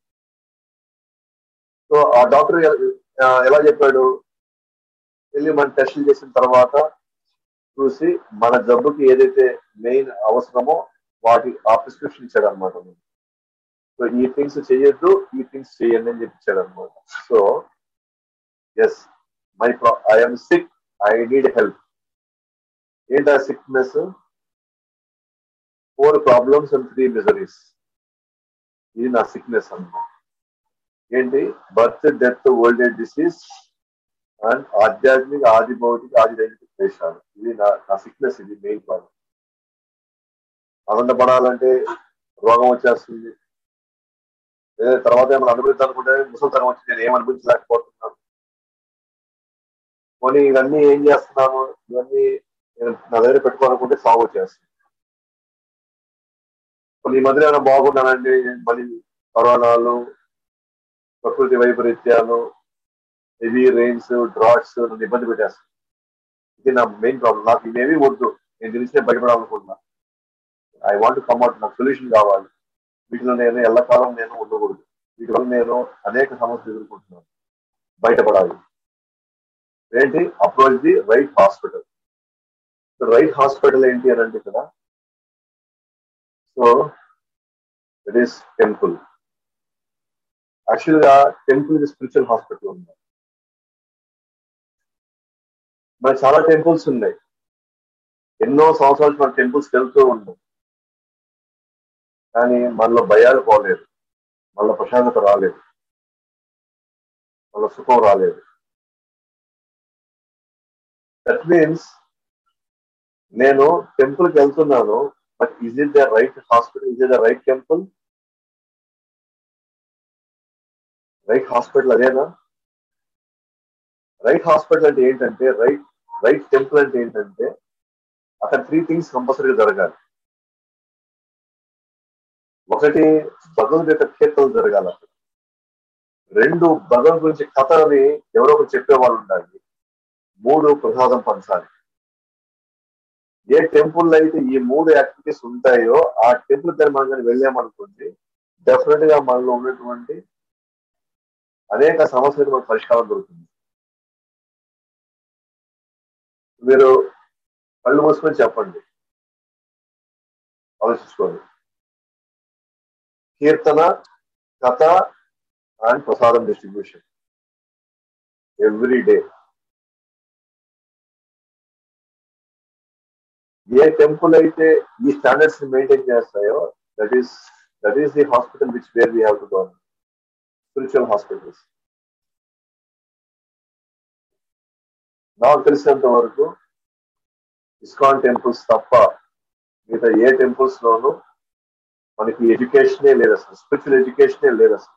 సో ఆ డాక్టర్ ఎలా చెప్పాడు వెళ్ళి మనం టెస్టులు చేసిన తర్వాత చూసి మన జబ్బుకి ఏదైతే మెయిన్ అవసరమో వాటి ఆ ప్రిస్క్రిప్షన్ ఇచ్చాడు అనమాట సో ఈ థింగ్స్ చేయొద్దు ఈ థింగ్స్ చేయండి అని చెప్పించాడు అనమాట so yes my I'm sick I need help ఏంటి ఆ sickness four problems and three miseries ఇది నా సిక్నెస్ అన్నమాట ఏంటి birth death old age disease and ఆధ్యాత్మిక ఆది భౌతిక ఆది దైవిక క్లేశాలు ఇది నా నా సిక్నెస్ ఇది మెయిన్ ప్రాబ్లం ఆనందపడాలంటే రోగం వచ్చేస్తుంది లేదా తర్వాత ఏమైనా అనుభవించాలనుకుంటే ముసలితనం వచ్చి నేను ఏం అనుభవించలేకపోతున్నాను కొన్ని ఇవన్నీ ఏం చేస్తున్నాను ఇవన్నీ నేను నా దగ్గర పెట్టుకోవాలనుకుంటే సాగు వచ్చేస్తుంది కొన్ని ఈ మధ్య ఏమైనా బాగున్నానండి మళ్ళీ కరోనాలు ప్రకృతి వైపరీత్యాలు హెవీ రెయిన్స్ డ్రాట్స్ నన్ను ఇబ్బంది పెట్టేస్తాను ఇది నా మెయిన్ ప్రాబ్లం నాకు ఇవేమీ వద్దు నేను తెలిసిన బయటపడాలనుకుంటున్నా ఐ వాంట్ కమ్అట్ నాకు సొల్యూషన్ కావాలి వీటిలో నేను ఎల్లకాలం నేను ఉండకూడదు వీటి వల్ల నేను అనేక సమస్యలు ఎదుర్కొంటున్నాను బయటపడాలి ఏంటి approach the right hospital right hospital ఏంటి అని అంటే ఇక్కడ సో ఇట్ ఈస్ టెంపుల్ యాక్చువల్గా టెంపుల్ ఇది స్పిరిచువల్ హాస్పిటల్ ఉంది మరి చాలా టెంపుల్స్ ఉన్నాయి ఎన్నో సంవత్సరాలు మన టెంపుల్స్కి వెళ్తూ ఉంటాం కానీ మనలో భయాలు పోలేదు మనలో ప్రశాంతత రాలేదు మనలో సుఖం రాలేదు దట్ మీన్స్ నేను టెంపుల్కి వెళ్తున్నాను but is it the right hospital is it the right temple right hospital అదేనా రైట్ హాస్పిటల్ అంటే ఏంటంటే రైట్ రైట్ టెంపుల్ అంటే ఏంటంటే అక్కడ త్రీ థింగ్స్ కంపల్సరీగా జరగాలి ఒకటి భగవంతు యొక్క కీర్తనలు జరగాలి అక్కడ రెండు భగవంతు గురించి కథని ఎవరో ఒకరు చెప్పే వాళ్ళు ఉండాలి మూడు ప్రసాదం పంచాలి ఏ టెంపుల్ అయితే ఈ మూడు యాక్టివిటీస్ ఉంటాయో ఆ టెంపుల్ దగ్గర మనం కానీ వెళ్ళామనుకోండి డెఫినెట్ గా మనలో ఉన్నటువంటి అనేక సమస్యలకు మనకు పరిష్కారం దొరుకుతుంది మీరు కళ్ళు మూసుకొని చెప్పండి ఆలోచించుకోండి కీర్తన కథ అండ్ ప్రసాదం distribution every day a temple అయితే ఈ స్టాండర్డ్స్ ని మెయింటైన్ చేస్తాయో that is that is the hospital which where we have to go spiritual hospitals నాకు తెలిసినంత వరకు ఇస్కాన్ టెంపుల్స్ తప్ప మిగతా ఏ టెంపుల్స్ లోనూ మనకి ఎడ్యుకేషనే లేదు అసలు స్పిరిచువల్ ఎడ్యుకేషనే లేదు అసలు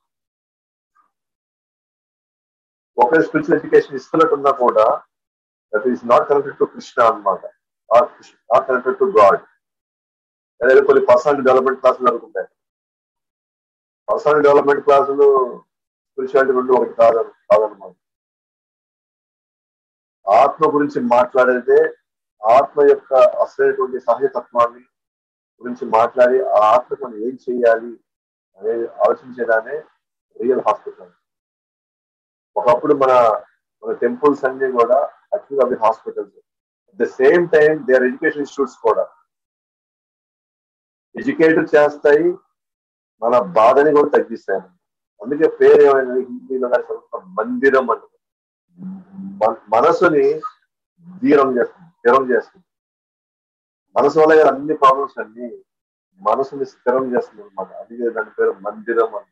ఒకరి స్పిరిచువల్ ఎడ్యుకేషన్ ఇస్తున్నట్టున్నా కూడా that is not connected to Krishna అనమాట నాట్ కనెక్టెడ్ టు గాడ్ అదే కొన్ని పర్సనల్ డెవలప్మెంట్ క్లాసులు జరుగుతుంటాయి పర్సనల్ డెవలప్మెంట్ క్లాసులు స్పిరిచువాలిటీ రెండు ఒకటి కాదు కాదనమాట ఆత్మ గురించి మాట్లాడితే ఆత్మ యొక్క అసలైనటువంటి సహజతత్వాన్ని గురించి మాట్లాడి ఆ ఆత్మకు మనం ఏం చేయాలి అనేది ఆలోచించేదానే రియల్ హాస్పిటల్ ఒకప్పుడు మన మన టెంపుల్స్ అన్ని కూడా యాక్చువల్గా అవి hospitals at the same time they are education institutes కూడా ఎడ్యుకేట్ చేస్తాయి మన బాధని కూడా తగ్గిస్తాయి అందుకే పేరు ఏమైనా హిందీలో కానీ చదువుతాం మందిరం అంటారు మనసుని ధీరం చేస్తుంది స్థిరం చేస్తుంది మనసు వల్ల కదా అన్ని ప్రాబ్లమ్స్ అన్ని మనసుని స్థిరం చేస్తుంది అనమాట అది దాని పేరు మందిరం అని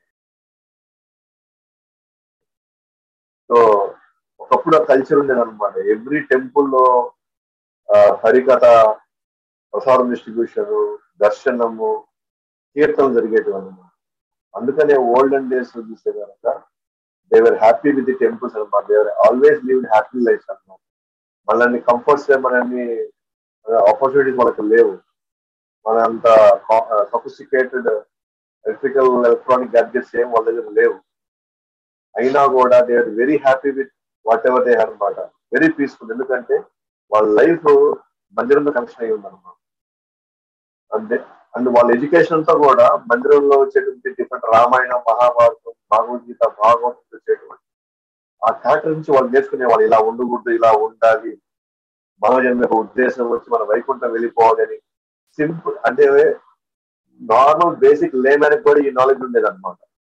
సో ఒకప్పుడు ఆ కల్చర్ ఉండేది అనమాట ఎవ్రీ టెంపుల్లో హరికథ ప్రసాదం డిస్ట్రిబ్యూషన్ దర్శనము కీర్తనలు జరిగేటివి అనమాట అందుకనే ఓల్డెన్ డేస్ చూస్తే కనుక they were happy with the temples అనమాట they were always live happy life అనమాట మనల్ని కంఫర్ట్స్ మనల్ని ఆపర్చునిటీస్ మనకు లేవు మన అంత సఫిస్టికేటెడ్ ఎలక్ట్రికల్ ఎలక్ట్రానిక్ గ్యాడ్జెట్స్ ఏం వాళ్ళ దగ్గర లేవు అయినా కూడా they are very happy with whatever they అనమాట వెరీ పీస్ఫుల్ ఎందుకంటే వాళ్ళ లైఫ్ మందిరంతో కనెక్షన్ అయ్యి ఉందన్నమాట అంతే అండ్ వాళ్ళ ఎడ్యుకేషన్ అంతా కూడా మందిరంలో వచ్చేటువంటి డిఫరెంట్ రామాయణం మహాభారతం భగవద్గీత భాగవతం వచ్చేటువంటి ఆ క్యారెక్టర్ నుంచి వాళ్ళు నేర్చుకునే వాళ్ళు ఇలా ఉండకూడదు ఇలా ఉండాలి మన జన్మ ఉద్దేశం వచ్చి మన వైకుంఠం వెళ్ళిపోవాలని సింపుల్ అంటే నార్మల్ బేసిక్ లేమేనకి కూడా ఈ నాలెడ్జ్ ఉండేది అనమాట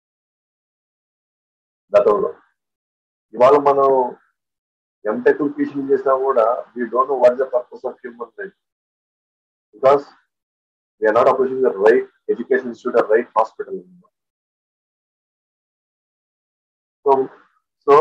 గతంలో ఇవాళ మనం ఎంటెక్ పీసీ చేసినా కూడా we don't know what the purpose of human life because we are not approaching the right education institute or right hospital so so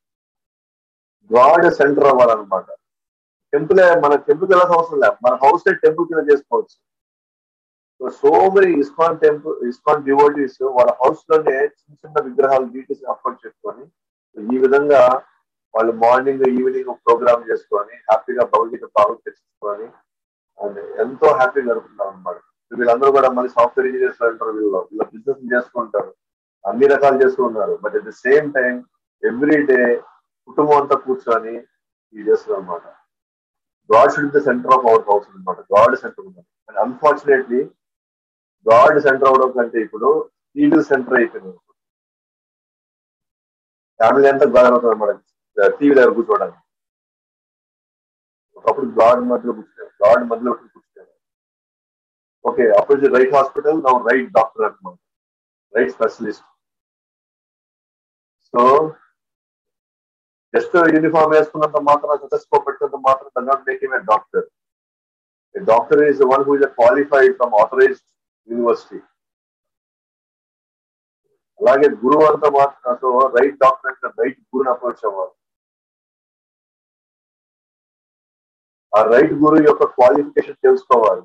God centre అవ్వాలన్నమాట టెంపుల్ మన టెంపుల్ ఎలా అవసరం లేదు మన హౌస్ టెంపుల్ కింద చేసుకోవచ్చు so so many ISKCON temple ISKCON devotees వాళ్ళ house లోనే చిన్న చిన్న విగ్రహాలు గీటి అప్లోడ్ చేసుకొని ఈ విధంగా వాళ్ళు మార్నింగ్ ఈవినింగ్ ప్రోగ్రామ్ చేసుకొని హ్యాపీగా భగవద్గీత బాగా తెచ్చుకొని అండ్ ఎంతో హ్యాపీగా గడుపుతున్నారు అనమాట వీళ్ళందరూ కూడా మళ్ళీ సాఫ్ట్వేర్ ఇంజనీర్స్ అంటారు వీళ్ళు వీళ్ళ బిజినెస్ చేసుకుంటారు అన్ని రకాలు చేస్తున్నారు but at the same time every day కుటుంబం అంతా కూర్చొని ఇది చేస్తున్నారు అనమాట God should the centre of our house అనమాట గాడ్ సెంటర్ ఉన్నారు అండ్ అన్ఫార్చునేట్లీ గాడ్ సెంటర్ అవడం కంటే ఇప్పుడు ఈవిల్ సెంటర్ అయిపోయింది ఫ్యామిలీ అంతా గాడ్ అవుతుంది అనమాట టీవీ దగ్గర కూర్చోవడానికి ఒకప్పుడు గాడ్ మధ్యలో కూర్చున్నారు గాడ్ మధ్యలో కూర్చున్నారు ఓకే అప్పుడు రైట్ హాస్పిటల్ నా రైట్ డాక్టర్ అనమాట right specialist so just uniform వేసుకున్నంత మాత్రం స్టెటస్కోప్ పెట్టినంత మాత్రం does not make him a doctor doctor is one who is qualified from authorized university అలాగే గురువు అంతా మాత్రం సో రైట్ డాక్టర్ అంటే రైట్ గురుని అప్రోచ్ అవ్వాలి ఆ రైట్ గురువు యొక్క క్వాలిఫికేషన్ తెలుసుకోవాలి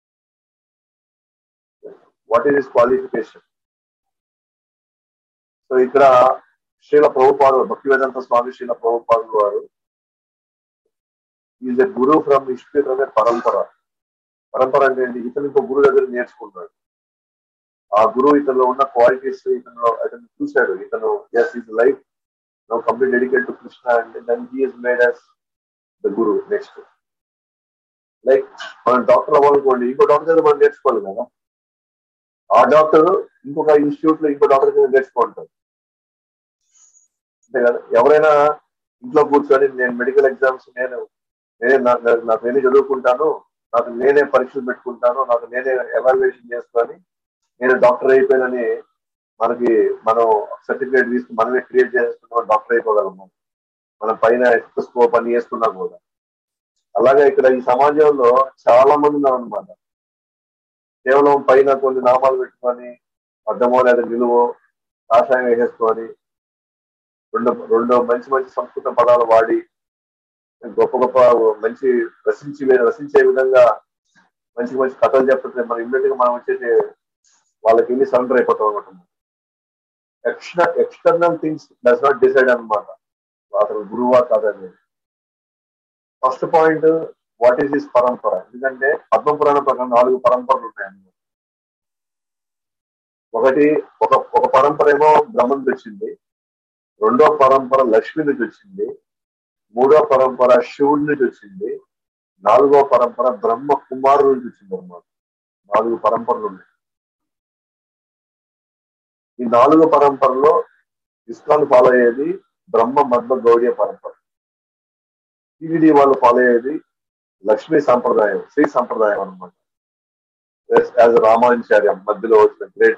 what is is qualification so ఇక్కడ శ్రీల ప్రభుపాదు భక్తి వేదాంత స్వామి శ్రీల ప్రభుపాదు వారు is a Guru from history from a పరంపర పరంపర అంటే ఏంటి ఇతను ఇంకో గురువు దగ్గర నేర్చుకున్నాడు ఆ గురువు ఇతనిలో ఉన్న క్వాలిటీస్ ఇతను అతను చూశాడు ఇతను yes is life no complete dedicate to Krishna and then he is made as the guru next like మనం డాక్టర్ అవ్వాలనుకోండి ఇంకో డాక్టర్ దగ్గర మనం నేర్చుకోవాలి కదా ఆ డాక్టర్ ఇంకొక ఇన్స్టిట్యూట్ లో ఇంకో డాక్టర్ దగ్గర నేర్చుకుంటారు అంతే కదా ఎవరైనా ఇంట్లో కూర్చొని నేను మెడికల్ ఎగ్జామ్స్ నేను నేనే నాకు నేనే చదువుకుంటాను నాకు నేనే పరీక్షలు పెట్టుకుంటాను నాకు నేనే ఎవాల్యుయేషన్ చేసుకొని నేను డాక్టర్ అయిపోయానని మనకి మనం సర్టిఫికేట్ తీసుకుని మనమే క్రియేట్ చేసుకున్నాం డాక్టర్ అయిపోగలము మనం పైన స్కోప్ అని వేసుకున్నా కూడా అలాగే ఇక్కడ ఈ సమాజంలో చాలా మంది ఉన్నారు అనమాట కేవలం పైన కొన్ని నామాలు పెట్టుకొని అర్థమో లేదా నిలువో కాషాయం వేసేసుకొని రెండు రెండు మంచి మంచి సంస్కృత పదాలు వాడి గొప్ప గొప్ప మంచి రసించి రసించే విధంగా మంచి మంచి కథలు చెప్తుంటే మనం ఇమ్మీడియట్ గా మనం వచ్చేసి వాళ్ళకి వెళ్ళి సరెండర్ అయిపోతాం అనమాట extra external things does not decide అనమాట అసలు గురువా కాదని first point what is this పరంపర ఎందుకంటే పద్మపురాణ ప్రకారం నాలుగు పరంపరలు ఉన్నాయన్నమాట ఒకటి ఒక ఒక పరంపర ఏమో బ్రహ్మ నుంచి వచ్చింది రెండో పరంపర లక్ష్మి నుంచి వచ్చింది మూడో పరంపర శివుడి నుంచి వచ్చింది నాలుగో పరంపర బ్రహ్మ కుమారు నుంచి వచ్చింది అనమాట నాలుగు పరంపరలు ఉన్నాయి ఈ నాలుగు పరంపరలో ఇస్కాన్ ఫాలో అయ్యేది బ్రహ్మ మధ్మ గౌడీయ పరంపర టీవీడీ వాళ్ళు ఫాలో అయ్యేది లక్ష్మీ సంప్రదాయం శ్రీ సంప్రదాయం అనమాట యాజ్ రామానుచార్యం మధ్యలో వచ్చిన గ్రేట్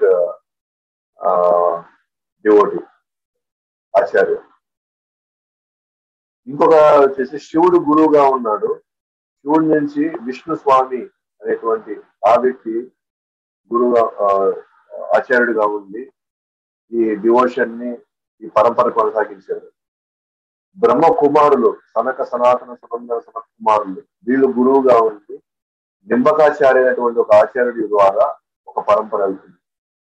డివోటీ ఆచార్య ఇంకొక వచ్చేసి శివుడు గురువుగా ఉన్నాడు శివుడి నుంచి విష్ణు స్వామి అనేటువంటి ఆ వ్యక్తి గురువుగా ఆచార్యుడిగా ఉండి ఈ డివోషన్ ని ఈ పరంపర కొనసాగించారు బ్రహ్మ కుమారులు సనక సనాతన సునందర సనక కుమారులు వీళ్ళు గురువుగా ఉండి నింబకాచార్య అనేటువంటి ఒక ఆచార్యుడి ద్వారా ఒక పరంపర వెళ్తుంది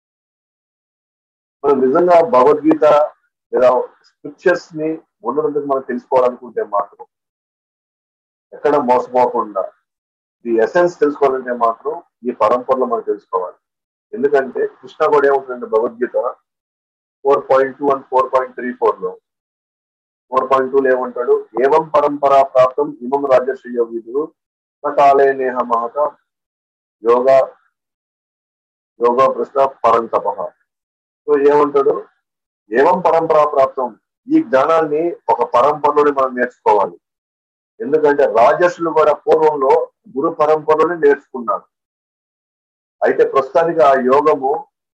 మనం నిజంగా భగవద్గీత లేదా స్క్రిప్చర్స్ ని ఉన్నదంతా మనం తెలుసుకోవాలనుకుంటే మాత్రం ఎక్కడ మోసపోకుండా ఈ ఎసెన్స్ తెలుసుకోవాలంటే మాత్రం ఈ పరంపరలో మనం తెలుసుకోవాలి ఎందుకంటే కృష్ణ కూడా ఏముంటుందంటే Bhagavad Gita four point two and four point three four లో ఫోర్ పాయింట్ టూ లో ఏమంటాడు ఏవం పరంపరా ప్రాప్తం ఇమం రాజశ్రీ యోగితుడు కాలే నేహ మహత యోగ యోగ ప్రశ్న పరంతప సో ఏమంటాడు ఏవం పరంపరా ప్రాప్తం ఈ జ్ఞానాన్ని ఒక పరంపరలోనే మనం నేర్చుకోవాలి ఎందుకంటే రాజస్సులు కూడా పూర్వంలో గురు పరంపరలోనే నేర్చుకున్నారు అయితే ప్రస్తుతానికి ఆ యోగము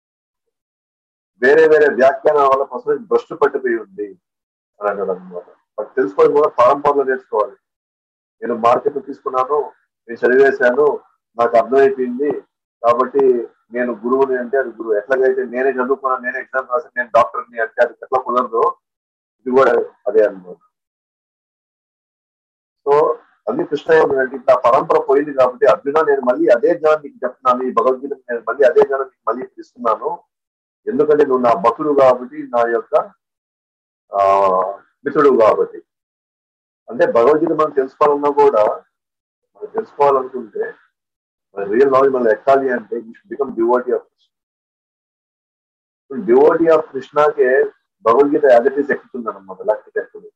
వేరే వేరే వ్యాఖ్యానాల వల్ల ప్రస్తుతం భ్రష్టు పట్టిపోయి ఉంది అని అన్నాడు అనమాట బట్ తెలుసుకోవడం కూడా పరంపరలో నేర్చుకోవాలి నేను మార్కెట్ తీసుకున్నాను నేను చదివేశాను నాకు అర్థమైపోయింది కాబట్టి నేను గురువుని అంటే అది గురువు ఎట్లాగైతే నేనే చదువుకున్నాను నేనే ఎగ్జామ్ రాసాను నేను డాక్టర్ని అంటే అది ఎట్లా కుదరదు ఇది కూడా అదే అనమాట సో అందుకే కృష్ణ ఏమన్నాడంటే ఇప్పుడు ఆ పరంపర పోయింది కాబట్టి అర్జున నేను మళ్ళీ అదే జ్ఞానం నీకు చెప్తున్నాను ఈ భగవద్గీత నేను మళ్ళీ అదే జ్ఞానం నీకు మళ్ళీ ఇస్తున్నాను ఎందుకంటే నువ్వు నా భక్తుడు కాబట్టి నా యొక్క ఆ మిత్రుడు కాబట్టి అంటే భగవద్గీత మనం తెలుసుకోవాలన్నా కూడా మనం తెలుసుకోవాలనుకుంటే మన రియల్ నాలెడ్జ్ మనం ఎక్కాలి అంటే you should become devotee of Krishna devotee of కృష్ణకే భగవద్గీత యాజ్ ఇట్ ఈస్ ఎక్కుతుంది అనమాట లేకపోతే ఎక్కుతుంది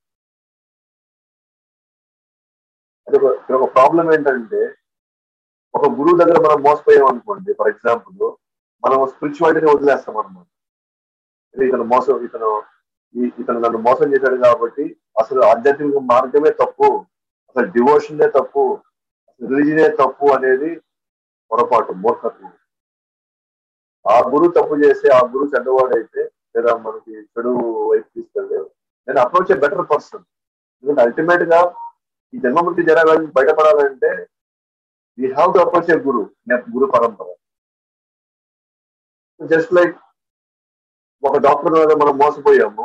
అది ఒక ఇక్కడ ఒక ప్రాబ్లం ఏంటంటే ఒక గురువు దగ్గర మనం మోసపోయాం అనుకోండి ఫర్ ఎగ్జాంపుల్ మనం స్పిరిచువాలిటీని వదిలేస్తాం అనమాట ఇతను మోసం ఇతను ఈ- ఇతను నన్ను మోసం చేశాడు కాబట్టి అసలు ఆధ్యాత్మిక మార్గమే తప్పు అసలు డివోషనే తప్పు అసలు రిలీజనే తప్పు అనేది పొరపాటు మూర్ఖత్వం ఆ గురువు తప్పు చేస్తే ఆ గురువు చెడ్డవాడైతే లేదా మనకి చెడు వైపు తీసుకెళ్ళే నేను అప్రోచ్ ఏ బెటర్ పర్సన్ ఎందుకంటే అల్టిమేట్ గా ఈ జన్మమృతి జరగాలి బయటపడాలంటే we have to approach a guru guru పరంపర జస్ట్ లైక్ ఒక డాక్టర్ మీద మనం మోసపోయాము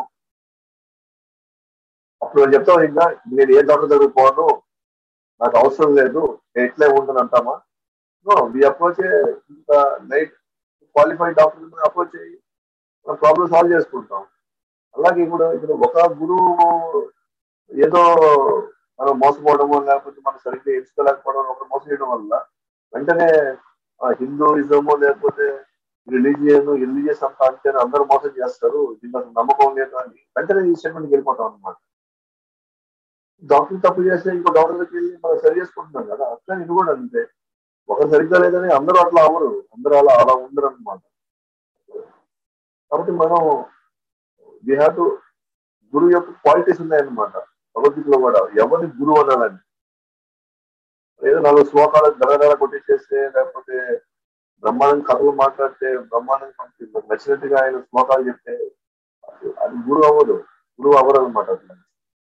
అప్పుడు నేను చెప్తాం ఇంకా నేను ఏ డాక్టర్ దగ్గర పోను నాకు అవసరం లేదు నేను ఇట్లే ఉంటాను అంటామా నో వి అప్రోచ్ ఇంకా నైట్ క్వాలిఫైడ్ డాక్టర్ అప్రోచ్ అయ్యి మన ప్రాబ్లమ్ సాల్వ్ చేసుకుంటాం అలాగే ఇప్పుడు ఇప్పుడు ఒక గురువు ఏదో మనం మోసపోవడమో లేకపోతే మనం సరిగ్గా ఎంచుకోలేకపోవడం ఒక మోసం చేయడం వల్ల వెంటనే హిందూయిజము లేకపోతే రిలీజియన్ రిలీజియస్ అంతా అంతే అని అందరూ మోసం చేస్తారు దీనికి అసలు నమ్మకం లేదు అని వెంటనే ఈ స్టేట్మెంట్కి వెళ్ళిపోతాం అనమాట డాక్టర్ తప్పు చేస్తే ఇంకో డాక్టర్ దగ్గరికి వెళ్ళి మనం సరి చేసుకుంటున్నాం కదా అట్లా ఇది కూడా అంతే ఒకరు సరిగ్గా లేదని అందరూ అట్లా అవ్వరు అందరూ అలా అలా ఉండరు అనమాట కాబట్టి మనం వీ హ్యావ్ టు గురువు యొక్క క్వాలిటీస్ ఉన్నాయన్నమాట భగవద్గీతలో కూడా ఎవరిని గురువు అనాలని ఏదో నాలుగు శ్లోకాలు గడగడ కొట్టించేస్తే లేకపోతే బ్రహ్మాండం కథలు మాట్లాడితే బ్రహ్మాండం మనకి నచ్చినట్టుగా ఆయన శ్లోకాలు చెప్తే అది గురువు అవ్వదు గురువు అవ్వరు అనమాట అట్లా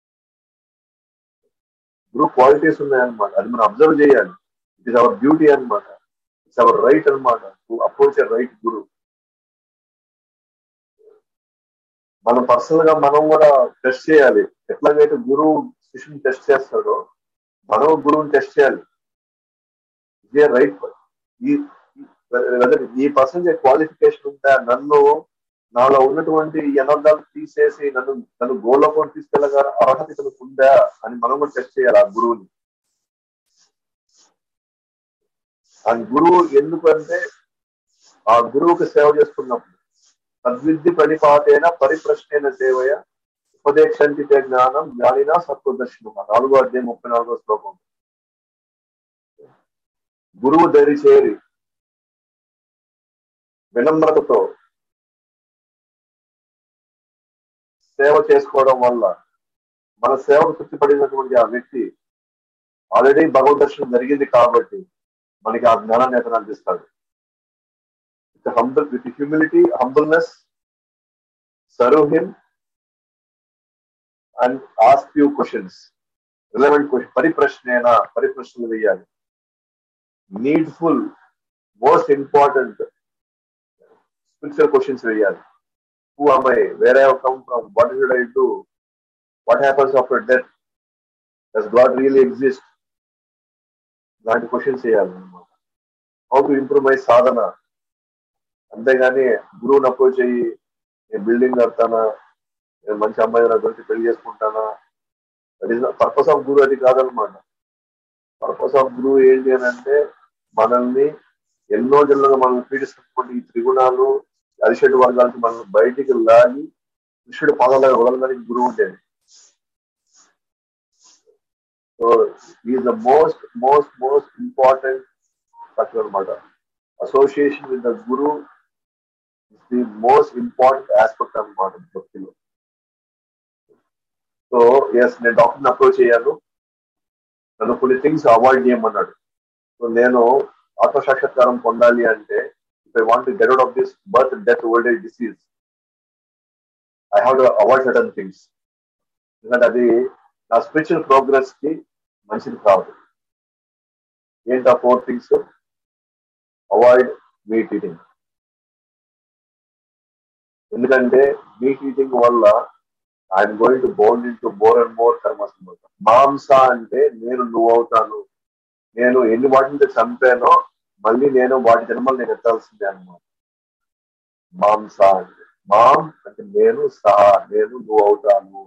గురువు క్వాలిటీస్ ఉన్నాయన్నమాట అది మనం అబ్జర్వ్ చేయాలి ఇట్ ఇస్ అవర్ బ్యూటీ అన్నమాట ఇట్స్ అవర్ రైట్ అనమాట అప్రోచ్ రైట్ గురు మనం పర్సనల్ గా మనం కూడా టెస్ట్ చేయాలి ఎట్లాగైతే గురువు శిష్యుని టెస్ట్ చేస్తాడో మనం గురువుని టెస్ట్ చేయాలి ఇదే రైట్ ఈ ఈ- ఈ పర్సన్ క్వాలిఫికేషన్ ఉందా నన్ను నాలో ఉన్నటువంటి ఈ అనర్థాలు తీసేసి నన్ను నన్ను గోలోకం తీసుకెళ్ళగల అర్హత ఇతనికి ఉందా అని మనం కూడా టెస్ట్ చేయాలి ఆ గురువుని ఆ గురువు ఎందుకంటే ఆ గురువుకి సేవ చేస్తున్నప్పుడు తద్విద్ది ప్రణిపాతేన పరిప్రశ్నైన సేవయ ఉపదేశంతితే జ్ఞానం జ్ఞానినా సత్వదర్శనం నాలుగో అధ్యాయం ముప్పై నాలుగో శ్లోకం గురువు దరి చేరి వినమ్రతతో సేవ చేసుకోవడం వల్ల మన సేవకు తృప్తిపడినటువంటి ఆ వ్యక్తి ఆల్రెడీ భగవద్ దర్శనం జరిగింది కాబట్టి మనకి ఆ జ్ఞానాన్ని అతను అందిస్తాడు with humble with humility humbleness serve him and ask you questions relevant question పరిప్రశ్నేనా పరిప్రశ్నలు వేయాలి needful most important spiritual questions వేయాలి who am I? Where I have come from? What should I do? What happens after death? Does God really exist? ఇలాంటి questions చేయాలి అనమాట how to improve my sadhana అంతేగాని గురువుని approach అయ్యి నేను building కడతానా నేను మంచి అమ్మాయి నా గురించి పెళ్లి చేసుకుంటానా that is purpose of guru అది కాదనమాట పర్పస్ ఆఫ్ గురువు ఏంటి అని అంటే మనల్ని ఎన్నో జన్మలుగా మనల్ని పీడిస్తున్నటువంటి ఈ త్రిగుణాలు అరిషడ్ వర్గాలకి మనం బయటికి లాగి కృష్ణుడు పాదాలుగా వదలడానికి గురువు ఉండేది so is the most most most important factor అనమాట association with the guru is the most important aspect అనమాట భక్తిలో సో ఎస్ నేను డాక్టర్ని అప్రోచ్ అయ్యాను నన్ను కొన్ని థింగ్స్ అవాయిడ్ చేయమన్నాడు సో నేను ఆత్మసాక్షాత్కారం పొందాలి అంటే if I want get out of this birth death old age disease I have to avoid certain things ఎందుకంటే అది నా స్పిరిచువల్ ప్రోగ్రెస్ కి మంచిది కాదు ఏంటి ఆ four things avoid meat eating ఎందుకంటే మీట్ ఈటింగ్ వల్ల I'm going to bound into more and more karmas మాంస అంటే నేను నువ్వు అవుతాను నేను ఎన్ని వాటిని చంపానో మళ్ళీ నేను వాటి జన్మలు నేను ఎత్తాల్సిందే అనమాట మాంస అంటే మాం అంటే నేను సహా నేను నువ్వు అవుతాను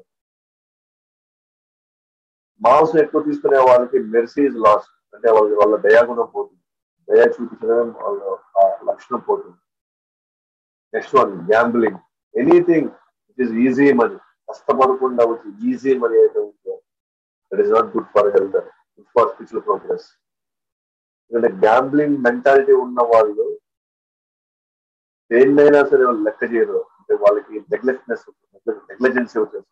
మాంసం ఎక్కువ తీసుకునే వాళ్ళకి మెర్సీ ఇస్ లాస్ అంటే వాళ్ళ వాళ్ళ దయాగుణం పోతుంది దయా చూపించడం వాళ్ళ ఆ లక్షణం పోతుంది next one gambling anything it is easy money కష్టపడకుండా వచ్చి ఈజీ మనీ అయితే ఉందో that is not good for health good for spiritual progress ఎందుకంటే గ్యాంబ్లింగ్ మెంటాలిటీ ఉన్న వాళ్ళు దేన్నైనా సరే వాళ్ళు లెక్క చేయరు అంటే వాళ్ళకి నెగ్లెక్ట్నెస్ నెగ్లెజెన్సీ వచ్చేస్తుంది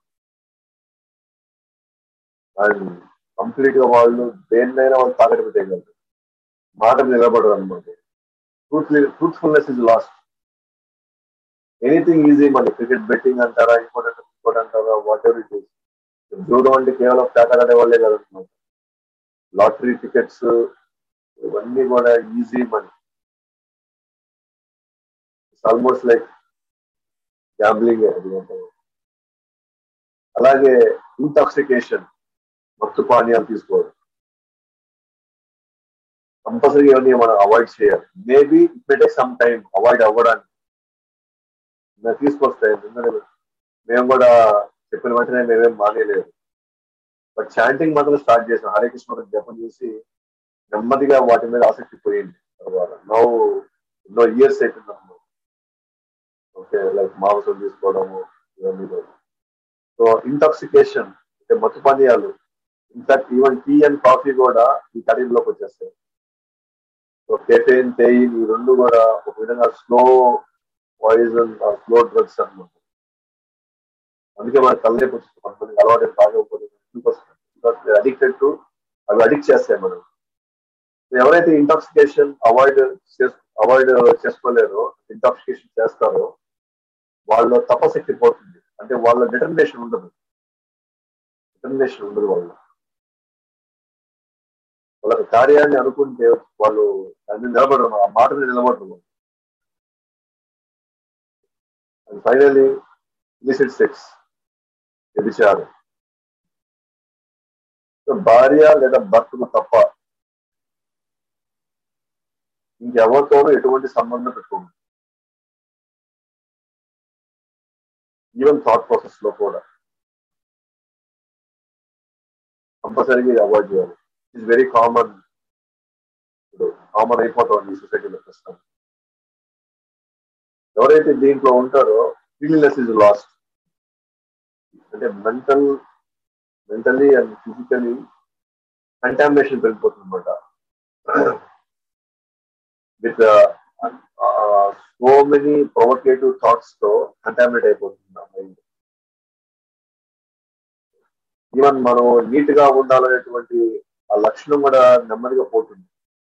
అండ్ కంప్లీట్ గా వాళ్ళు దేన్నైనా వాళ్ళు తాగట పెట్టగలరు మాట మీద నిలబడరు అనమాట truth truthfulness is lost anything easy మన క్రికెట్ బెట్టింగ్ అంటారా ఇంకోటి ఇంకోటి అంటారా వాట్ ఎవర్ ఇట్ ఈస్ జూడో అంటే కేవలం పేకాడే వాళ్ళే కదన్నమాట లాటరీ టికెట్స్ ఇవన్నీ కూడా easy money it's almost like gambling అలాగే ఇంటాక్సికేషన్ మత్తు పానీయాలు తీసుకోవడం కంపల్సరీ ఇవన్నీ మనం అవాయిడ్ చేయాలి maybe it some time avoid అవ్వడానికి నేను తీసుకొస్తాయి ఎందుకంటే మేము కూడా చెప్పిన వెంటనే మేమేం మానేయలేదు బట్ చాంటింగ్ మాత్రం స్టార్ట్ చేసాం హరే కృష్ణ జపం చేసి నెమ్మదిగా వాటి మీద ఆసక్తి పోయింది తర్వాత నో ఎన్నో ఇయర్స్ అయిపోయింది ఓకే లైక్ మాంసం తీసుకోవడము ఇవన్నీ సో ఇంటాక్సికేషన్ అంటే మత్తు పానీయాలు in fact even tea and coffee కూడా ఈ కరీంలోకి వచ్చేస్తాయి సో కెఫెయిన్ తేయిన్ ఈ రెండు కూడా ఒక విధంగా స్లో పాయిజన్ స్లో డ్రగ్స్ అనమాట అందుకే మనకి తలనొప్పి వచ్చింది కొంతమంది అలవాటు తాగకపోతే ఎందుకు వస్తుంది అడిక్టెడ్ టు అవి అడిక్ట్ చేస్తాయి మనం ఎవరైతే ఇంటాక్సికేషన్ అవాయిడ్ అవాయిడ్ చేసుకోలేరో ఇంటాక్సికేషన్ చేస్తారో వాళ్ళ తపశక్తి పోతుంది అంటే వాళ్ళ డిటర్మినేషన్ ఉండదు డిటర్మినేషన్ ఉండదు వాళ్ళ వాళ్ళకి కార్యాన్ని అనుకుంటే వాళ్ళు దాన్ని నిలబడరు ఆ మాట మీద నిలబడరు అండ్ ఫైనలీ ఇలిసిట్ సెక్స్ వ్యభిచారం భార్య లేదా భర్తకు తప్ప ఇంకెవరితోనూ ఎటువంటి సంబంధం పెట్టుకోండి ఈవెన్ థాట్ ప్రాసెస్ లో కూడా కంపల్సరీగా అవాయిడ్ చేయాలి ఇట్స్ వెరీ కామన్ ఇప్పుడు కామన్ అయిపోతుంది ఈ సొసైటీలో ప్రస్తుతం ఎవరైతే దీంట్లో ఉంటారో క్లీన్లెస్ ఇస్ లాస్ట్ అంటే mental mentally and physically contamination పెరిగిపోతుంది అనమాట with so many provocative thoughts తో కంటామినేట్ అయిపోతుంది ఆ మైండ్ ఈవెన్ మనం నీట్ గా ఉండాలనేటువంటి ఆ లక్షణం కూడా నెమ్మదిగా పోతుంది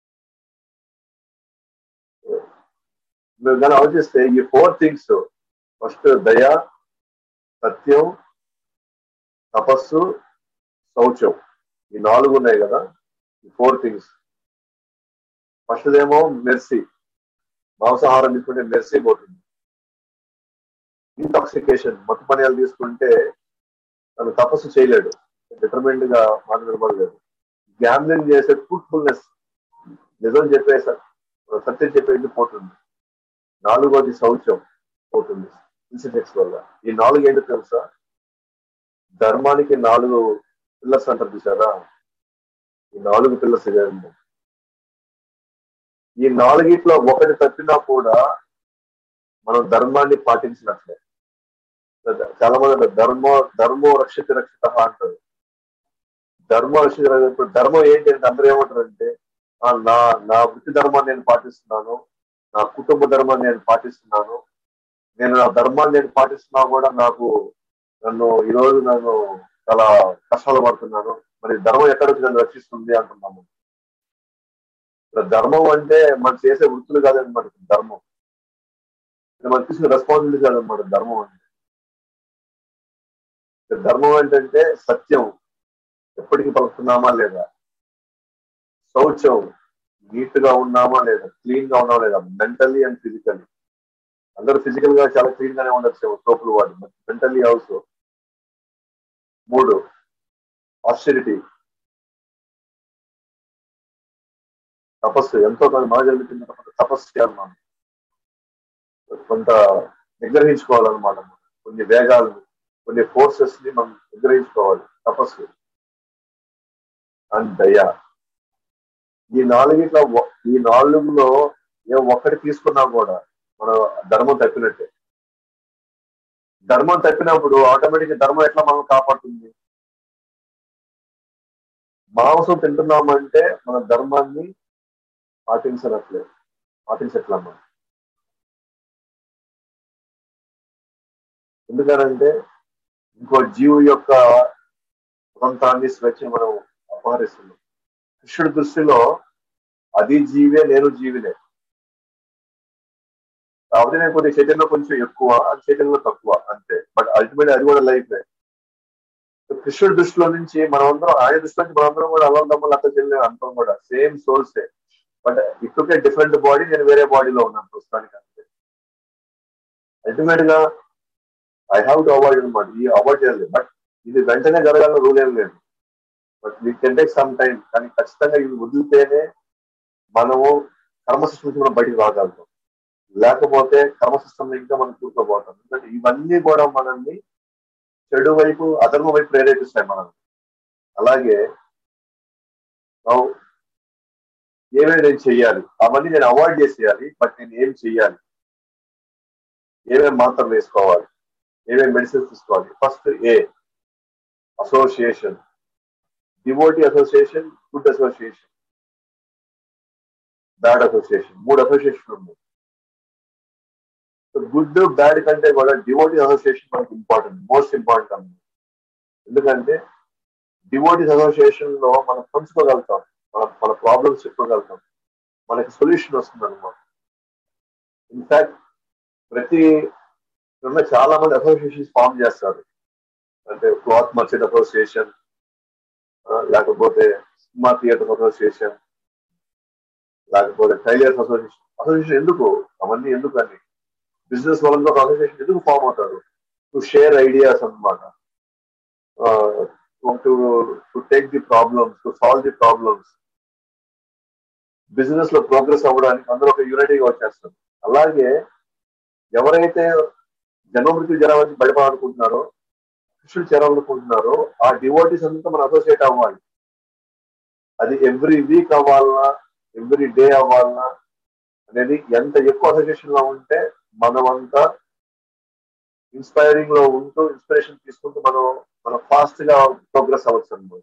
మీరు కానీ ఆలోచిస్తే ఈ ఫోర్ థింగ్స్ ఫస్ట్ దయ సత్యం తపస్సు శౌచం ఈ నాలుగు ఉన్నాయి కదా ఈ ఫోర్ థింగ్స్ ఫస్ట్ ఏమో మెర్సీ మాంసాహారం తీసుకుంటే మెర్సీ పోతుంది ఇంటాక్సికేషన్ మత్తు పనియాలు తీసుకుంటే తను తపస్సు చేయలేడు డిటర్మెంట్ గా మాట నిలబడలేదు గ్యామ్లింగ్ చేసే ట్రూత్ఫుల్నెస్ నిజం చెప్పే సత్యం చెప్పేది పోతుంది నాలుగోది శౌచం పోతుంది ఇన్సిడెక్స్ వల్ల ఈ నాలుగు ఏంటో తెలుసా ధర్మానికి నాలుగు పిల్లర్స్ అంటారు చూసారా ఈ నాలుగు పిల్లర్స్ ఇదేంటి ఈ నాలుగిట్లో ఒకటి తప్పినా కూడా మనం ధర్మాన్ని పాటించినట్లే చాలా మంది ధర్మో ధర్మో రక్షిత రక్షిత అంటారు ధర్మం రక్షిత ఇప్పుడు ధర్మం ఏంటి అంటే అందరూ ఏమంటారంటే నా నా వృత్తి ధర్మాన్ని నేను పాటిస్తున్నాను నా కుటుంబ ధర్మాన్ని నేను పాటిస్తున్నాను నేను నా ధర్మాన్ని నేను పాటిస్తున్నా కూడా నాకు నన్ను ఈరోజు నన్ను చాలా కష్టాలు పడుతున్నాను మరి ధర్మం ఎక్కడ వచ్చి నన్ను రక్షిస్తుంది అంటున్నాము ధర్మం అంటే మనం చేసే వృత్తులు కాదనమాట ధర్మం మనం తీసుకునే రెస్పాన్సిబిలిటీ కాదనమాట ధర్మం అంటే ధర్మం ఏంటంటే సత్యం ఎప్పటికీ పలుకుతున్నామా లేదా శౌచం నీట్ గా ఉన్నామా లేదా క్లీన్ గా ఉన్నామా లేదా మెంటలీ అండ్ ఫిజికలీ అందరూ ఫిజికల్ గా చాలా క్లీన్ గానే ఉండొచ్చు సోపులు వాడి మెంటలీ ఆల్సో మూడు ఆస్టెరిటీ తపస్సు ఎంతో కొంత మన జరుగుతున్న కొంత తపస్సు చేయాలి మనం కొంత నిగ్రహించుకోవాలన్నమాట మనం. కొన్ని వేగాలను కొన్ని ఫోర్సెస్ ని మనం నిగ్రహించుకోవాలి తపస్సు అండ్ దయ ఈ నాలుగిట్లో ఒ- ఈ నాలుగులో ఏ ఒక్కటి తీసుకున్నా కూడా మన ధర్మం తప్పినట్టే ధర్మం తప్పినప్పుడు ఆటోమేటిక్ ధర్మం ఎట్లా మనం కాపాడుతుంది మాంసం తింటున్నామంటే మన ధర్మాన్ని పాటించనట్లేదు పాటించట్లా మనం ఎందుకనంటే ఇంకో జీవు యొక్క స్వతంత్రాన్ని స్వేచ్ఛను మనం అపహరిస్తున్నాం కృష్ణుడి దృష్టిలో అది జీవే నేను జీవినే కాబట్టి నేను కొద్దిగా చైతన్యం కొంచెం ఎక్కువ అది చైతన్యంలో తక్కువ అంతే బట్ అల్టిమేట్ అది కూడా లైఫ్ కృష్ణుడి దృష్టిలో నుంచి మనమందరం ఆయన దృష్టి నుంచి మనందరం కూడా అవంతమ్మలు అక్క చెల్లి అంటాం కూడా సేమ్ సోల్సే బట్ ఇటుకే డిఫరెంట్ బాడీ నేను వేరే బాడీలో ఉన్నాను ప్రస్తుతానికి అంతే అల్టిమేట్ గా ఐ హావ్ టు అవాయిడ్ అనమాట ఈ అవాయిడ్ చేయాలి బట్ ఇది వెంటనే జరగాలని రూల్ ఏం లేదు but we can take some time కానీ ఖచ్చితంగా ఇది వదిలితేనే మనము కర్మ సిస్టమ్ నుంచి మనం బయటికి రాగలుగుతాం లేకపోతే కర్మ సిస్టమ్ ఇంకా మనం కూర్చోబోతాం ఎందుకంటే ఇవన్నీ కూడా మనల్ని చెడు వైపు అధర్మ వైపు ప్రేరేపిస్తాయి మనం అలాగే now ఏమేమి నేను చెయ్యాలి అవన్నీ నేను అవాయిడ్ చేసేయాలి బట్ నేను ఏం చెయ్యాలి ఏమేమి మాత్రం వేసుకోవాలి ఏమేమి మెడిసిన్స్ తీసుకోవాలి first A association devotee association good association bad association మూడు అసోసియేషన్ ఉన్నాయి గుడ్ బ్యాడ్ కంటే కూడా డివోటీ అసోసియేషన్ మనకి ఇంపార్టెంట్ మోస్ట్ ఇంపార్టెంట్ అన్నమాట ఎందుకంటే డివోటీస్ అసోసియేషన్ లో మనం పంచుకోగలుగుతాం మన మన ప్రాబ్లమ్స్ చెప్పుకోగలుగుతాం మనకి సొల్యూషన్ వస్తుంది అనమాట ఇన్ఫాక్ట్ ప్రతి ఉన్న చాలా మంది అసోసియేషన్స్ ఫామ్ చేస్తారు అంటే క్లాత్ మర్చెంట్ అసోసియేషన్ లేకపోతే సినిమా థియేటర్ అసోసియేషన్ లేకపోతే టైలర్స్ అసోసియేషన్ అసోసియేషన్ ఎందుకు అవన్నీ ఎందుకు అని బిజినెస్ వాళ్ళంతా ఒక అసోసియేషన్ ఎందుకు ఫామ్ అవుతారు టు షేర్ ఐడియాస్ అనమాట to to take the problems to solve the problems business లో ప్రోగ్రెస్ అవ్వడానికి అందరూ ఒక యూనిటీగా వచ్చేస్తారు అలాగే ఎవరైతే జన్మమృత్యు జనం నుంచి బయటపడాలనుకుంటున్నారో కృష్ణుడు చేరాలనుకుంటున్నారో ఆ డివోటీస్ అంతా మనం అసోసియేట్ అవ్వాలి అది ఎవ్రీ వీక్ అవ్వాలన్నా ఎవ్రీ డే అవ్వాలన్నా అనేది ఎంత ఎక్కువ అసోసియేషన్ లో ఉంటే మనమంతా ఇన్స్పైరింగ్ లో ఉంటూ ఇన్స్పిరేషన్ తీసుకుంటూ మనం మనం ఫాస్ట్ గా ప్రోగ్రెస్ అవ్వచ్చు అనమాట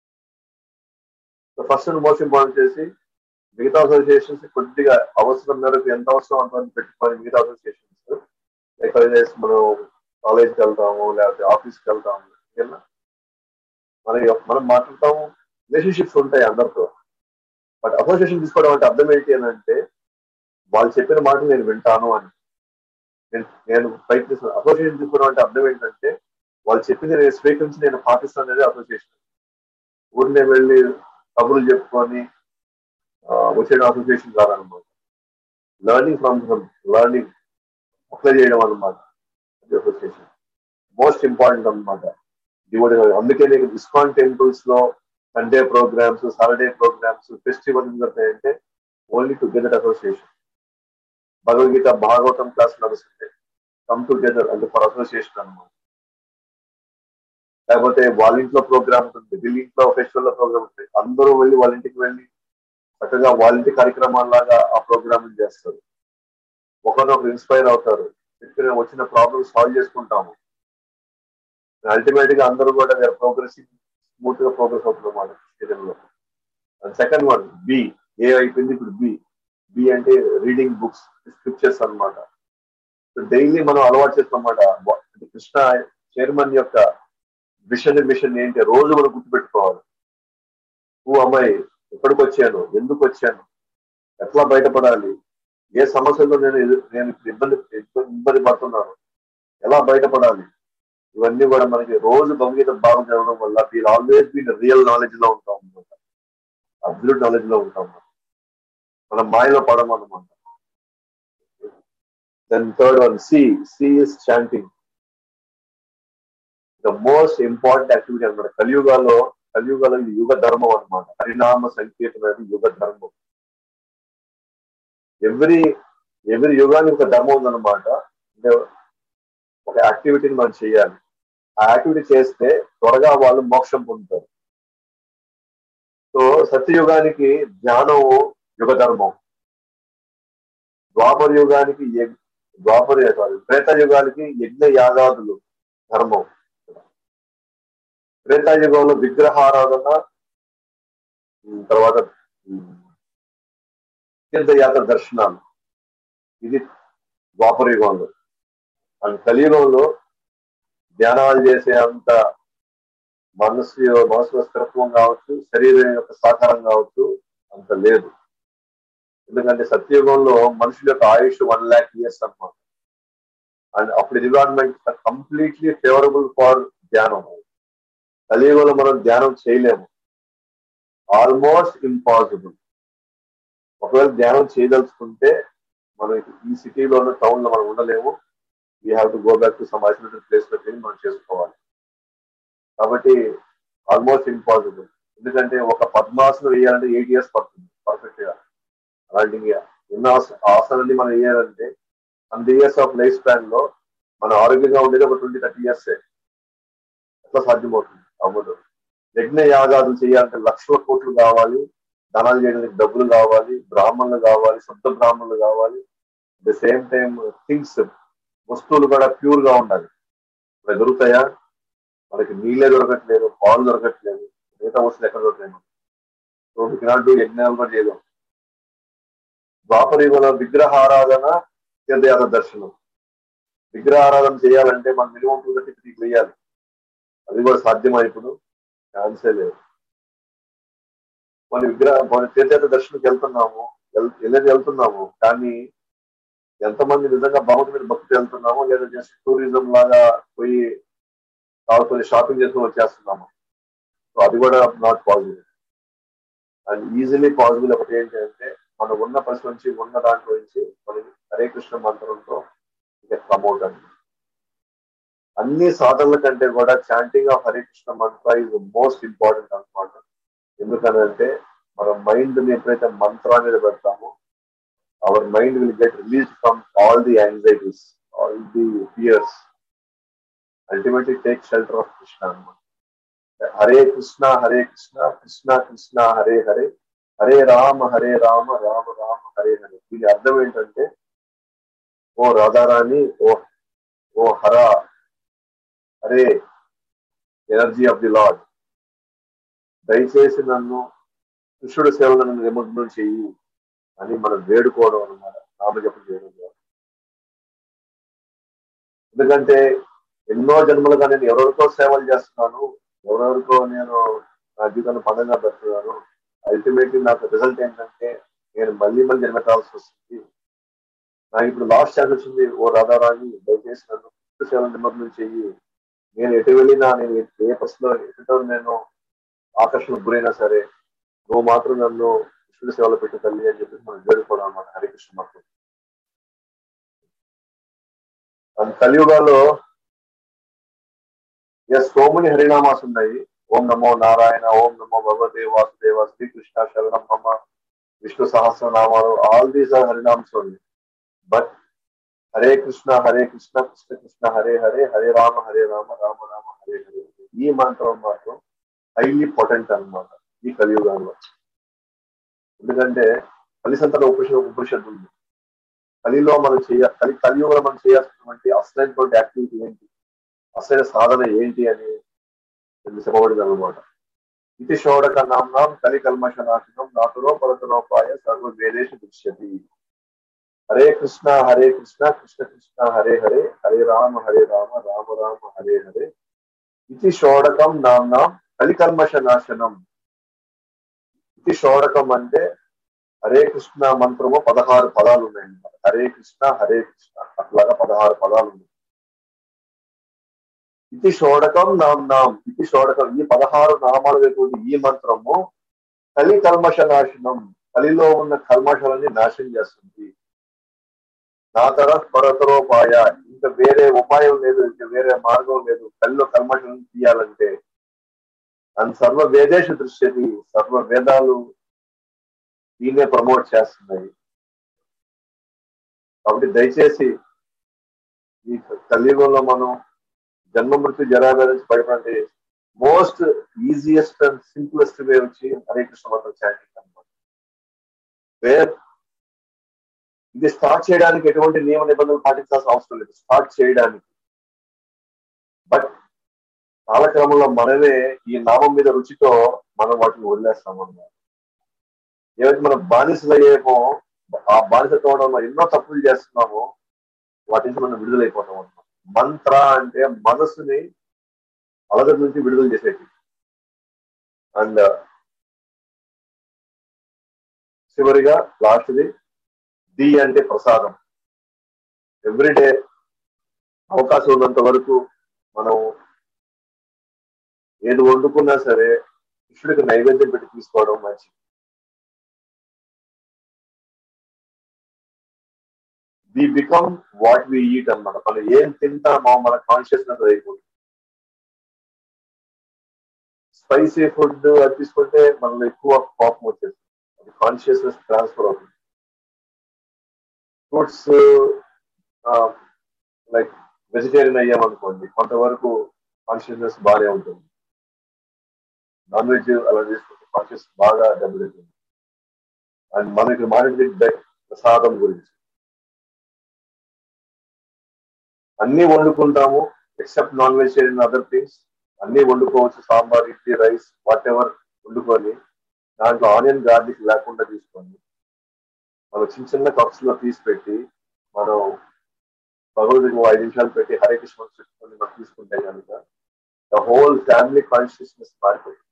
ఫస్ట్ మోస్ట్ ఇంపార్టెంట్ చేసి మిగతా అసోసియేషన్స్ కొద్దిగా అవసరం మేరకు ఎంత అవసరం అంత పెట్టుకొని మిగతా అసోసియేషన్స్ లైక్ మనం కాలేజ్కి వెళ్తాము లేకపోతే ఆఫీస్కి వెళ్తాము ఇలా మన మనం మాట్లాడతాము రిలేషన్షిప్స్ ఉంటాయి అందరితో బట్ అసోసియేషన్ తీసుకోవడం అంటే అర్థం ఏంటి అని అంటే వాళ్ళు చెప్పిన మాట నేను వింటాను అని నేను నేను ప్రయత్నిస్తాను అసోసియేషన్ తీసుకోవడం అంటే అర్థం ఏంటంటే వాళ్ళు చెప్పింది నేను స్వీకరించి నేను పాటిస్తాను అనేది అసోసియేషన్ ఊరినే వెళ్ళి కబుర్లు చెప్పుకొని వచ్చేయడం అసోసియేషన్ కాదనమాట లర్నింగ్ ఫ్రమ్ లర్నింగ్ అప్లై చేయడం అనమాట అసోసియేషన్ మోస్ట్ ఇంపార్టెంట్ అనమాట డివోటీ అందుకే నీకు ఇస్కాన్ టెంపుల్స్ లో Sunday programmes Saturday programmes festival జరుగుతాయంటే only together association Bhagavad Gita Bhagavatam class నడుస్తుంది కమ్ టుగెదర్ అంటే ఫర్ అసోసియేషన్ అనమాట లేకపోతే వాళ్ళ ఇంట్లో ప్రోగ్రామ్ ఉంటుంది వీళ్ళ ఇంట్లో ఫెస్టివల్ లో ప్రోగ్రామ్ ఉంటుంది అందరూ వెళ్ళి వాళ్ళ ఇంటికి వెళ్ళి చక్కగా వాళ్ళ ఇంటి కార్యక్రమాల్లాగా ఆ ప్రోగ్రామ్ చేస్తారు ఒకరినొకరు ఇన్స్పైర్ అవుతారు చెప్పిన వచ్చిన ప్రాబ్లమ్స్ సాల్వ్ చేసుకుంటాము అల్టిమేట్ గా అందరూ కూడా ప్రోగ్రెసింగ్ స్మూత్ గా ప్రోగ్రెస్ అవుతుంది అన్నమాట శరీరంలో సెకండ్ వన్ బి ఏ అయిపోయింది ఇప్పుడు బి బి అంటే రీడింగ్ బుక్స్ స్క్రిప్చర్స్ అనమాట డైలీ మనం అలవాటు చేస్తామన్నమాట కృష్ణ చైర్మన్ యొక్క విషన్ మిషన్ ఏంటి రోజు మనం గుర్తుపెట్టుకోవాలి ఓ అమ్మాయి ఎక్కడికి వచ్చాను ఎందుకు వచ్చాను ఎట్లా బయటపడాలి ఏ సమస్యల్లో నేను నేను ఇబ్బంది ఇబ్బంది పడుతున్నాను ఎలా బయటపడాలి ఇవన్నీ కూడా మనకి రోజు భగవద్గీత భాగం చదవడం వల్ల we'll always be in real knowledge లో ఉంటాం అనమాట అబ్సల్యూట్ నాలెడ్జ్ లో ఉంటాం మనం మాయలో పడడం అనమాట then third one C C is chanting the most important activity అనమాట కలియుగాలో కలియుగాలో ఇది యుగ ధర్మం అనమాట పరిణామ సంకేతం అనేది యుగ ధర్మం ఎవ్రీ ఎవ్రీ యుగానికి ఒక ధర్మం ఉందన్నమాట అంటే ఒక యాక్టివిటీని మనం చేయాలి ఆ యాక్టివిటీ చేస్తే త్వరగా వాళ్ళు మోక్షం పొందుతారు సో సత్యయుగానికి ధ్యానం యుగ ధర్మం ద్వాపర యుగానికి యజ్ఞ- ద్వాపర కాదు త్రేతాయుగానికి యజ్ఞ యాగాదులు ధర్మం త్రేతాయుగంలో విగ్రహారాధన ఉమ్, తర్వాత ఉమ్, తీర్థయాత్ర దర్శనాలు ఇది ద్వాపర యుగంలో అండ్ కలియుగంలో ధ్యానాలు చేసే అంత మనసు మనసులో స్థిరత్వం కావచ్చు శరీరం యొక్క సహకారం కావచ్చు అంత లేదు ఎందుకంటే సత్యయుగంలో మనుషుల యొక్క ఆయుష్ వన్ ల్యాక్ ఇయర్స్ అన్నమాట అండ్ అప్పుడు ఎన్విరాన్మెంట్ కంప్లీట్లీ ఫేవరబుల్ ఫర్ ధ్యానం కలియుగంలో మనం ధ్యానం చేయలేము ఆల్మోస్ట్ ఇంపాసిబుల్ ఒకవేళ ధ్యానం చేయదలుచుకుంటే మనం ఈ సిటీలోనూ టౌన్ లో మనం ఉండలేము we have to go back to some isolated place లోకి వెళ్ళి మనం చేసుకోవాలి కాబట్టి ఆల్మోస్ట్ ఇంపాసిబుల్ ఎందుకంటే ఒక పద్మాసనం వేయాలంటే ఎయిట్ ఇయర్స్ పడుతుంది పర్ఫెక్ట్ గా అలాంటి ఎన్న ఆసనాన్ని మనం వేయాలంటే hundred years of life span లో మన ఆరోగ్యంగా ఉండేది ఒక ట్వంటీ థర్టీ ఇయర్స్ ఎట్లా సాధ్యమవుతుంది అవ్వదు యజ్ఞ యాగాదులు చేయాలంటే లక్షల కోట్లు కావాలి దానాలు చేయడానికి డబ్బులు కావాలి బ్రాహ్మణులు కావాలి శుద్ధ బ్రాహ్మణులు కావాలి ద సేమ్ టైం థింగ్స్ వస్తువులు కూడా ప్యూర్ గా ఉండాలి ఇప్పుడు దొరుకుతాయా మనకి నీళ్ళే దొరకట్లేదు పాలు దొరకట్లేదు మిగతా వస్తువులు ఎక్కడ దొరకలేదు సో వీ కెనాట్ డూ యజ్ఞాలు కూడా చేయలేం ద్వాపర యుగంలో విగ్రహారాధన తీర్థయాత్ర దర్శనం విగ్రహారాధన చేయాలంటే మనం మినిమం టూ థర్టీ త్రీ వేయాలి అది కూడా సాధ్యమా ఇప్పుడు ఛాన్సే లేదు మన విగ్రహ మన తీర్థయాత్ర దర్శనంకి వెళ్తున్నాము వెల్- వెళ్ళేది వెళ్తున్నాము కానీ ఎంతమంది నిజంగా భగవంతు మీద భక్తి వెళ్తున్నామో లేదా జస్ట్ టూరిజం లాగా పోయి కావాల్సిన షాపింగ్ చేసుకుని వచ్చేస్తున్నాము సో అది కూడా not possible and easily possible ఒకటి ఏంటి అంటే మనం ఉన్న పరిస్థితి నుంచి ఉన్న దాంట్లో నుంచి మనం హరే కృష్ణ మంత్రంతో ప్రమోట్ అండి అన్ని సాధనల కంటే కూడా చాంటింగ్ ఆఫ్ హరే కృష్ణ మంత్ర ఇస్ మోస్ట్ ఇంపార్టెంట్ అనమాట ఎందుకనంటే మన మైండ్ ని ఎప్పుడైతే మంత్రా మీద పెడతామో our mind will get release from all the anxieties all the fears ultimately take shelter of Krishna అనమాట హరే కృష్ణ హరే కృష్ణ కృష్ణ కృష్ణ హరే హరే హరే రామ హరే రామ రామ రామ హరే హరే దీని అర్థం ఏంటంటే ఓ రాధారాణి ఓ ఓ Hara Hare energy of the lord దయచేసి నన్ను కృష్ణుడి సేవలో నన్ను నిమగ్నం చెయ్యి అని మనం వేడుకోవడం అనమాట నామజపం చేయడం ద్వారా ఎందుకంటే ఎన్నో జన్మలుగా నేను ఎవరెవరికో సేవలు చేస్తున్నాను ఎవరెవరికో నేను నా జీవితాన్ని పదంగా పెడుతున్నాను అల్టిమేట్లీ నాకు రిజల్ట్ ఏంటంటే నేను మళ్ళీ మళ్ళీ జన్మెట్టాల్సి వస్తుంది నాకు ఇప్పుడు లాస్ట్ ఛాన్స్ వచ్చింది ఓ రాధారాణి దయచేసి నన్ను కృష్ణ సేవలు నిమగ్నం చెయ్యి నేను ఎటు వెళ్ళినా నేను ఏ పరిస్థితిలో ఎటుతో నేను ఆకర్షణకు గురైనా సరే నువ్వు మాత్రం నన్ను కృష్ణుడి సేవలో పెట్టు తల్లి అని చెప్పి మనం వేడుకోవడం అనమాట హరికృష్ణ మాత్రం అండ్ కలియుగాలో ఎస్ సో మెనీ హరినామాస్ ఉన్నాయి ఓం నమో నారాయణ ఓం నమో భగవతే వాసుదేవ శ్రీకృష్ణ శరణం మమ విష్ణు సహస్రనామాలు ఆల్ దీస్ ఆర్ హరినామ్స్ ఓన్లీ బట్ హరే కృష్ణ హరే కృష్ణ కృష్ణ కృష్ణ హరే హరే హరే రామ హరే రామ రామ రామ హరే హరే ఈ మంత్రం మాత్రం హైలీ పొటెంట్ అన్నమాట ఈ కలియుగంలో ఎందుకంటే కలిసంతలో ఉపనిష ఉపనిషత్తు ఉంది కలిలో మనం చేయ కలి కలియుగంలో మనం చేయాల్సినటువంటి అసలైనటువంటి యాక్టివిటీ ఏంటి అసలైన సాధన ఏంటి అని చెప్పబడింది అనమాట ఇది షోడక నామ్నాం కలి కల్మష నాశనం నాటులో పరతనోపాయ సర్వ వేదేశ దృశ్యతి హరే కృష్ణ హరే కృష్ణ కృష్ణ కృష్ణ హరే హరే హరే రామ హరే రామ రామ రామ హరే హరే ఇది షోడకం నామ్నాం కలికల్మష నాశనం ఇది షోడకం అంటే హరే కృష్ణ మంత్రము పదహారు పదాలు ఉన్నాయి హరే కృష్ణ హరే కృష్ణ అట్లాగా పదహారు పదాలు ఉన్నాయి ఇది షోడకం నామ్నాం ఇది షోడకం ఈ పదహారు నామాలు ఈ మంత్రము కలి కల్మష నాశనం కలిలో ఉన్న కల్మషాలని నాశనం చేస్తుంది నా తర పరతరోపాయ ఇంకా వేరే ఉపాయం లేదు ఇంకా వేరే మార్గం లేదు కళ్ళు కల్మషం తీయాలంటే అండ్ సర్వ వేదేశ దృశ్యది సర్వ వేదాలు దీన్నే ప్రమోట్ చేస్తున్నాయి కాబట్టి దయచేసి ఈ కలియుగంలో మనం జన్మ మృత్యు జరాభా నుంచి బయటపడే most easiest and simplest way వచ్చి హరే కృష్ణ మంత్రం చాటింగ్ అనమాట వేర్ ఇది స్టార్ట్ చేయడానికి ఎటువంటి నియమ నిబంధనలు పాటించాల్సిన అవసరం లేదు స్టార్ట్ చేయడానికి బట్ కాలక్రమంలో మనమే ఈ నామం మీద రుచితో మనం వాటిని వదిలేస్తాం అన్నమాట ఏవైతే మనం బానిసలు అయ్యేమో ఆ బానిసత్వం వల్ల మనం ఎన్నో తప్పులు చేస్తున్నామో వాటి నుంచి మనం విడుదలైపోతాం అన్నమాట మంత్ర అంటే మనసుని అలగడ నుంచి విడుదల చేసేది అండ్ చివరిగా లాస్ట్ది డి అంటే ప్రసాదం ఎవ్రీడే అవకాశం ఉన్నంత వరకు మనం ఏది వండుకున్నా సరే కృష్ణుడికి నైవేద్యం పెట్టి తీసుకోవడం మంచిది we become what we eat అన్నమాట మనం ఏం తింటామో మన కాన్షియస్నెస్ అయిపోతుంది స్పైసీ ఫుడ్ అది తీసుకుంటే మనలో ఎక్కువ కోపం వచ్చేస్తుంది అది కాన్షియస్నెస్ ట్రాన్స్ఫర్ అవుతుంది ఫ్రూట్స్ లైక్ వెజిటేరియన్ అయ్యామనుకోండి కొంతవరకు కాన్షియస్నెస్ బాగానే ఉంటుంది నాన్ వెజ్ అలా చేసుకుంటే కాన్షియస్ బాగా దెబ్బతింటుంది అండ్ మనం ఇక్కడ మాట్లాడేది ప్రసాదం గురించి అన్ని వండుకుంటాము except non vegetarian other things అన్ని వండుకోవచ్చు sambar idli rice whatever వండుకొని దాంట్లో ఆనియన్ గార్లిక్ లేకుండా తీసుకొని మనం చిన్న చిన్న కప్స్ లో తీసి పెట్టి మనం భగవద్గీత ఐదు నిమిషాలు పెట్టి హరే కృష్ణ పెట్టుకొని మనం తీసుకుంటే కనుక ద హోల్ ఫ్యామిలీ కాన్షియస్నెస్ మారిపోయింది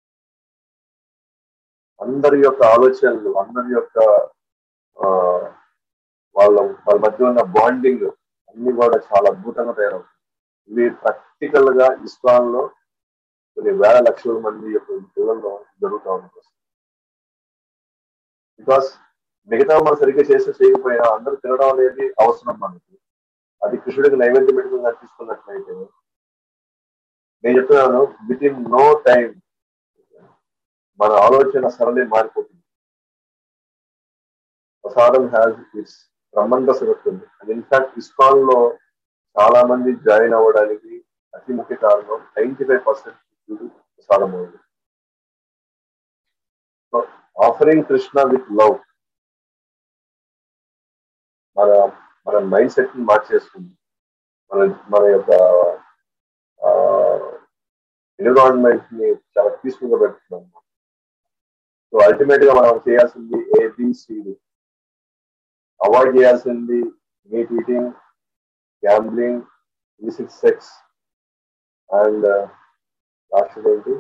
అందరి యొక్క ఆలోచనలు అందరి యొక్క వాళ్ళ వాళ్ళ మధ్య ఉన్న బాండింగ్ అన్ని కూడా చాలా అద్భుతంగా తయారవుతుంది ఇవి ప్రాక్టికల్ గా ఇస్లాం లో కొన్ని వేల లక్షల మంది యొక్క పిల్లల్లో జరుగుతూ ఉంటుంది బికాస్ మిగతా మనం సరిగ్గా చేస్తే చేయకపోయినా అందరూ తినడం అనేది అవసరం మనకి అది కృష్ణుడికి నైవేద్యం పెట్టుకుని తీసుకున్నట్లయితే నేను చెప్తున్నాను విత్ ఇన్ నో టైం మన ఆలోచన సరళి మారిపోతుంది ప్రసాదం హ్యాస్ ఇట్స్ ట్రమండస్ ఉంది అండ్ ఇన్ఫాక్ట్ ఇస్కాన్ లో చాలా మంది జాయిన్ అవ్వడానికి అతి ముఖ్య కారణం నైన్టీ ఫైవ్ పర్సెంట్ ప్రసాదం ఉంది ఆఫరింగ్ కృష్ణ విత్ లవ్ మన మన మైండ్ సెట్ ని మార్చేస్తుంది మన మన యొక్క ఎన్విరాన్మెంట్ ని చాలా పీస్ఫుల్ గా పెడుతున్నాం సో అల్టిమేట్ గా మనం చేయాల్సింది ఏబిసిడి అవాయిడ్ చేయాల్సింది meat eating gambling illicit sex and last ఏంటి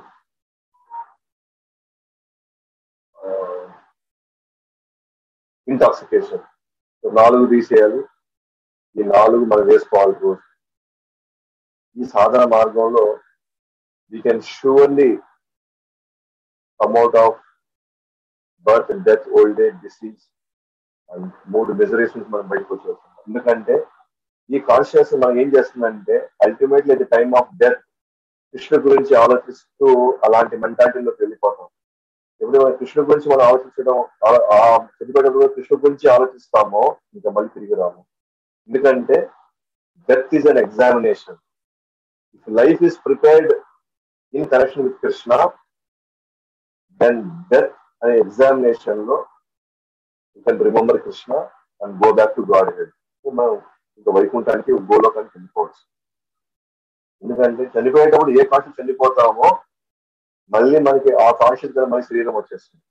ఇంటాక్సికేషన్ నాలుగు తీసేయాలి ఈ నాలుగు మనం వేసుకోవాలి రోజు ఈ సాధన మార్గంలో we can surely come out of birth death old age disease and మూడు మెజరేషన్స్ మనం బయటకు వచ్చేస్తున్నాం ఎందుకంటే ఈ కాన్షియస్ మనం ఏం చేస్తుందంటే ultimately the time of death Krishna గురించి ఆలోచిస్తూ అలాంటి మెంటాలిటీలోకి వెళ్ళిపోతాం ఎప్పుడు మనం కృష్ణ గురించి మనం ఆలోచించడం చనిపోయేటప్పుడు కృష్ణ గురించి ఆలోచిస్తామో ఇంకా మళ్ళీ తిరిగి రాము ఎందుకంటే death is an examination if life is prepared in connection with Krishna then death అనే ఎగ్జామినేషన్ లో you can remember Krishna and go back to godhead మనం ఇంకా వైకుంఠానికి గోలోకానికి వెళ్ళిపోవచ్చు ఎందుకంటే చనిపోయేటప్పుడు ఏ కాన్షియస్ చనిపోతామో మళ్ళీ మనకి ఆ కాన్షియస్ గా మన శరీరం వచ్చేస్తుంది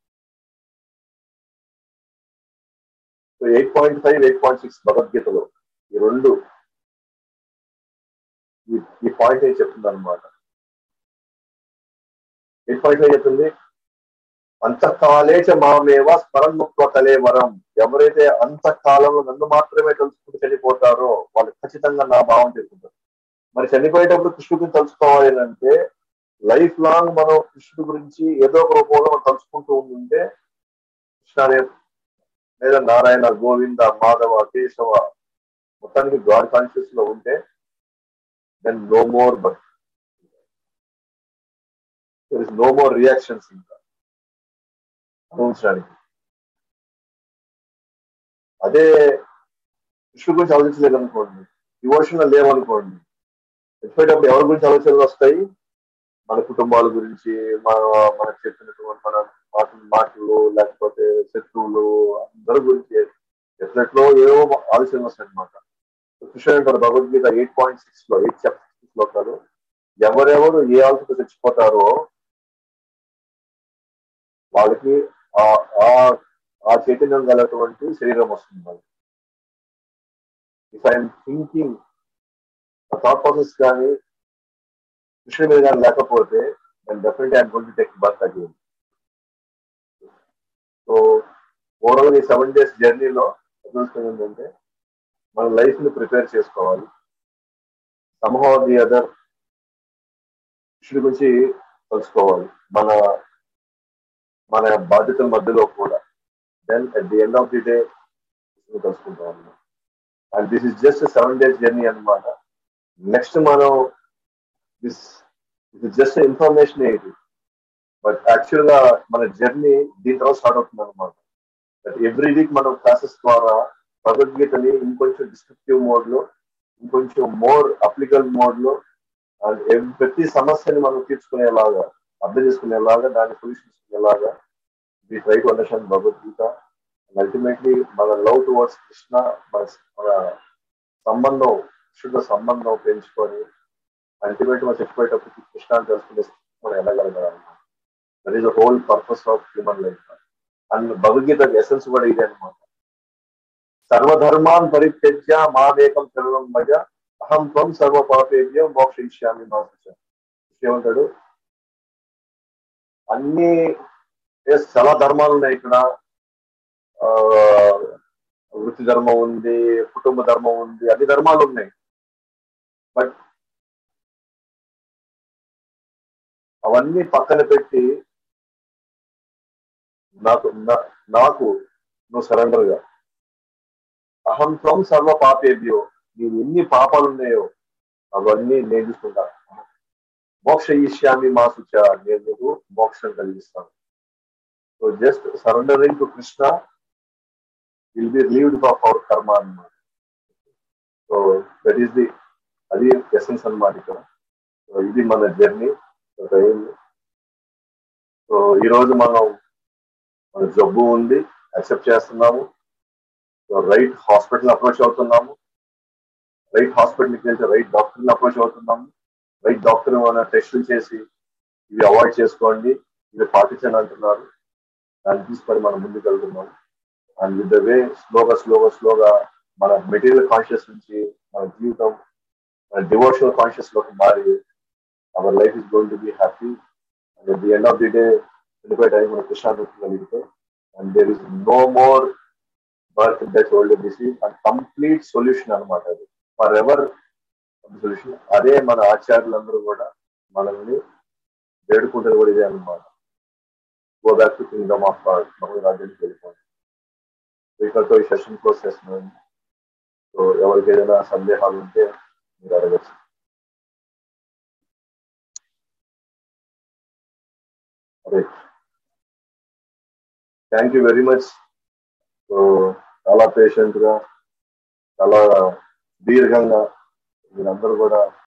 so eight point five eight point six భగవద్గీతలో ఈ రెండు ఈ పాయింట్ ఏం చెప్తుంది అనమాట ఎయిట్ పాయింట్ ఫైవ్ చెప్తుంది అంతకాలేచ మామేవ స్మరణముక్వ కలేవరం ఎవరైతే అంతకాలంలో నన్ను మాత్రమే తెలుసుకుంటూ చనిపోతారో వాళ్ళు ఖచ్చితంగా నా భావం చేసుకుంటారు మరి చనిపోయేటప్పుడు కృష్ణుడు గురించి తెలుసుకోవాలి అంటే లైఫ్ లాంగ్ మనం కృష్ణుడు గురించి ఏదో ఒక రూపంలో మనం తలుచుకుంటూ ఉంటే కృష్ణ లేదా నారాయణ గోవింద మాధవ కేశవ మొత్తానికి గాడ్ కాన్షియస్ లో ఉంటే then no more but there is no more reactions ఇంకా అనుభవించడానికి అదే కృష్ణుడు గురించి ఆలోచించలేదు అనుకోండి డివోషన్ లేవనుకోండి చచ్చిపోయేటప్పుడు ఎవరి గురించి ఆలోచనలు వస్తాయి మన కుటుంబాల గురించి మన మనకు చెప్పినటువంటి మన మాటలు మాటలు లేకపోతే శత్రువులు అందరి గురించి ఎట్లెట్లో ఏవో ఆలోచనలు వస్తాయి అనమాట కృష్ణుడు అంటారు భగవద్గీత ఎయిట్ పాయింట్ సిక్స్ లో ఎయిట్ చాప్టర్ సిక్స్ లో కాదు ఎవరెవరు ఏ ఆలోచన చచ్చిపోతారో వాళ్ళకి ఆ ఆ- ఆ చైతన్యం గలటువంటి శరీరం వస్తుంది వాళ్ళకి if I'm thinking thought process కానీ కృష్ణ మీద కానీ లేకపోతే నేను definitely I'm going to take birth again so overall ఈ సెవెన్ డేస్ జర్నీలో తెలుస్తుంది ఏంటంటే మన లైఫ్ ని ప్రిపేర్ చేసుకోవాలి సమ్హౌ ది అదర్ కృష్ణుడి గురించి తెలుసుకోవాలి మన మన బాధ్యతల మధ్యలో కూడా then at the end of the day తెలుసుకుంటాం and this is just seven days journey అన్నమాట నెక్స్ట్ మనం దిస్ ఇది జస్ట్ ఇన్ఫర్మేషన్ ఇది బట్ యాక్చువల్ గా మన జర్నీ దీని తర్వాత స్టార్ట్ అవుతుంది అనమాట ఎవ్రీ వీక్ మనం క్లాసెస్ ద్వారా భగవద్గీతని ఇంకొంచెం డిస్క్రిప్టివ్ మోడ్ లో ఇంకొంచెం మోర్ అప్లికల్ మోడ్ లో అండ్ ఎవ్- ప్రతి సమస్యని మనం తీర్చుకునేలాగా అర్థం చేసుకునేలాగా దాని సొల్యూషన్ ఇచ్చుకునేలాగా we try to understand Bhagavad Gita ultimately మన లవ్ టువర్డ్స్ కృష్ణ మన మన సంబంధం కృష్ణుడితో సంబంధం పెంచుకొని అల్టిమేట్ మనం చచ్చిపోయేటప్పుడు కృష్ణ అని తెలుసుకునే స్థితికి మనం వెళ్ళగలగాలి that is the whole purpose of human life and Bhagavad Gita essence కూడా ఇదే అనమాట సర్వధర్మాన్ పరిత్యజ్య మావేకం సర్వం మజ అహం త్వం సర్వ పాపేభ్యం మోక్ష ఇష్యామి మాస ఏమంటాడు అన్ని yes, చాలా ధర్మాలు ఉన్నాయి ఇక్కడ ఆ, వృత్తి ధర్మం ఉంది కుటుంబ ధర్మం ఉంది అన్ని ధర్మాలు ఉన్నాయి బట్ అవన్నీ పక్కన పెట్టి నాకు నా- నాకు నువ్వు సరెండర్ గా అహం త్వం సర్వ పాపేభ్యో నీవు ఎన్ని పాపాలు ఉన్నాయో అవన్నీ నేను చూసుకుంటా మోక్ష ఈశ్యామి మా సుచ నేను నీకు మోక్షం కలిగిస్తాను so just surrendering to Krishna will be relieved of our karma అన్నమాట సో దట్ ఈస్ ది అది ఎసెన్స్ అన్నమాట ఇక్కడ సో ఇది మన జర్నీ సో ఈ రోజు మనం మన జబ్బు ఉంది యాక్సెప్ట్ చేస్తున్నాము రైట్ హాస్పిటల్ అప్రోచ్ అవుతున్నాము రైట్ హాస్పిటల్కి వెళ్తే రైట్ డాక్టర్ని అప్రోచ్ అవుతున్నాము రైట్ డాక్టర్ మన టెస్టులు చేసి ఇవి అవాయిడ్ చేసుకోండి ఇవి పాటించండి అంటున్నారు దాన్ని తీసుకొని మనం ముందుకు వెళ్తున్నాము అండ్ విత్ ద వే స్లోగా స్లోగా స్లోగా మన మెటీరియల్ కాన్షియస్ నుంచి మన జీవితం మన డివోషనల్ కాన్షియస్ లోకి మారి our life is going to be happy and at the end of the day చనిపోయే టైం మన కృష్ణాన్ని కలిగితే and there is no more birth death old disease and complete solution అనమాట అది ఫర్ ఎవర్ సొల్యూషన్ అదే మన ఆచార్యులందరూ కూడా మనల్ని వేడుకుంటారు కూడా ఇదే అనమాట go back to kingdom of god Bhagavad రాజ్యానికి వెళ్ళిపోండి సో ఇక్కడతో ఈ సెషన్ క్లోజ్ చేస్తున్నాను సో ఎవరికి ఏదైనా సందేహాలు ఉంటే మీరు అడగచ్చు అదే thank you very much so చాలా పేషెంట్ గా చాలా దీర్ఘంగా మీరందరూ కూడా